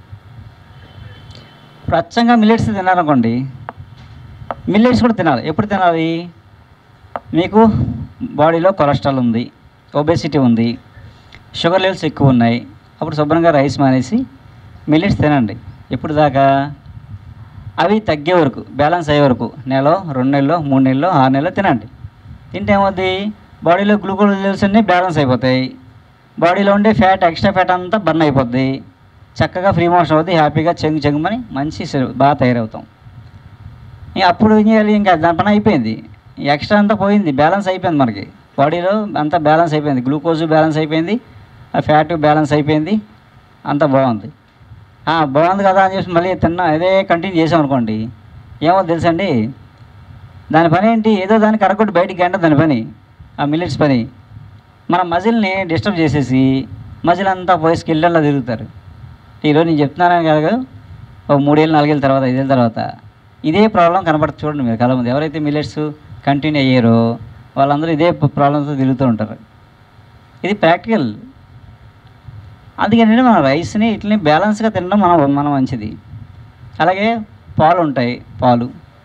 A: ఇప్పుడు అచ్చంగా మిల్లెట్స్ తినాలనుకోండి మిల్లెట్స్ కూడా తినాలి ఎప్పుడు తినాలి మీకు బాడీలో కొలెస్ట్రాల్ ఉంది ఒబేసిటీ ఉంది షుగర్ లెవెల్స్ ఎక్కువ ఉన్నాయి అప్పుడు శుభ్రంగా రైస్ మానేసి మిల్లెట్స్ తినండి ఎప్పుడు దాకా అవి తగ్గే వరకు బ్యాలెన్స్ అయ్యే వరకు నెల రెండు నెలలు మూడు నెలలు ఆరు నెలలు తినండి తింటే ఏమవుద్ది బాడీలో గ్లూకోజ్ లెవెల్స్ అన్నీ బ్యాలెన్స్ అయిపోతాయి బాడీలో ఉండే ఫ్యాట్ ఎక్స్ట్రా ఫ్యాట్ అంతా బర్న్ అయిపోద్ది చక్కగా ఫ్రీ మోషన్ అవుద్ది హ్యాపీగా చెంగు చెంగుమని మంచి శరీ- బాగా తయారవుతాం ఇంక అప్పుడు ఏం చేయాలి ఇంకా దాని పని అయిపోయింది ఈ ఎక్స్ట్రా అంతా పోయింది బ్యాలెన్స్ అయిపోయింది మనకి బాడీలో అంతా బ్యాలెన్స్ అయిపోయింది గ్లూకోజ్ బ్యాలెన్స్ అయిపోయింది ఆ ఫ్యాట్ బ్యాలెన్స్ అయిపోయింది అంతా బాగుంది "ఆ, బాగుంది కదా అని చెప్పి మళ్ళీ తిన్నా అదే కంటిన్యూ చేసాం అనుకోండి ఏమో తెలుసండి దాని పని ఏంటి ఏదో దాన్ని కరగొట్టి బయటికి గంట దాని పని ఆ మిల్లెట్స్ పని మన మజిల్ని డిస్టర్బ్ చేసేసి మజిల్ అంతా పోయి స్కిల్లర్లో తిరుగుతారు ఈరోజు నేను చెప్తున్నాను కదా ఒక మూడేళ్ళు నాలుగేళ్ళ తర్వాత ఐదేళ్ళ తర్వాత ఇదే ప్రాబ్లం కనపడుతుంది చూడండి మీరు కళ ముందు ఎవరైతే మిల్లెట్స్ కంటిన్యూ అయ్యారో వాళ్ళందరూ ఇదే ప్రాబ్లంతో తిరుగుతూ ఉంటారు ఇది ప్రాక్టికల్ అందుకని మన రైస్ని ఇట్లని బ్యాలెన్స్గా తినడం మన మన మంచిది అలాగే పాలు ఉంటాయి పాలు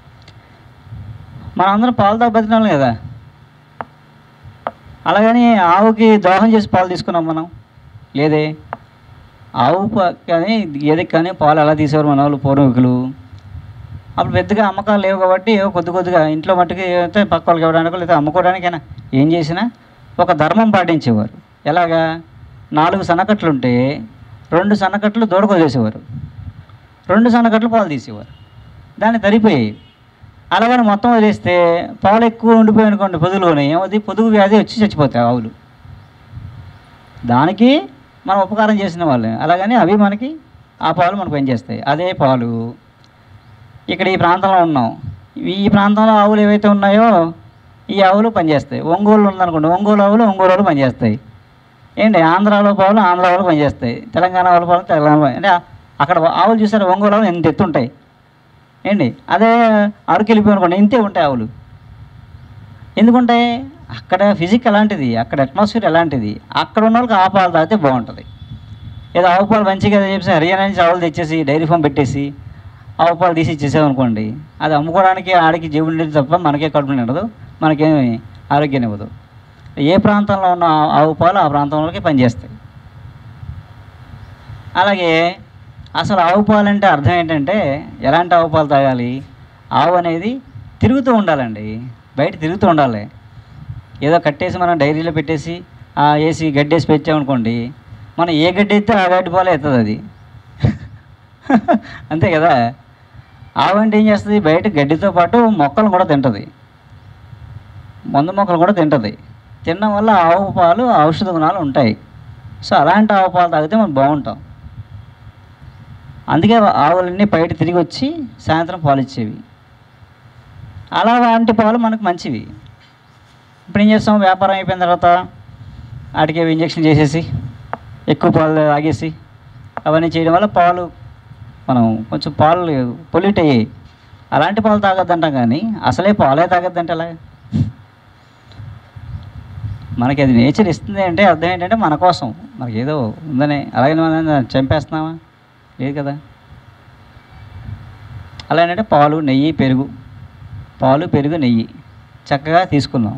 A: మనం అందరం పాలు తాగి బతికిన వాళ్ళం కదా అలాగని ఆవుకి దోహం చేసి పాలు తీసుకున్నాం మనం లేదే ఆవు ప- కానీ గేదెకి కానీ పాలు ఎలా తీసేవారు మన వాళ్ళు పూర్వీకులు అప్పుడు పెద్దగా అమ్మకాలు లేవు కాబట్టి ఏవో కొద్ది కొద్దిగా ఇంట్లో మట్టుకు అయితే పక్క వాళ్ళకి ఇవ్వడానికో లేదా అమ్ముకోవడానికైనా ఏం చేసినా ఒక ధర్మం పాటించేవారు ఎలాగా నాలుగు సన్నకట్లు ఉంటే రెండు సన్నకట్లు దూడకు వదిలేసేవారు రెండు సన్నకట్లు పాలు తీసేవారు దాన్ని తరిపోయాయి అలాగని మొత్తం వదిలేస్తే పాలు ఎక్కువ ఉండిపోయి అనుకోండి పొదుగులోనే ఏమవుతుంది పొదుగు వ్యాధి వచ్చి చచ్చిపోతాయి ఆవులు దానికి మనం ఉపకారం చేసిన వాళ్ళే అలాగని అవి మనకి ఆ పాలు మనకు పనిచేస్తాయి అదే పాలు ఇక్కడ ఈ ప్రాంతంలో ఉన్నాం ఈ ప్రాంతంలో ఆవులు ఏవైతే ఉన్నాయో ఈ ఆవులు పనిచేస్తాయి ఒంగోలు ఉందనుకోండి ఒంగోలు ఆవులు ఒంగోలు ఆవులు పనిచేస్తాయి ఏంటి ఆంధ్రాలో పావులు ఆంధ్ర ఆవులు పనిచేస్తాయి తెలంగాణ వాళ్ళ పావులు తెలంగాణ పావులు. అంటే అక్కడ ఆవులు చూసారు ఒంగోలు ఆవులు ఎంత ఎత్తు ఉంటాయి ఏంటి అదే అరకు వెళ్ళిపోయి అనుకోండి ఇంతే ఉంటాయి ఆవులు ఎందుకుంటాయి అక్కడ ఫిజిక్ ఎలాంటిది అక్కడ అట్మాస్ఫియర్ ఎలాంటిది అక్కడ ఉన్న వాళ్ళకి ఆ పాలు తాగితే బాగుంటుంది ఏదో ఆవు పాలు మంచిగా చెప్పేసి హర్యానా నుంచి ఆవులు తెచ్చేసి డైరీ ఫామ్ పెట్టేసి ఆవు పాలు తీసి ఇచ్చేసాం అనుకోండి అది అమ్ముకోవడానికి ఆడికి జేబులు నిండి తప్ప మనకే కడుపు నిండదు మనకేమి ఆరోగ్యం ఇవ్వదు ఏ ప్రాంతంలో ఉన్న ఆ- ఆవు పాలు ఆ ప్రాంతంలోకి పనిచేస్తాయి అలాగే అసలు ఆవు పాలు అంటే అర్థం ఏంటంటే ఎలాంటి ఆవు పాలు తాగాలి ఆవు అనేది తిరుగుతూ ఉండాలండి బయట తిరుగుతూ ఉండాలి ఏదో కట్టేసి మనం డైరీలో పెట్టేసి ఆ వేసి గడ్డేసి పెట్టామనుకోండి మనం ఏ గడ్డి అయితే ఆ గడ్డి పాలే ఎత్తుంది అది అంతే కదా ఆవు అంటే ఏం చేస్తుంది బయట గడ్డితో పాటు మొక్కలు కూడా తింటుంది మందు మొక్కలు కూడా తింటుంది తినడం వల్ల ఆవు పాలు ఔషధ గుణాలు ఉంటాయి సో అలాంటి ఆవు పాలు తాగితే మనం బాగుంటాం అందుకే ఆవులన్నీ బయట తిరిగి వచ్చి సాయంత్రం పాలు ఇచ్చేవి అలాంటి పాలు మనకు మంచివి ఇప్పుడు ఏం చేస్తాం వ్యాపారం అయిపోయిన తర్వాత వాటికి ఇంజక్షన్ చేసేసి ఎక్కువ పాలు తాగేసి అవన్నీ చేయడం వల్ల పాలు మనం కొంచెం పాలు పొల్యూట్ అయ్యాయి అలాంటి పాలు తాగొద్దంటాం కానీ అసలే పాలే తాగొద్దంటే అలా మనకి అది నేచర్ ఇస్తుంది అంటే అర్థం ఏంటంటే మన కోసం మనకి ఏదో ఉందని అలాగే మనం చంపేస్తున్నామా లేదు కదా అలా ఏంటంటే పాలు నెయ్యి పెరుగు పాలు పెరుగు నెయ్యి చక్కగా తీసుకున్నాం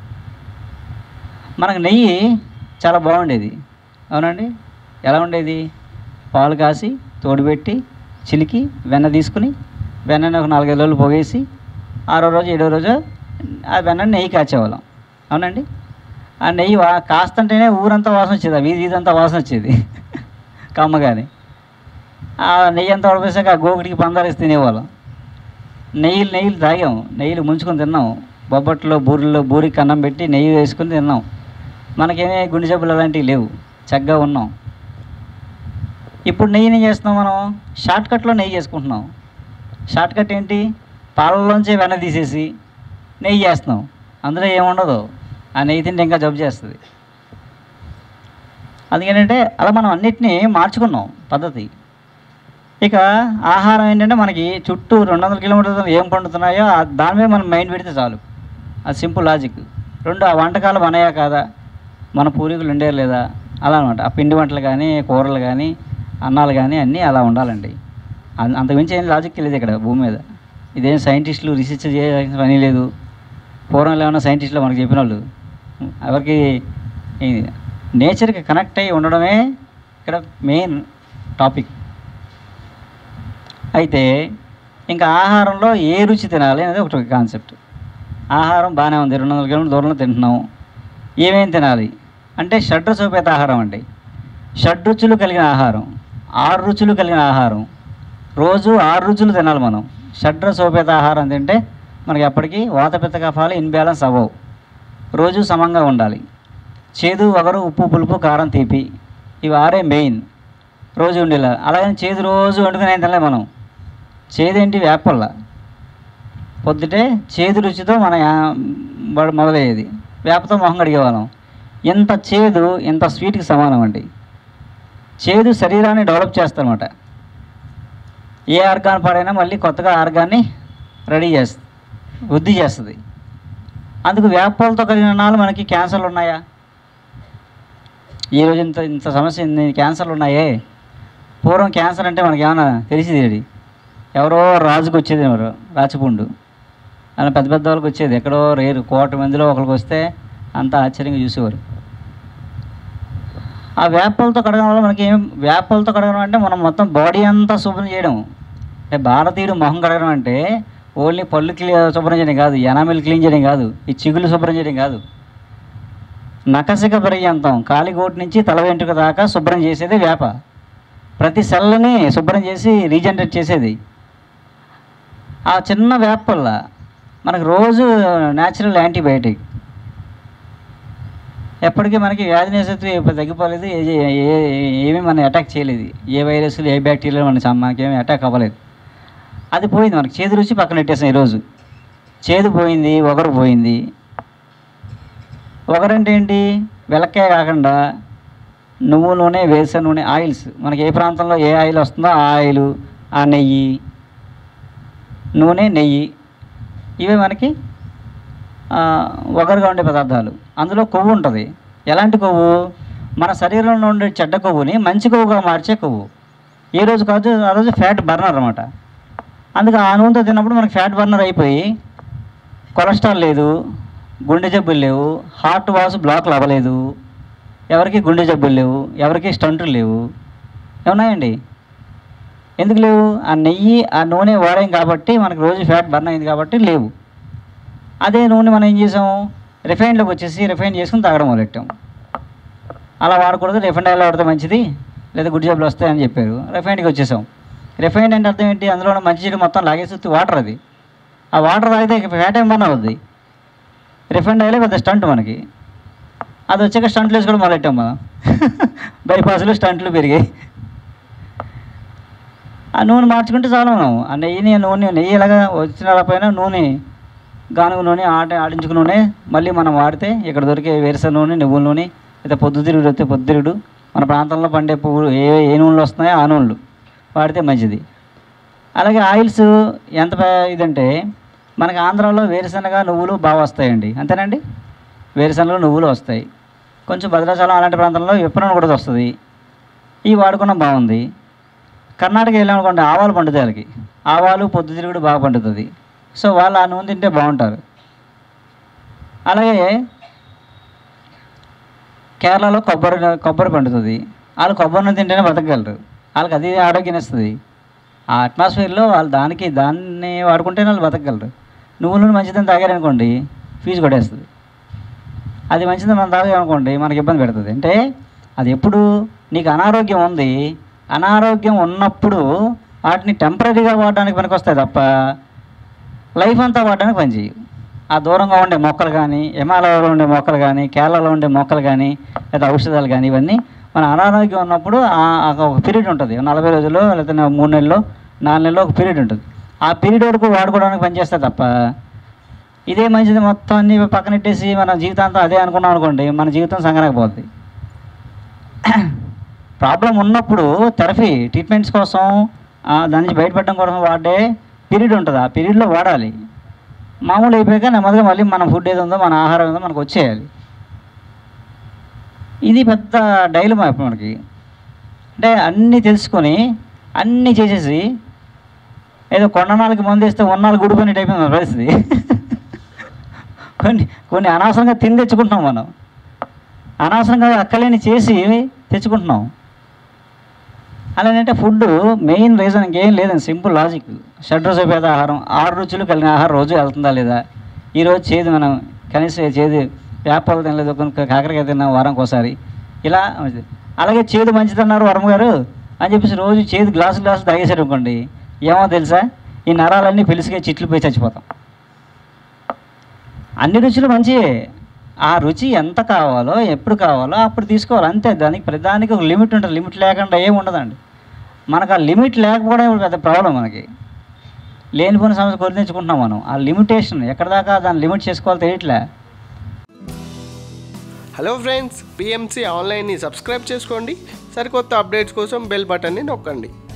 A: మనకు నెయ్యి చాలా బాగుండేది అవునండి ఎలా ఉండేది పాలు కాసి తోడుపెట్టి చిలికి వెన్న తీసుకుని వెన్నని ఒక నాలుగైదు రోజులు పోగేసి ఆరో రోజు ఏడో రోజు ఆ వెన్నని నెయ్యి కాచేవాళ్ళం అవునండి ఆ నెయ్యి వా కాస్తంటేనే ఊరంతా వాసన వచ్చేది ఆ వీధి వీధంతా వాసన వచ్చేది కమ్మగాని ఆ నెయ్యి అంతా ఉడిపేసాక ఆ గోకుడికి పందారేసి తినేవాళ్ళం నెయ్యిలు నెయ్యిలు తాగాం నెయ్యిలు ముంచుకొని తిన్నాం బొబ్బట్లో బూరెల్లో బూరికి అన్నం పెట్టి నెయ్యి వేసుకొని తిన్నాం మనకేమీ గుండె జబ్బులు అలాంటివి లేవు చక్కగా ఉన్నాం ఇప్పుడు నెయ్యిని ఏం చేస్తున్నాం మనం షార్ట్ కట్లో నెయ్యి చేసుకుంటున్నాం షార్ట్ కట్ ఏంటి పాలలోంచి వెన్న తీసేసి నెయ్యి చేస్తున్నాం అందులో ఏముండదు ఆ నెయ్యి తింటే ఇంకా జబ్బు చేస్తుంది అందుకేంటంటే అలా మనం అన్నిటినీ మార్చుకున్నాం పద్ధతి ఇక ఆహారం ఏంటంటే మనకి చుట్టూ రెండు వందల కిలోమీటర్లు ఏం పండుతున్నాయో ఆ- దాని మీద మనం మైండ్ పెడితే చాలు అది సింపుల్ లాజిక్ రెండు ఆ వంటకాలు మనయా కాదా మన పూర్వీకులు ఉండే లేదా అలా అనమాట ఆ పిండి వంటలు కానీ కూరలు కానీ అన్నాలు కానీ అన్నీ అలా ఉండాలండి అం- అంతకుమించి ఏం లాజిక్ తెలియదు ఇక్కడ భూమి మీద ఇదేం సైంటిస్టులు రీసెర్చ్ చేయాల్సిన పని లేదు పూర్వంలో ఏమైనా సైంటిస్టులు మనకు చెప్పిన వాళ్ళు ఎవరికి నేచర్కి కనెక్ట్ అయ్యి ఉండడమే ఇక్కడ మెయిన్ టాపిక్ అయితే ఇంకా ఆహారంలో ఏ రుచి తినాలి అనేది ఒకటి కాన్సెప్ట్ ఆహారం బాగానే ఉంది రెండు వందల కిలోమీటర్ల దూరంలో తింటున్నాం ఏమేం తినాలి అంటే షడ్రసోపేత ఆహారం అండి షడ్రుచులు కలిగిన ఆహారం ఆరు రుచులు కలిగిన ఆహారం రోజు ఆరు రుచులు తినాలి మనం షడ్రసోపేత ఆహారం తింటే మనకి ఎప్పటికీ వాతపిత్త కఫాలు ఇన్బ్యాలెన్స్ అవ్వవు రోజు సమంగా ఉండాలి చేదు వగరు ఉప్పు పులుపు కారం తీపి ఇవి ఆరే మెయిన్ రోజు ఉండేలా అలాగని చేదు రోజు వండుకుని ఏం తినలే మనం చేదేంటి వేపల్ల పొద్దుటే చేదు రుచితో మన యా- మొ- మొదలయ్యేది వేపతో మొహం కడిగేవాళ్ళం ఇంత చేదు ఇంత స్వీట్కి సమానం అండి చేదు శరీరాన్ని డెవలప్ చేస్తారన్నమాట ఏ ఆర్గాన్ పాడైనా మళ్ళీ కొత్తగా ఆర్గాన్ని రెడీ చేస్తుంది వృద్ధి చేస్తుంది అందుకు వేపాలతో కలిగిన నాలు మనకి క్యాన్సర్లు ఉన్నాయా ఈరోజు ఇంత ఇంత సమస్య ఇన్ని క్యాన్సర్లు ఉన్నాయే పూర్వం క్యాన్సర్ అంటే మనకి ఏమైనా తెలిసింది ఎవరో రాజుకు వచ్చేది ఎవరు రాచపుండు అలా పెద్ద పెద్ద వాళ్ళకి వచ్చేది ఎక్కడో రేరు కోటి మందిలో ఒకరికి వస్తే అంత ఆశ్చర్యంగా చూసేవారు ఆ వేపలతో కడగడం వల్ల మనకి ఏం వేపలతో కడగడం అంటే మనం మొత్తం బాడీ అంతా శుభ్రం చేయడం అంటే భారతీయుడు మొహం కడగడం అంటే ఓన్లీ పళ్ళు క్లీ శుభ్రం చేయడం కాదు ఎనామిల్ క్లీన్ చేయడం కాదు ఈ చిగులు శుభ్రం చేయడం కాదు నకసిక పర్యంతం కాలిగోటు నుంచి తల వెంట్రుక దాకా శుభ్రం చేసేది వేప ప్రతి సెల్ని శుభ్రం చేసి రీజనరేట్ చేసేది ఆ చిన్న వేప వల్ల మనకు రోజు న్యాచురల్ యాంటీబయాటిక్ ఎప్పటికీ మనకి వ్యాధి నిశక్తి ఇప్పుడు తగ్గిపోలేదు ఏ- ఏ- ఏ- ఏమీ మనం అటాక్ చేయలేదు ఏ వైరస్లు ఏ బ్యాక్టీరియాలు మన చ- మనకేమీ అటాక్ అవ్వలేదు అది పోయింది మనకి చేదు రుచి పక్కన పెట్టేసాం ఈరోజు చేదు పోయింది ఒకరు పోయింది ఒకరంటే ఏంటి వెలక్కాయ కాకుండా నువ్వు నూనె వేరుశెనగ నూనె ఆయిల్స్ మనకి ఏ ప్రాంతంలో ఏ ఆయిల్ వస్తుందో ఆ ఆయిల్ ఆ నెయ్యి నూనె నెయ్యి ఇవే మనకి ఆ, ఒగరుగా ఉండే పదార్థాలు అందులో కొవ్వు ఉంటుంది ఎలాంటి కొవ్వు మన శరీరంలో ఉండే చెడ్డ కొవ్వుని మంచి కొవ్వుగా మార్చే కొవ్వు ఏ రోజు కాదు ఆ రోజు ఫ్యాట్ బర్నర్ అనమాట అందుకే ఆ నూనెతో తిన్నప్పుడు మనకి ఫ్యాట్ బర్నర్ అయిపోయి కొలెస్ట్రాల్ లేదు గుండె జబ్బులు లేవు హార్ట్ వాస్ బ్లాక్లు అవ్వలేదు ఎవరికి గుండె జబ్బులు లేవు ఎవరికి స్టంటులు లేవు ఏమున్నాయండి ఎందుకు లేవు ఆ నెయ్యి ఆ నూనె వాడాం కాబట్టి మనకు రోజు ఫ్యాట్ బర్న్ అయింది కాబట్టి లేవు అదే నూనె మనం ఏం చేసాం రిఫైన్లోకి వచ్చేసి రిఫైన్ చేసుకుని తాగడం మొదలెట్టాం అలా వాడకూడదు రిఫైండ్ ఆయిల్ వాడితే మంచిది లేదా గుడ్ జబ్బులు వస్తాయని చెప్పారు రిఫైన్డ్కి వచ్చేసాం రిఫైండ్ అంటే అర్థం ఏంటి అందులో ఉన్న మంచి చెడు మొత్తం లాగేసి ఉత్తి వాటర్ అది ఆ వాటర్ తాగితే ఇక ఫ్యాట్ ఏం బర్న్ అవుద్ది రిఫైండ్ ఆయిలే పెద్ద స్టంట్ మనకి అది వచ్చాక స్టంట్లు వేసుకోవడం మొదలెట్టాం మనం బైపాస్లు స్టంట్లు పెరిగాయి ఆ నూనె మార్చుకుంటే చాలు మనం ఆ నెయ్యిని ఆ నూనె నెయ్యి ఎలాగా వచ్చిన పైన నూనె గానుగ నూనె ఆట ఆడించుకున్న నూనె మళ్ళీ మనం వాడితే ఇక్కడ దొరికే వేరుశెనగ నూనె నువ్వుల నూనె లేదా పొద్దుతిరుగుడు వస్తే పొద్దుతిరుగుడు మన ప్రాంతంలో పండే పువ్వులు ఏ ఏ నూనెలు వస్తున్నాయో ఆ నూనెలు వాడితే మంచిది అలాగే ఆయిల్స్ ఎంత ప- ఇదంటే మనకి ఆంధ్రాలో వేరుశనగ నువ్వులు బాగా వస్తాయండి అంతేనండి వేరుశనగలు నువ్వులు వస్తాయి కొంచెం భద్రాచలం అలాంటి ప్రాంతంలో విప్పనం కూడా వస్తుంది ఈ వాడుకున్న బాగుంది కర్ణాటక వెళ్ళామనుకోండి ఆవాలు పండుతాయి వాళ్ళకి ఆవాలు పొద్దుతిరుగుడు బాగా పండుతుంది సో వాళ్ళు ఆ నూనె తింటే బాగుంటారు అలాగే కేరళలో కొబ్బరి కొబ్బరి పండుతుంది వాళ్ళు కొబ్బరి నూనె తింటేనే బతకగలరు వాళ్ళకి అది ఆరోగ్యం ఇస్తుంది ఆ అట్మాస్ఫియర్లో వాళ్ళు దానికి దాన్ని వాడుకుంటేనే వాళ్ళు బతకగలరు నువ్వుల నూనె మంచిదని తాగారనుకోండి ఫీజు కొట్టేస్తుంది అది మంచిది మనం తాగామనుకోండి మనకి ఇబ్బంది పెడుతుంది అంటే అది ఎప్పుడు నీకు అనారోగ్యం ఉంది అనారోగ్యం ఉన్నప్పుడు వాటిని టెంపరీగా వాడడానికి పనికొస్తాయి తప్ప లైఫ్ అంతా వాడడానికి పనిచేయవు ఆ దూరంగా ఉండే మొక్కలు కానీ హిమాలయాలో ఉండే మొక్కలు కానీ కేరళలో ఉండే మొక్కలు కానీ లేదా ఔషధాలు కానీ ఇవన్నీ మన అనారోగ్యం ఉన్నప్పుడు ఆ- ఆ ఒక పీరియడ్ ఉంటుంది నలభై రోజుల్లో లేకపోతే మూడు నెలల్లో నాలుగు నెలల్లో ఒక పీరియడ్ ఉంటుంది ఆ పీరియడ్ వరకు వాడుకోవడానికి పనిచేస్తాయి తప్ప ఇదే మంచిది మొత్తం అన్ని పక్కనెట్టేసి మన జీవితాంతం అదే అనుకున్నాం అనుకోండి మన జీవితం సంగనకపోద్ది ప్రాబ్లం ఉన్నప్పుడు థెరపీ ట్రీట్మెంట్స్ కోసం ఆ, దాని నుంచి బయటపడడం కోసం వాడే పీరియడ్ ఉంటుంది ఆ పీరియడ్లో వాడాలి మామూలు అయిపోయాక నెమ్మదిగా మళ్ళీ మన ఫుడ్ ఏది ఉందో మన ఆహారం ఏదో మనకు వచ్చేయాలి ఇది పెద్ద డైలమా ఇప్పుడు మనకి అంటే అన్నీ తెలుసుకొని అన్నీ చేసేసి ఏదో కొండనాలకి మందు వేస్తే ఉన్నాళ్ళు గుడిపోయినట్టు అయిపోయింది మన పరిస్థితి కొన్ని కొన్ని అనవసరంగా తిని తెచ్చుకుంటున్నాం మనం అనవసరంగా అక్కలేని చేసి తెచ్చుకుంటున్నాం అలానంటే ఫుడ్ మెయిన్ రీజన్ ఇంకేం లేదండి సింపుల్ లాజిక్ షడ్రసోపేద ఆహారం ఆరు రుచులు కలిగిన ఆహారం రోజు వెళ్తుందా లేదా ఈరోజు చేదు మనం కనీసం చేదు వేపాలు తినలేదు కొన్ని కాకరకాయ తిన్నాం వారంకి ఒకసారి ఇలా మంచిది. అలాగే చేదు మంచిదన్నారు వరం గారు అని చెప్పేసి రోజు చేదు గ్లాసు గ్లాసు తాగేసారు అనుకోండి ఏమో తెలుసా ఈ నరాలన్నీ పిలిసిగా చిట్లు పోయి చచ్చిపోతాం అన్ని రుచులు మంచివే ఆ రుచి ఎంత కావాలో ఎప్పుడు కావాలో అప్పుడు తీసుకోవాలి అంతే దానికి ప్రతిదానికి ఒక లిమిట్ ఉంటుంది లిమిట్ లేకుండా ఏమి ఉండదండి మనకు ఆ లిమిట్ లేకపోవడం ఇప్పుడు పెద్ద ప్రాబ్లం మనకి లేనిపోయిన సమస్య కొని తెచ్చుకుంటున్నాం మనం ఆ లిమిటేషన్ ఎక్కడ దాకా దాన్ని లిమిట్ చేసుకోవాలో తెలియట్లే
B: హలో ఫ్రెండ్స్ పిఎంసి ఆన్లైన్ని సబ్స్క్రైబ్ చేసుకోండి సరికొత్త అప్డేట్స్ కోసం బెల్ బటన్ని నొక్కండి